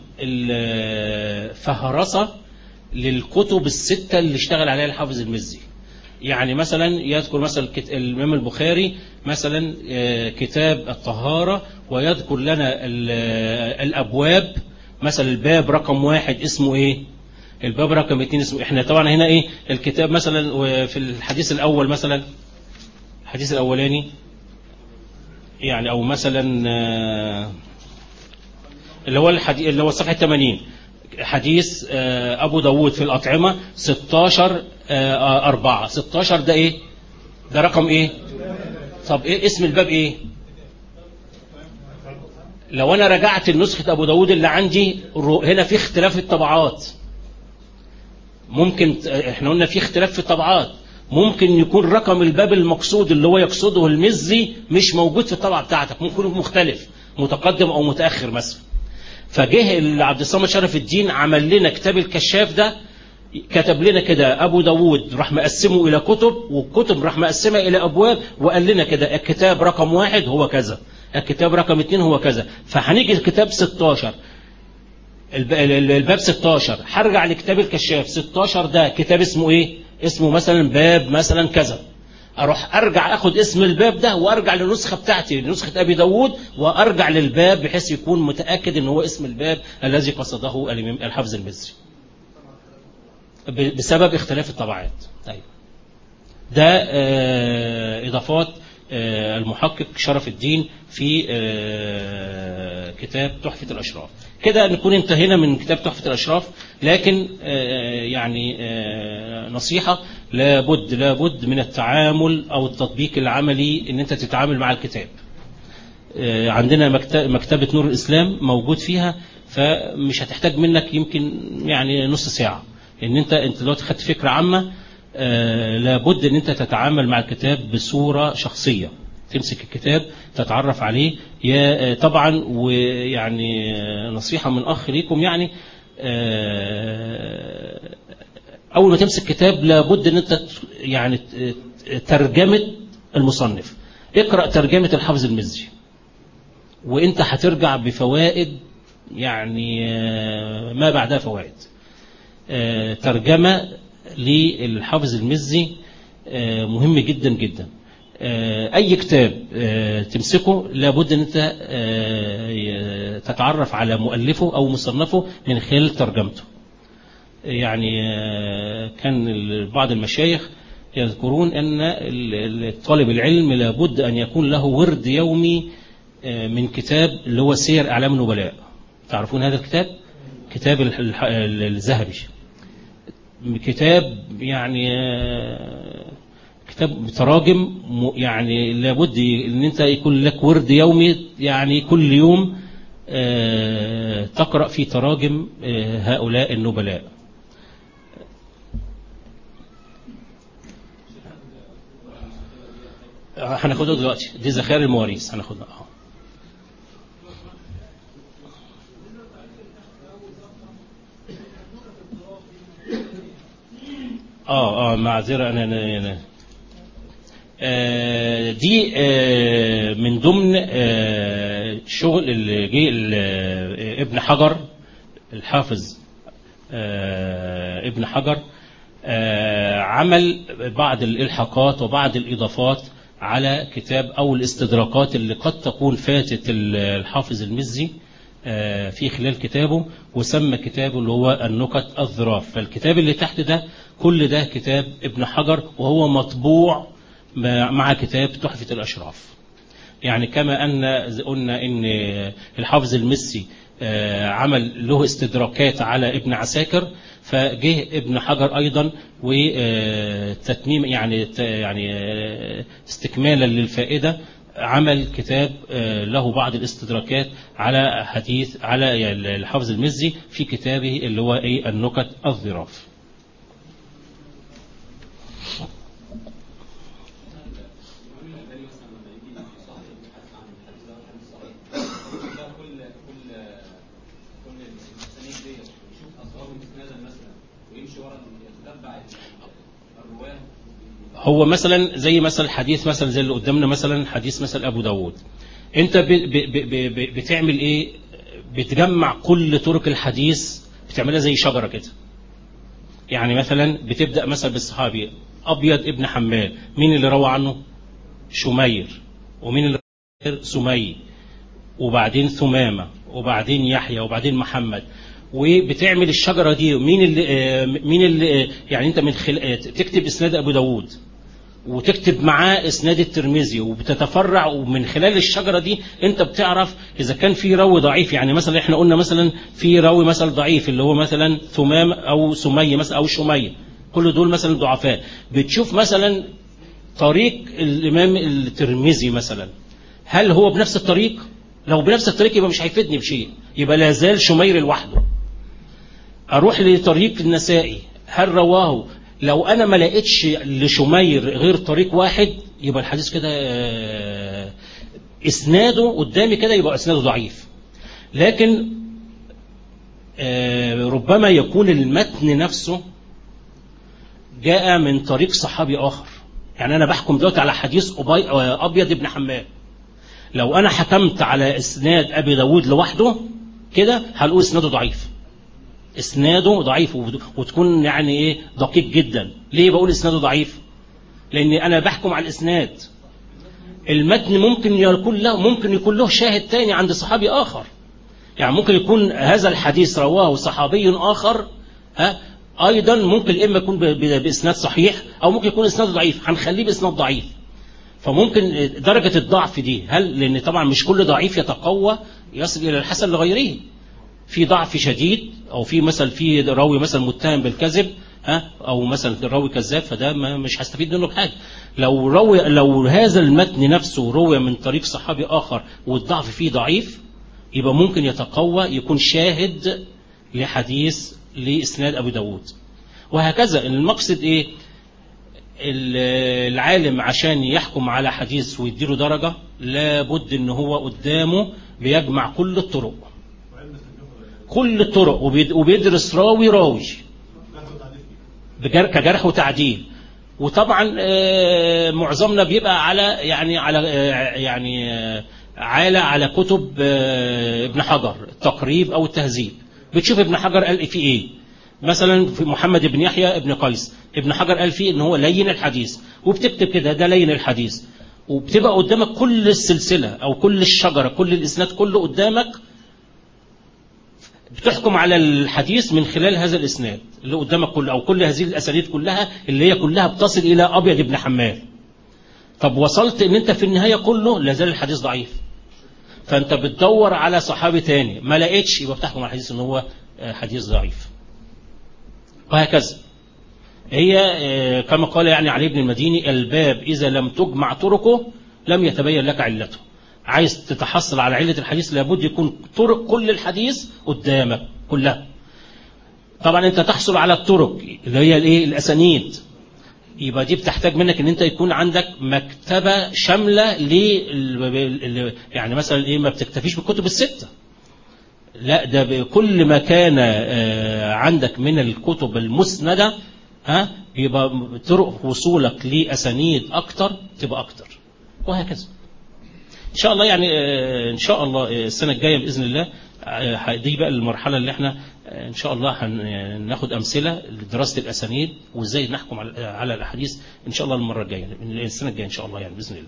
الفهرسة للكتب الستة اللي اشتغل عليها الحافظ المزي يعني مثلا يذكر مثلا كت- الإمام البخاري مثلا آه، كتاب الطهارة ويذكر لنا ال- آه، الأبواب مثلا الباب رقم واحد اسمه إيه الباب رقم اتنين اسمه احنا طبعا هنا ايه الكتاب مثلا في الحديث الأول مثلا الحديث الأولاني يعني أو مثلا آه، اللي هو الحديث اللي هو صفحة 80 حديث آه، أبو داود في الأطعمة 16 آه، 4 16 ده إيه ده رقم إيه طب إيه اسم الباب إيه لو أنا رجعت لنسخة أبو داود اللي عندي رو- هنا في اختلاف في الطبعات ممكن احنا قلنا في اختلاف في الطبعات ممكن يكون رقم الباب المقصود اللي هو يقصده المزي مش موجود في الطبعة بتاعتك ممكن يكون مختلف متقدم او متاخر مثلا فجه عبد الصمد شرف الدين عمل لنا كتاب الكشاف ده كتب لنا كده ابو داود راح مقسمه الى كتب والكتب راح مقسمها الى ابواب وقال لنا كده الكتاب رقم واحد هو كذا الكتاب رقم اتنين هو كذا فهنيجي الكتاب 16 الب- ال- الباب 16 هرجع لكتاب الكشاف 16 ده كتاب اسمه ايه اسمه مثلا باب مثلا كذا اروح ارجع اخد اسم الباب ده وارجع للنسخه بتاعتي نسخه ابي داود وارجع للباب بحيث يكون متاكد ان هو اسم الباب الذي قصده الإمام الحافظ المصري ب- بسبب اختلاف الطبعات طيب ده آه، اضافات آه، المحقق شرف الدين في آه، كتاب تحفة الأشراف كده نكون انتهينا من كتاب تحفة الأشراف لكن آه، يعني آه، نصيحة لابد لابد من التعامل أو التطبيق العملي ان انت تتعامل مع الكتاب آه، عندنا مكت- مكتبة نور الإسلام موجود فيها فمش هتحتاج منك يمكن يعني نص ساعة ان انت انت دلوقتي خدت فكرة عامة آه، لابد ان انت تتعامل مع الكتاب بصورة شخصية تمسك الكتاب تتعرف عليه يا آه، طبعا ويعني آه، نصيحة من اخ ليكم يعني آه، اول ما تمسك كتاب لابد ان انت ت- يعني ت- ترجمة المصنف اقرأ ترجمة الحافظ المزي وانت هترجع بفوائد يعني آه، ما بعدها فوائد آه، ترجمة للحافظ المزي آه، مهم جدا جدا آه، أي كتاب آه، تمسكه لابد أن أنت آه، ي- تتعرف على مؤلفه أو مصنفه من خلال ترجمته يعني آه، كان ال- بعض المشايخ يذكرون أن ال- ال- طالب العلم لابد أن يكون له ورد يومي آه، من كتاب اللي هو سير أعلام النبلاء تعرفون هذا الكتاب كتاب الح- الح- الذهبي كتاب يعني آه، كتاب تراجم م- يعني لابد ان انت يكون لك ورد يومي يعني كل يوم آه، تقرأ في تراجم آه، هؤلاء النبلاء آه، هناخدها دلوقتي دي ذخائر المواريث هناخدها اه اه اه معذرة انا انا, أنا. آه دي آه من ضمن آه شغل اللي جه ال- آه، ابن حجر الحافظ آه ابن حجر آه عمل بعض الإلحاقات وبعض الإضافات على كتاب أو الاستدراكات اللي قد تكون فاتت ال- الحافظ المزي آه، في خلال كتابه وسمى كتابه اللي هو النكت الظراف فالكتاب اللي تحت ده كل ده كتاب ابن حجر وهو مطبوع مع مع كتاب تحفة الأشراف يعني كما أن ز- قلنا أن الحافظ المسي آه، عمل له استدراكات على ابن عساكر فجه ابن حجر أيضا وتتميم يعني ت- يعني آه، استكمالا للفائدة عمل كتاب آه، له بعض الاستدراكات على حديث على يعني الحافظ المزي في كتابه اللي هو ايه النكت الظراف كل كل كل الاسانيد ديت يشوف اصحابه اسنادا مثلا ويمشي ورا يتتبع الرواه هو مثلا زي مثلا حديث مثلا زي اللي قدامنا مثلا حديث مثلا ابو داود انت ب ب ب ب ب بتعمل ايه بتجمع كل طرق الحديث بتعملها زي شجرة كده يعني مثلا بتبدأ مثلا بالصحابي ابيض ابن حمال مين اللي روى عنه شمير ومين اللي روى سمي وبعدين ثمامة وبعدين يحيى وبعدين محمد وبتعمل الشجرة دي مين اللي آه، مين اللي آه، يعني انت من خل... آه، تكتب اسناد ابو داود وتكتب معاه اسناد الترمذي وبتتفرع ومن خلال الشجره دي انت بتعرف اذا كان في راوي ضعيف يعني مثلا احنا قلنا مثلا في راوي مثلا ضعيف اللي هو مثلا ثمام او سميه مثلا او شميه كل دول مثلا ضعفاء بتشوف مثلا طريق الامام الترمذي مثلا هل هو بنفس الطريق لو بنفس الطريق يبقى مش هيفيدني بشيء يبقى لا زال شمير لوحده اروح لطريق النسائي هل رواه لو انا ما لقيتش لشمير غير طريق واحد يبقى الحديث كده آه، اسناده قدامي كده يبقى اسناده ضعيف لكن آه، ربما يكون المتن نفسه جاء من طريق صحابي آخر يعني أنا بحكم دلوقتي على حديث أبي- آه، أبيض بن حماد لو أنا حكمت على إسناد أبي داود لوحده كده هنقول إسناده ضعيف إسناده ضعيف وت- وتكون يعني إيه دقيق جدا ليه بقول إسناده ضعيف لأن أنا بحكم على الإسناد المتن ممكن يكون له ممكن يكون له شاهد تاني عند صحابي آخر يعني ممكن يكون هذا الحديث رواه صحابي آخر ها أيضا ممكن إما يكون ب- ب- بإسناد صحيح أو ممكن يكون إسناد ضعيف هنخليه بإسناد ضعيف فممكن درجة الضعف دي هل لأن طبعا مش كل ضعيف يتقوى يصل إلى الحسن لغيره في ضعف شديد أو في مثلا في راوي مثلا متهم بالكذب ها أو مثلا الراوي كذاب فده ما مش هستفيد منه بحاجة لو روي لو هذا المتن نفسه روي من طريق صحابي آخر والضعف فيه ضعيف يبقى ممكن يتقوى يكون شاهد لحديث لإسناد أبو داود وهكذا المقصد إيه ال- العالم عشان يحكم على حديث ويديله درجة لابد ان هو قدامه بيجمع كل الطرق كل الطرق وبيد- وبيدرس راوي راوي بجر- كجرح وتعديل وطبعا آه، معظمنا بيبقى على يعني على آه، يعني آه، عالة على كتب آه، ابن حجر التقريب او التهذيب بتشوف ابن حجر قال فيه ايه مثلا في محمد بن يحيى ابن قيس ابن حجر قال فيه ان هو لين الحديث وبتكتب كده ده لين الحديث وبتبقى قدامك كل السلسلة او كل الشجرة كل الاسناد كله قدامك بتحكم على الحديث من خلال هذا الاسناد اللي قدامك كله او كل هذه الاسانيد كلها اللي هي كلها بتصل الى ابيض بن حمال طب وصلت ان انت في النهايه كله لازال الحديث ضعيف فانت بتدور على صحابي تاني ما لقيتش يبقى بتحكم على الحديث ان هو آه، حديث ضعيف وهكذا هي آه، كما قال يعني علي بن المديني الباب اذا لم تجمع طرقه لم يتبين لك علته عايز تتحصل على علة الحديث لابد يكون طرق كل الحديث قدامك كلها طبعا انت تحصل على الطرق اللي هي الايه الاسانيد يبقى دي بتحتاج منك ان انت يكون عندك مكتبة شاملة ل يعني مثلا ايه ما بتكتفيش بالكتب الستة لا ده بكل ما كان آه، عندك من الكتب المسندة ها يبقى طرق وصولك لأسانيد أكتر تبقى أكتر وهكذا ان شاء الله يعني آه، ان شاء الله آه، السنه الجايه باذن الله آه، دي بقى المرحله اللي احنا آه، ان شاء الله هناخد امثله لدراسه الاسانيد وازاي نحكم على آه، على الاحاديث ان شاء الله المره الجايه السنه الجايه ان شاء الله يعني باذن الله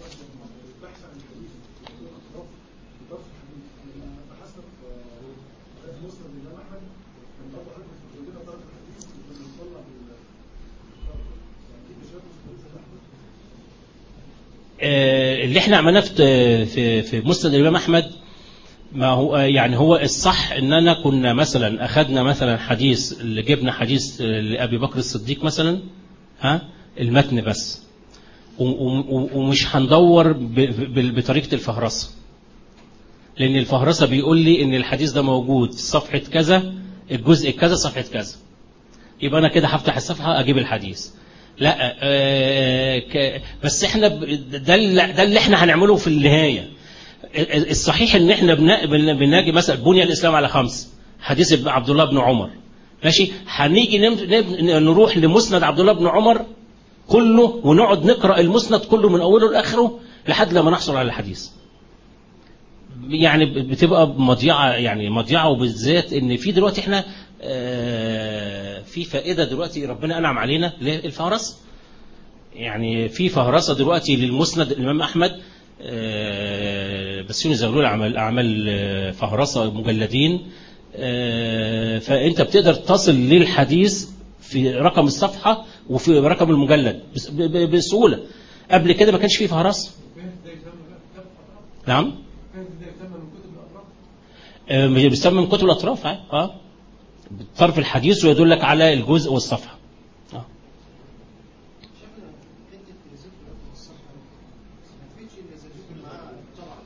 آه، اللي احنا عملناه في في في مسند الامام احمد ما هو يعني هو الصح اننا كنا مثلا اخذنا مثلا حديث اللي جبنا حديث آه، لابي بكر الصديق مثلا ها المتن بس و- و- ومش هندور ب- ب- بطريقه الفهرسه لان الفهرسه بيقول لي ان الحديث ده موجود في صفحه كذا الجزء كذا صفحه كذا يبقى انا كده هفتح الصفحه اجيب الحديث لا آه، ك- بس احنا ب- ده اللي ده اللي احنا هنعمله في النهايه ال- الصحيح ان احنا بنا- بن- بنجي مثلا بني الاسلام على خمس حديث ابن عبد الله بن عمر ماشي هنيجي نم- نم- نروح لمسند عبد الله بن عمر كله ونقعد نقرا المسند كله من اوله لاخره لحد لما نحصل على الحديث يعني بتبقى مضيعه يعني مضيعه وبالذات ان في دلوقتي احنا آه، في فائده دلوقتي ربنا انعم علينا للفهرسه يعني في فهرسه دلوقتي للمسند الامام احمد آه، بس يونس زغلول عمل اعمال آه، فهرسه مجلدين آه، فانت بتقدر تصل للحديث في رقم الصفحه وفي رقم المجلد بس- ب- ب- بسهوله قبل كده ما كانش فيه فهرسه كانت ده يسمى كتاب الأطراف نعم كانت ده يسمى من كتب الأطراف آه، بيسمى من كتب الاطراف اه اه طرف الحديث ويدلك على الجزء والصفحه آه. شكل حته ذكر الصحه ما تفيدش ان اذا ذكر معاه طبعا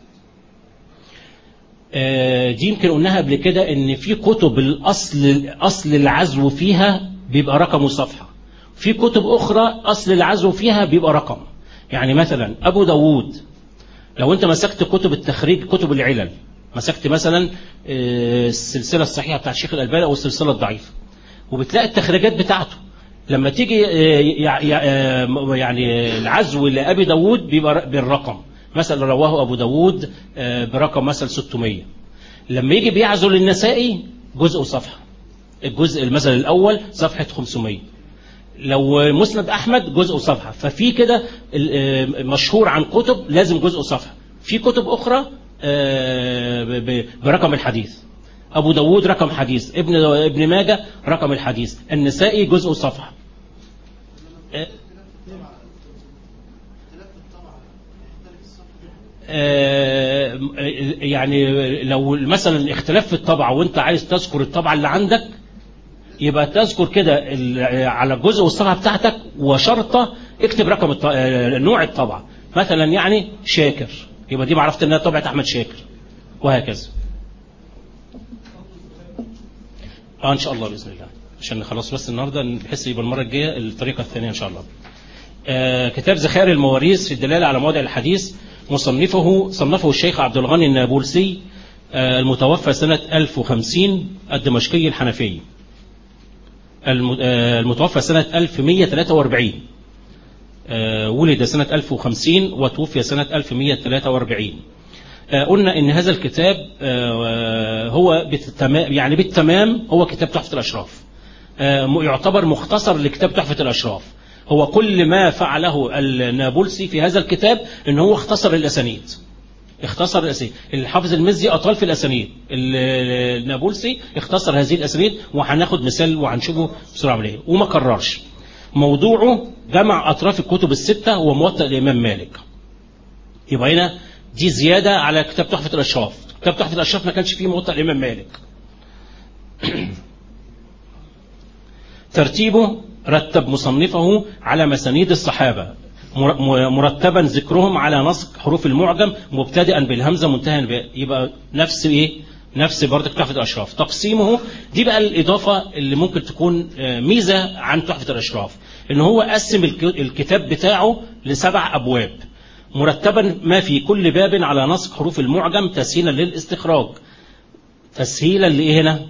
آه، دي يمكن قلناها قبل كده ان في كتب الاصل اصل العزو فيها بيبقى رقم وصفحه في كتب اخرى اصل العزو فيها بيبقى رقم يعني مثلا ابو داوود لو انت مسكت كتب التخريج كتب العلل مسكت مثلا آه، السلسله الصحيحه بتاعت الشيخ الالباني او السلسله الضعيفه وبتلاقي التخريجات بتاعته لما تيجي آه، يع- يع- آه، يعني العزو لابي داود بيبقى بالرقم مثلا رواه ابو داود آه، برقم مثلا 600 لما يجي بيعزو للنسائي جزء وصفحه الجزء المثل الاول صفحه 500 لو مسند احمد جزء وصفحه ففي كده ال- آه، مشهور عن كتب لازم جزء وصفحه في كتب اخرى آه، ب- ب- برقم الحديث ابو داود رقم حديث ابن ابن ماجه رقم الحديث النسائي جزء وصفحه آه، آه، يعني لو مثلا اختلاف في الطبعه وانت عايز تذكر الطبعه اللي عندك يبقى تذكر كده ال- على الجزء والصفحه بتاعتك وشرطه اكتب رقم الط... آه، نوع الطبعه مثلا يعني شاكر يبقى دي عرفت انها طبعه احمد شاكر وهكذا اه ان شاء الله باذن الله عشان نخلص بس النهارده بحيث يبقى المره الجايه الطريقه الثانيه ان شاء الله آه، كتاب ذخائر المواريث في الدلاله على مواضع الحديث مصنفه صنفه الشيخ عبد الغني النابلسي آه، المتوفى سنه 1050 الدمشقي الحنفي الم- آه، المتوفى سنة 1143 آه، ولد سنة 1050 وتوفي سنة 1143 آه، قلنا ان هذا الكتاب آه، هو بالتمام يعني بالتمام هو كتاب تحفة الاشراف آه، م- يعتبر مختصر لكتاب تحفة الاشراف هو كل ما فعله النابلسي في هذا الكتاب ان هو اختصر الاسانيد اختصر الاسانيد الحافظ المزي اطال في الاسانيد ال- النابلسي اختصر هذه الاسانيد وهناخد مثال وهنشوفه بسرعه عمليه وما كررش موضوعه جمع اطراف الكتب السته وموطأ الامام مالك يبقى هنا دي زياده على كتاب تحفه الاشراف كتاب تحفه الاشراف ما كانش فيه موطأ الامام مالك ترتيبه رتب مصنفه على مسانيد الصحابة مر- م- مرتبا ذكرهم على نسق حروف المعجم مبتدئا بالهمزة منتهى بالياء يبقى نفس ايه نفس برضك تحفة الأشراف تقسيمه دي بقى الإضافة اللي ممكن تكون آه، ميزة عن تحفة الأشراف إن هو قسم الك- الكتاب بتاعه لسبع أبواب مرتبا ما في كل باب على نسق حروف المعجم تسهيلا للاستخراج تسهيلا لإيه هنا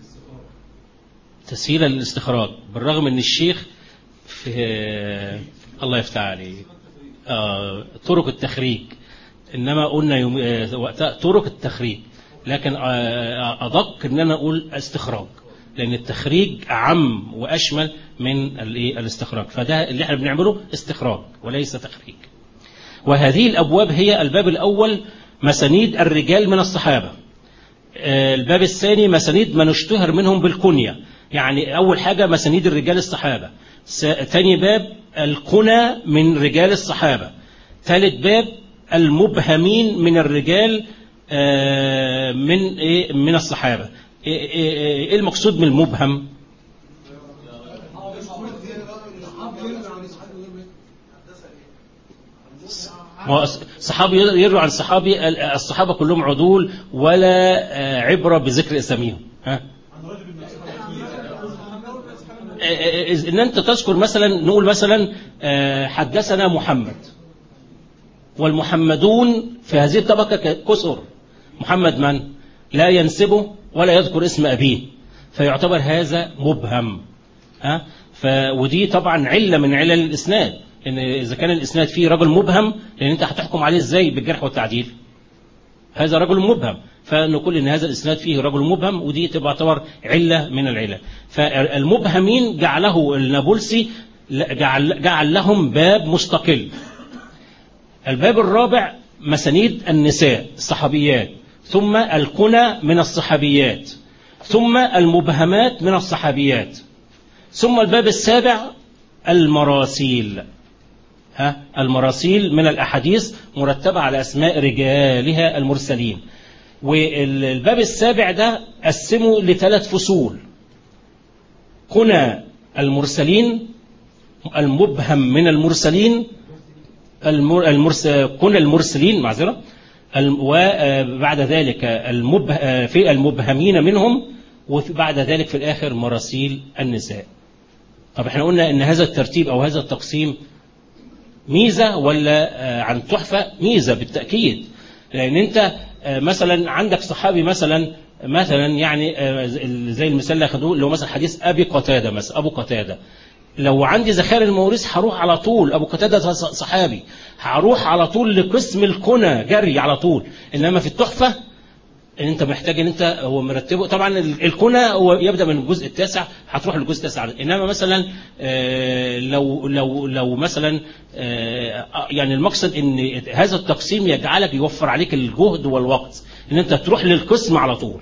تسهيلا للاستخراج بالرغم ان الشيخ في الله يفتح عليه آه طرق التخريج انما قلنا يوم آه وقتها طرق التخريج لكن آه ادق ان انا اقول استخراج لان التخريج اعم واشمل من الايه الاستخراج فده اللي احنا بنعمله استخراج وليس تخريج وهذه الابواب هي الباب الاول مسانيد الرجال من الصحابه آه، الباب الثاني مسانيد من اشتهر منهم بالكنية يعني أول حاجة مسانيد الرجال الصحابة س- ثاني باب الكنى من رجال الصحابة ثالث باب المبهمين من الرجال آه، من إيه من الصحابة إيه إيه- إيه- إيه المقصود من المبهم ما هو صحابي يروي عن صحابي الصحابة كلهم عدول ولا آه، عبرة بذكر اساميهم ها آه، آه، ان انت تذكر مثلا نقول مثلا آه، حدثنا محمد والمحمدون في هذه الطبقة ك- كثر محمد من لا ينسبه ولا يذكر اسم أبيه فيعتبر هذا مبهم ها ف ودي طبعا علة من علل الإسناد إن إذا كان الإسناد فيه رجل مبهم لأن أنت هتحكم عليه إزاي بالجرح والتعديل هذا رجل مبهم فنقول ان هذا الاسناد فيه رجل مبهم ودي تبقى تعتبر عله من العلل فالمبهمين جعله النابلسي جعل, جعل لهم باب مستقل الباب الرابع مسانيد النساء الصحابيات ثم الكنى من الصحابيات ثم المبهمات من الصحابيات ثم الباب السابع المراسيل ها المراسيل من الأحاديث مرتبة على أسماء رجالها المرسلين والباب السابع ده قسمه لثلاث فصول كنى المرسلين المبهم من المرسلين المر... المرس... كنى المرسلين معذرة الم- وبعد ذلك المبه... في المبهمين منهم وبعد ذلك في الآخر مراسيل النساء طب احنا قلنا ان هذا الترتيب او هذا التقسيم ميزة ولا آه، عن تحفة ميزة بالتأكيد لأن أنت آه، مثلا عندك صحابي مثلا مثلا يعني آه، زي المثال اللي أخدوه اللي هو مثلا حديث أبي قتادة مثلا أبو قتادة لو عندي ذخائر المواريث هروح على طول ابو قتاده ده صحابي هروح على طول لقسم الكنى جري على طول انما في التحفه ان انت محتاج ان انت هو مرتبه طبعا ال- الكنى هو يبدا من الجزء التاسع هتروح للجزء التاسع انما مثلا آه، لو لو لو مثلا آه، يعني المقصد ان هذا التقسيم يجعلك يوفر عليك الجهد والوقت ان انت تروح للقسم على طول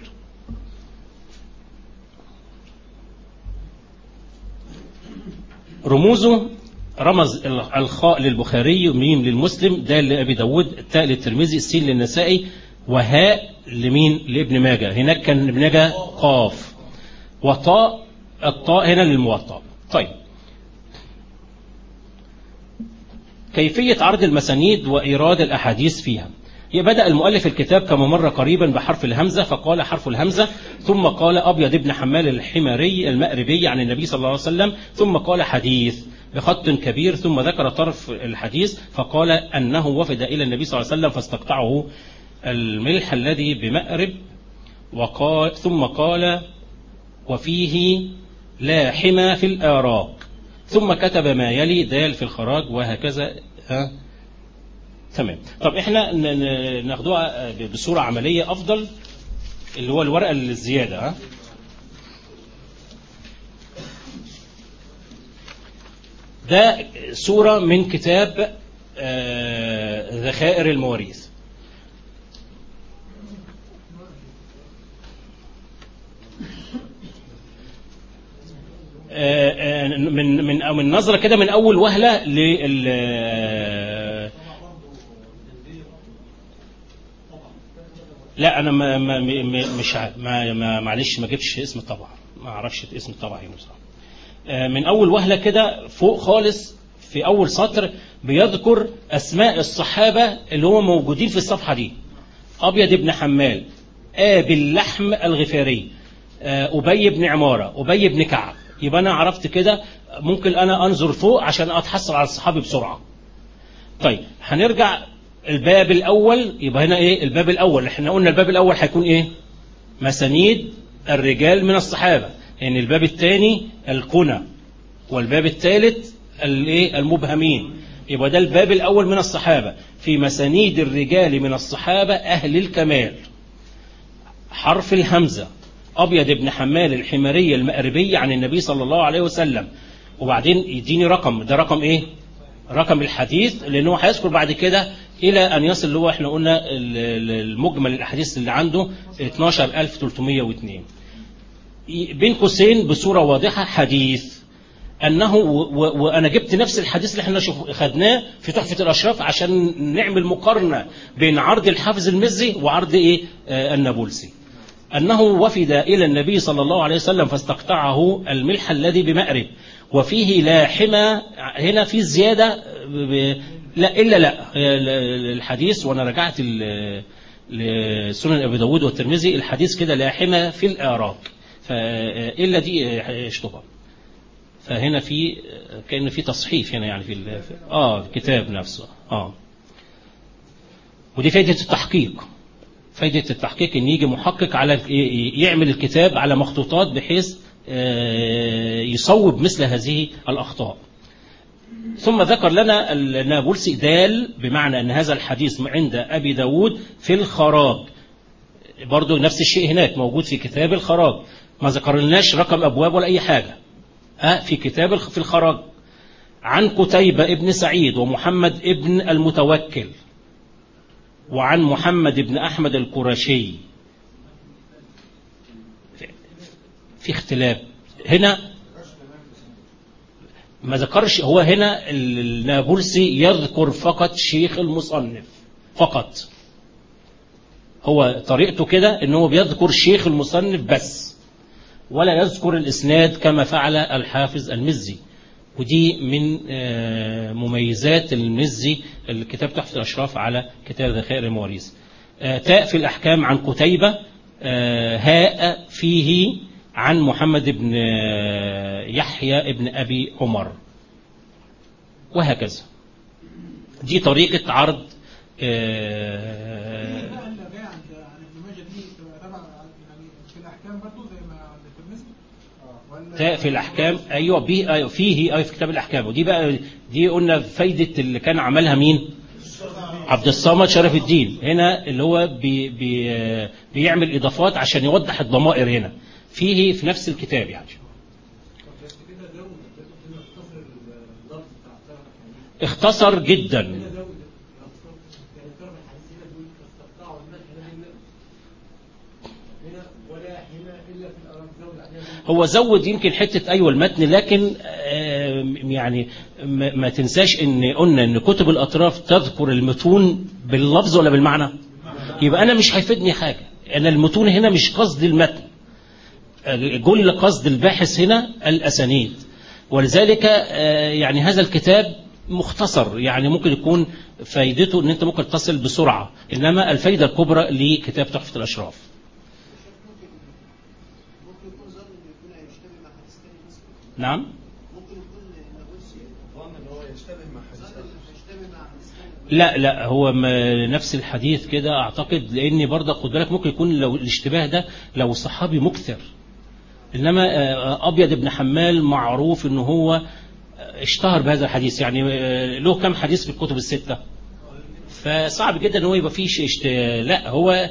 رموزه رمز ال- الخاء للبخاري ميم للمسلم دال لأبي داود تاء للترمذي سين للنسائي وهاء لمين لابن ماجه هناك كان ابن ماجه قاف وطاء الطاء هنا للموطأ طيب كيفية عرض المسانيد وإيراد الأحاديث فيها هي بدأ المؤلف الكتاب كما مر قريبا بحرف الهمزة فقال حرف الهمزة ثم قال أبيض ابن حمال الحماري المأربي عن النبي صلى الله عليه وسلم ثم قال حديث بخط كبير ثم ذكر طرف الحديث فقال أنه وفد إلى النبي صلى الله عليه وسلم فاستقطعه الملح الذي بمأرب وقال ثم قال وفيه لا حمى في الآراق ثم كتب ما يلي دال في الخراج وهكذا ها تمام طب احنا ن- ن- ناخدوها بصورة عملية أفضل اللي هو الورقة الزيادة ها ده صورة من كتاب آه، ذخائر المواريث آه، آه، من من أو من نظرة كده من أول وهلة لل لا انا ما ما ما- مش ع- ما ما معلش ما جبتش اسم الطبعه ما اعرفش اسم الطبعه ايه بصراحه آه، من اول وهله كده فوق خالص في اول سطر بيذكر اسماء الصحابه اللي هم موجودين في الصفحه دي ابيض بن حمال ابي اللحم الغفاري آه، ابي بن عماره ابي بن كعب يبقى انا عرفت كده ممكن انا انظر فوق عشان اتحصل على الصحابي بسرعه طيب هنرجع الباب الاول يبقى هنا ايه الباب الاول احنا قلنا الباب الاول هيكون ايه مسانيد الرجال من الصحابه يعني الباب الثاني الكنى والباب الثالث الايه المبهمين يبقى ده الباب الاول من الصحابه في مسانيد الرجال من الصحابه اهل الكمال حرف الهمزه ابيض بن حمال الحماري المأربي عن النبي صلى الله عليه وسلم وبعدين يديني رقم ده رقم ايه رقم الحديث لانه هيذكر بعد كده الى ان يصل اللي هو احنا قلنا ال- ال- المجمل الاحاديث اللي عنده 12302 ي- بين قوسين بصوره واضحه حديث انه و- و- وانا جبت نفس الحديث اللي احنا شوف- خدناه في تحفه الاشراف عشان نعمل مقارنه بين عرض الحافظ المزي وعرض ايه آه النابلسي أنه وفد إلى النبي صلى الله عليه وسلم فاستقطعه الملح الذي بمأرب وفيه لا حمى هنا في زيادة ب... لا إلا لا الحديث وأنا رجعت ل- لسنن أبي داود والترمذي الحديث كده لا حمى في الآراك فإلا دي اشتبه فهنا في كأن في تصحيف هنا يعني في ال- اه الكتاب نفسه اه ودي فائدة التحقيق فايدة التحقيق ان يجي محقق على يعمل الكتاب على مخطوطات بحيث آه، يصوب مثل هذه الأخطاء ثم ذكر لنا النابلسي دال بمعنى أن هذا الحديث عند أبي داود في الخراج برضو نفس الشيء هناك موجود في كتاب الخراج ما ذكرناش رقم أبواب ولا أي حاجة ها في كتاب الخ- في الخراج عن قتيبة ابن سعيد ومحمد ابن المتوكل وعن محمد بن أحمد القرشي في- في اختلاف هنا ما ذكرش هو هنا النابلسي يذكر فقط شيخ المصنف فقط هو طريقته كده ان هو بيذكر شيخ المصنف بس ولا يذكر الاسناد كما فعل الحافظ المزي ودي من آه، مميزات المزي الكتاب تحفة الأشراف على كتاب ذخائر المواريث آه، تاء في الأحكام عن قتيبة آه، هاء فيه عن محمد بن آه، يحيى بن أبي عمر وهكذا دي طريقة عرض آه، بقى اللي جاي عند عن ابن ماجه دي تبقى تبع يعني في الاحكام برضو زي ما عند الترمذي ولا تا- في الأحكام أيوة بي أيوة فيه أيوة في كتاب الأحكام ودي بقى دي قلنا فايدة اللي كان عملها مين؟ عبد الصمد شرف الدين هنا اللي هو بي بي آه، بيعمل إضافات عشان يوضح الضمائر هنا فيه في نفس الكتاب يعني بس كده زود كده اختصر اللفظ بتاع الطرف الحديث اختصر جدا كده زود الاختصار يعني الطرف الحديث هنا بيقول فاستقطعوا المدح هنا هنا ولا هنا الا في الاراء زود عليها هو زود يمكن حتة أيوة المتن لكن آه، يعني ما ما تنساش ان قلنا ان كتب الأطراف تذكر المتون باللفظ ولا بالمعنى يبقى أنا مش هيفيدني حاجة أنا المتون هنا مش قصد المتن كل قصد الباحث هنا الأسانيد ولذلك آه، يعني هذا الكتاب مختصر يعني ممكن يكون فايدته ان انت ممكن تصل بسرعة انما الفايدة الكبرى لكتاب تحفة الاشراف ممكن يكون ظن انه يكون هيشتبه مع حديث تاني مثلا نعم ممكن يكون نابلسي ظن ان هو يشتبه مع حديث ظن آخر. انه هيشتبه مع حديث تاني لا لا هو ما نفس الحديث كده اعتقد لان برضه خد بالك ممكن يكون لو الاشتباه ده لو صحابي مكثر انما آه، ابيض بن حمال معروف ان هو آه، اشتهر بهذا الحديث يعني آه، له كم حديث في الكتب الستة فصعب جدا ان هو يبقى فيه شيء اشت... لا هو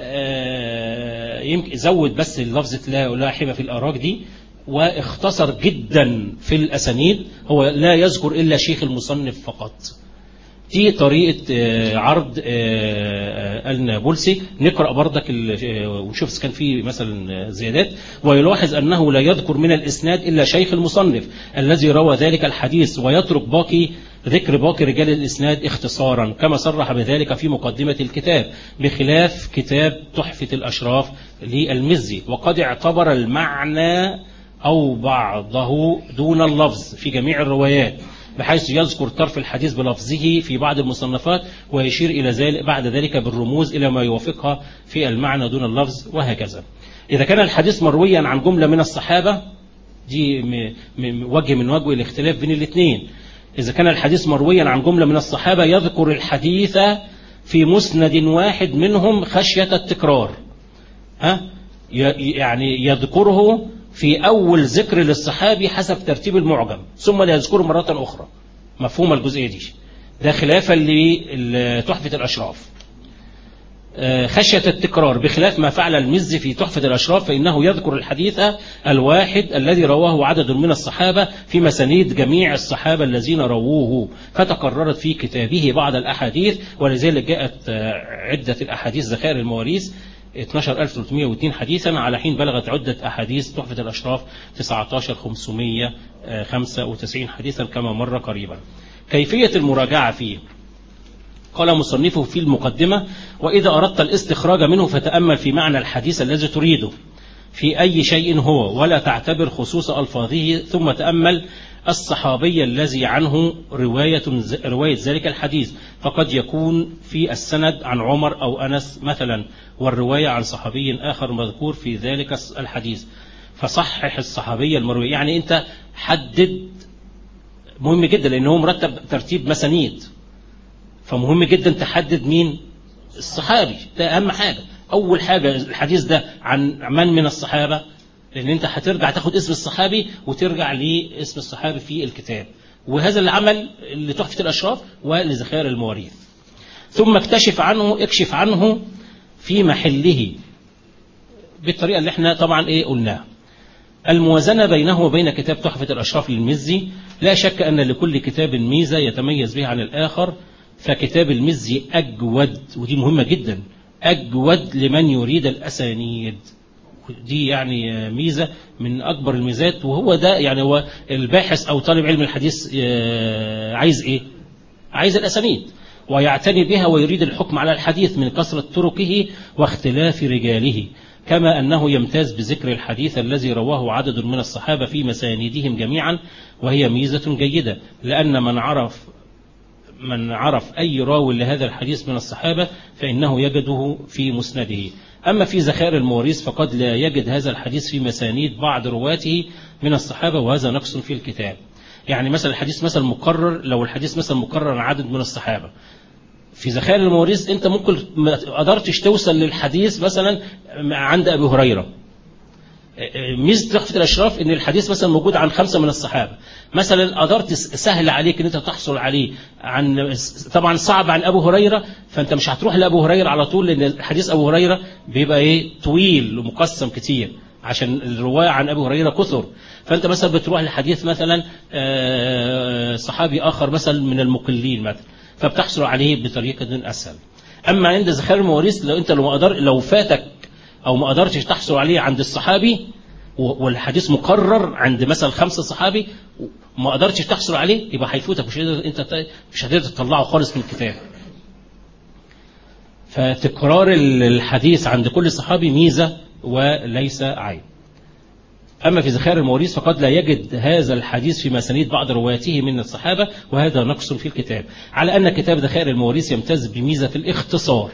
آه، يمكن زود بس لفظة لا لا حبة في الأراك دي واختصر جدا في الأسانيد هو لا يذكر إلا شيخ المصنف فقط دي طريقة آه، عرض آه، النابلسي نقرأ بردك ال- آه، ونشوف إذا كان في مثلا آه، زيادات ويلاحظ أنه لا يذكر من الإسناد إلا شيخ المصنف الذي روى ذلك الحديث ويترك باقي ذكر باقي رجال الإسناد اختصارا كما صرح بذلك في مقدمة الكتاب بخلاف كتاب تحفة الأشراف للمزي وقد اعتبر المعنى أو بعضه دون اللفظ في جميع الروايات بحيث يذكر طرف الحديث بلفظه في بعض المصنفات ويشير إلى ذلك بعد ذلك بالرموز إلى ما يوافقها في المعنى دون اللفظ وهكذا إذا كان الحديث مرويا عن جملة من الصحابة دي م- م- وجه من وجه الاختلاف بين الاثنين إذا كان الحديث مرويا عن جملة من الصحابة يذكر الحديث في مسند واحد منهم خشية التكرار ها ي- يعني يذكره في أول ذكر للصحابي حسب ترتيب المعجم ثم لا يذكره مرة أخرى مفهوم الجزئية دي ده خلافا لتحفة الأشراف آه، خشية التكرار بخلاف ما فعل المزي في تحفة الأشراف فإنه يذكر الحديث الواحد الذي رواه عدد من الصحابة في مسانيد جميع الصحابة الذين رووه فتكررت في كتابه بعض الأحاديث ولذلك جاءت آه، عدة الأحاديث ذخائر المواريث 12302 حديثا على حين بلغت عدة أحاديث تحفة الأشراف 19595 حديثا كما مر قريبا كيفية المراجعة فيه قال مصنفه في المقدمة وإذا أردت الاستخراج منه فتأمل في معنى الحديث الذي تريده في أي شيء هو ولا تعتبر خصوص ألفاظه ثم تأمل الصحابي الذي عنه رواية, رواية ذلك الحديث فقد يكون في السند عن عمر أو أنس مثلا والرواية عن صحابي آخر مذكور في ذلك الحديث فصحح الصحابي المروي يعني أنت حدد مهم جدا لأنه مرتب ترتيب مسانيد فمهم جدا تحدد مين الصحابي ده أهم حاجة أول حاجة الحديث ده عن من من الصحابة لأن أنت هترجع تاخد اسم الصحابي وترجع لاسم الصحابي في الكتاب وهذا العمل لتحفة الأشراف ولذخائر المواريث ثم اكتشف عنه اكشف عنه في محله بالطريقة اللي احنا طبعا ايه قلناها الموازنة بينه وبين كتاب تحفة الأشراف للمزي لا شك أن لكل كتاب ميزة يتميز بها عن الآخر فكتاب المزي أجود ودي مهمة جدا أجود لمن يريد الأسانيد دي يعني ميزة من أكبر الميزات وهو ده يعني هو الباحث أو طالب علم الحديث آه، عايز إيه عايز الأسانيد ويعتني بها ويريد الحكم على الحديث من كثرة طرقه واختلاف رجاله كما أنه يمتاز بذكر الحديث الذي رواه عدد من الصحابة في مساندهم جميعا وهي ميزة جيدة لأن من عرف من عرف أي راو لهذا الحديث من الصحابة فإنه يجده في مسنده أما في ذخائر المواريث فقد لا يجد هذا الحديث في مسانيد بعض رواته من الصحابة وهذا نقص في الكتاب يعني مثلا الحديث مثلا مكرر لو الحديث مثلا مكرر عن عدد من الصحابة في ذخائر المواريث انت ممكن ما قدرتش توصل للحديث مثلا عند ابي هريره ميزه تحفه الاشراف ان الحديث مثلا موجود عن خمسه من الصحابه مثلا قدرت سهل عليك ان انت تحصل عليه عن طبعا صعب عن ابو هريره فانت مش هتروح لابو هريره على طول لان حديث ابو هريره بيبقى ايه طويل ومقسم كتير عشان الروايه عن ابي هريره كثر فانت مثلا بتروح لحديث مثلا آه، صحابي اخر مثلا من المقلين مثلا فبتحصل عليه بطريقه اسهل اما عند ذخائر المواريث لو انت لو ما قدر لو فاتك او ما قدرتش تحصل عليه عند الصحابي و- والحديث مقرر عند مثلا خمسه صحابي وما قدرتش تحصل عليه يبقى هيفوتك مش هتقدر انت ت- مش هتقدر تطلعه خالص من الكتاب فتكرار الحديث عند كل صحابي ميزه وليس عيب أما في ذخائر المواريث فقد لا يجد هذا الحديث في مسانيد بعض رواياته من الصحابة وهذا نقص في الكتاب على أن كتاب ذخائر المواريث يمتاز بميزة الاختصار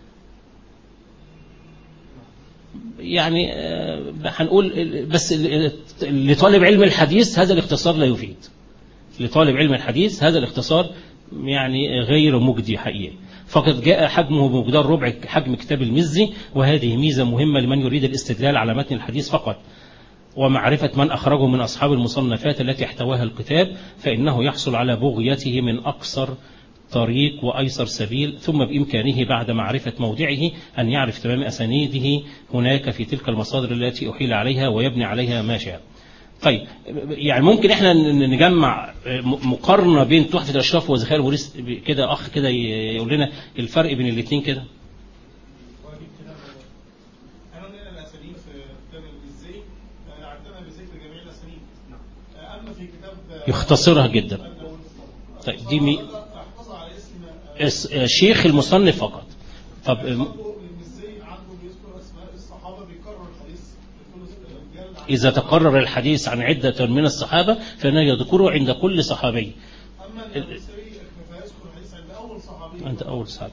يعني آه، هنقول بس ال- ال- لطالب علم الحديث هذا الاختصار لا يفيد لطالب علم الحديث هذا الاختصار يعني غير مجدي حقيقي فقد جاء حجمه بمقدار ربع حجم كتاب المزي وهذه ميزة مهمة لمن يريد الاستدلال على متن الحديث فقط ومعرفة من أخرجه من أصحاب المصنفات التي احتواها الكتاب فإنه يحصل على بغيته من أقصر طريق وأيسر سبيل ثم بإمكانه بعد معرفة موضعه أن يعرف تمام أسانيده هناك في تلك المصادر التي أحيل عليها ويبني عليها ما شاء طيب يعني ممكن احنا ن- نجمع م- مقارنة بين تحفة الأشراف وذخائر الوريث كده أخ كده ي- يقول لنا الفرق بين الاثنين كده واجب كده انا من الاسانيد في كتاب الزي عندنا الزي في جميع الاسانيد اما في كتاب يختصرها جدا طيب دي مي... احفظ على اسم اس- شيخ المصنف فقط طب برضه الزي عنده بيذكر اسماء الصحابه بيكرر الحديث بيقول الرجال عن- إذا تقرر الحديث عن عدة من الصحابة فإنه يذكره عند كل صحابي اما النسائي فيذكر الحديث عند اول صحابي أنت أول صحابي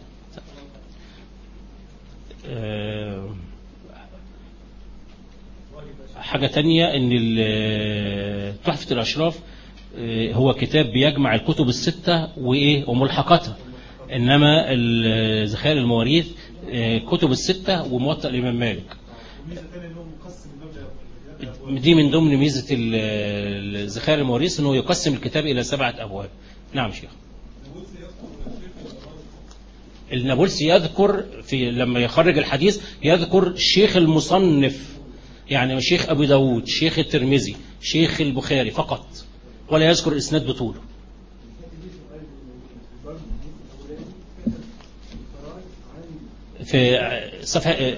آه، حاجة تانية أن ال- تحفة الأشراف آه، هو كتاب بيجمع الكتب الستة وإيه وملحقاتها إنما ال- ذخائر المواريث آه، كتب الستة وموطأ الإمام مالك وميزه ثانيه ان هو مقسم الباب دي من ضمن ميزة ال- الذخائر المواريث أنه يقسم الكتاب إلى سبعة أبواب نعم شيخ النابلسي يذكر في لما يخرج الحديث يذكر شيخ المصنف يعني شيخ أبو داود شيخ الترمذي شيخ البخاري فقط ولا يذكر الإسناد بطوله في صفحة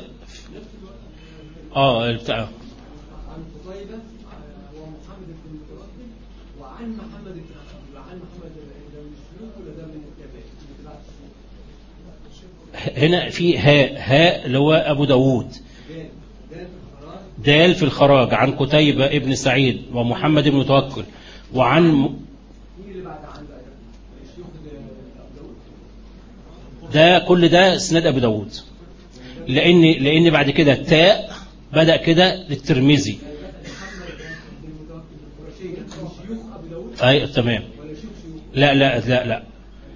اه بتاع عن قتيبة آه، ومحمد بن المتوكل وعن محمد بن عبد وعن محمد ده من الشيوخ ولا ده من التابعين؟ من تبع الشيوخ. هنا في هاء هاء اللي هو أبو داود جان جان في القرار دال في الخراج عن قتيبة ابن سعيد ومحمد بن متوكل وعن مين اللي بعد عن بقى ده؟ الشيوخ ده ابو داود ده كل ده اسناد ابو داود لان لان بعد كده التاء بدا كده للترمذي محمد بن المتوكل القرشي من شيوخ ابو داود اي تمام ولا شيوخ شيوخ؟ لا لا لا لا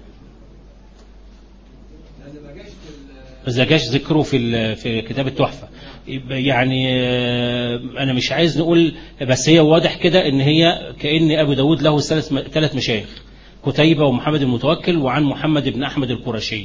لان ما جاش في ال- ما جاش ذكره في ال- في كتاب التحفه يبقى يعني آه، انا مش عايز نقول بس هي واضح كده ان هي كان ابو داود له ثلاث ثلاث مشايخ قتيبه ومحمد المتوكل وعن محمد بن احمد القرشي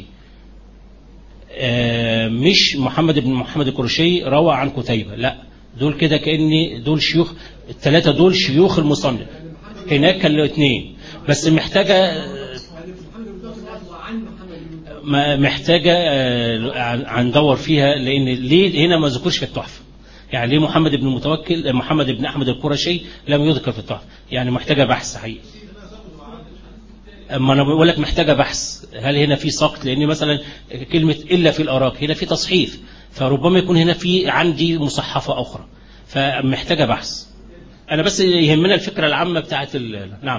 آه، مش محمد بن محمد القرشي روى عن قتيبة لا دول كده كأن دول شيوخ الثلاثة دول شيوخ المصنف هناك كان له اثنين بس محتاجة يعني محمد بن المتوكل وعن محمد بن المتوكل ما- محتاجة آه، عن- هندور فيها لأن ليه هنا ما ذكرش في التحفة يعني ليه محمد بن المتوكل محمد بن أحمد القرشي لم يذكر في التحفة يعني محتاجة بحث حقيقي اما انا بقول لك محتاجه بحث هل هنا في سقط لان مثلا كلمه الا في الاراك هنا في تصحيف فربما يكون هنا في عندي مصحفه اخرى فمحتاجه بحث انا بس يهمنا الفكره العامه بتاعت ال... نعم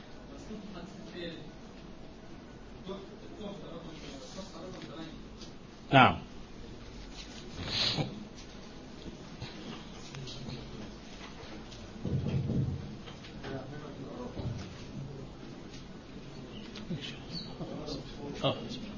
نعم اه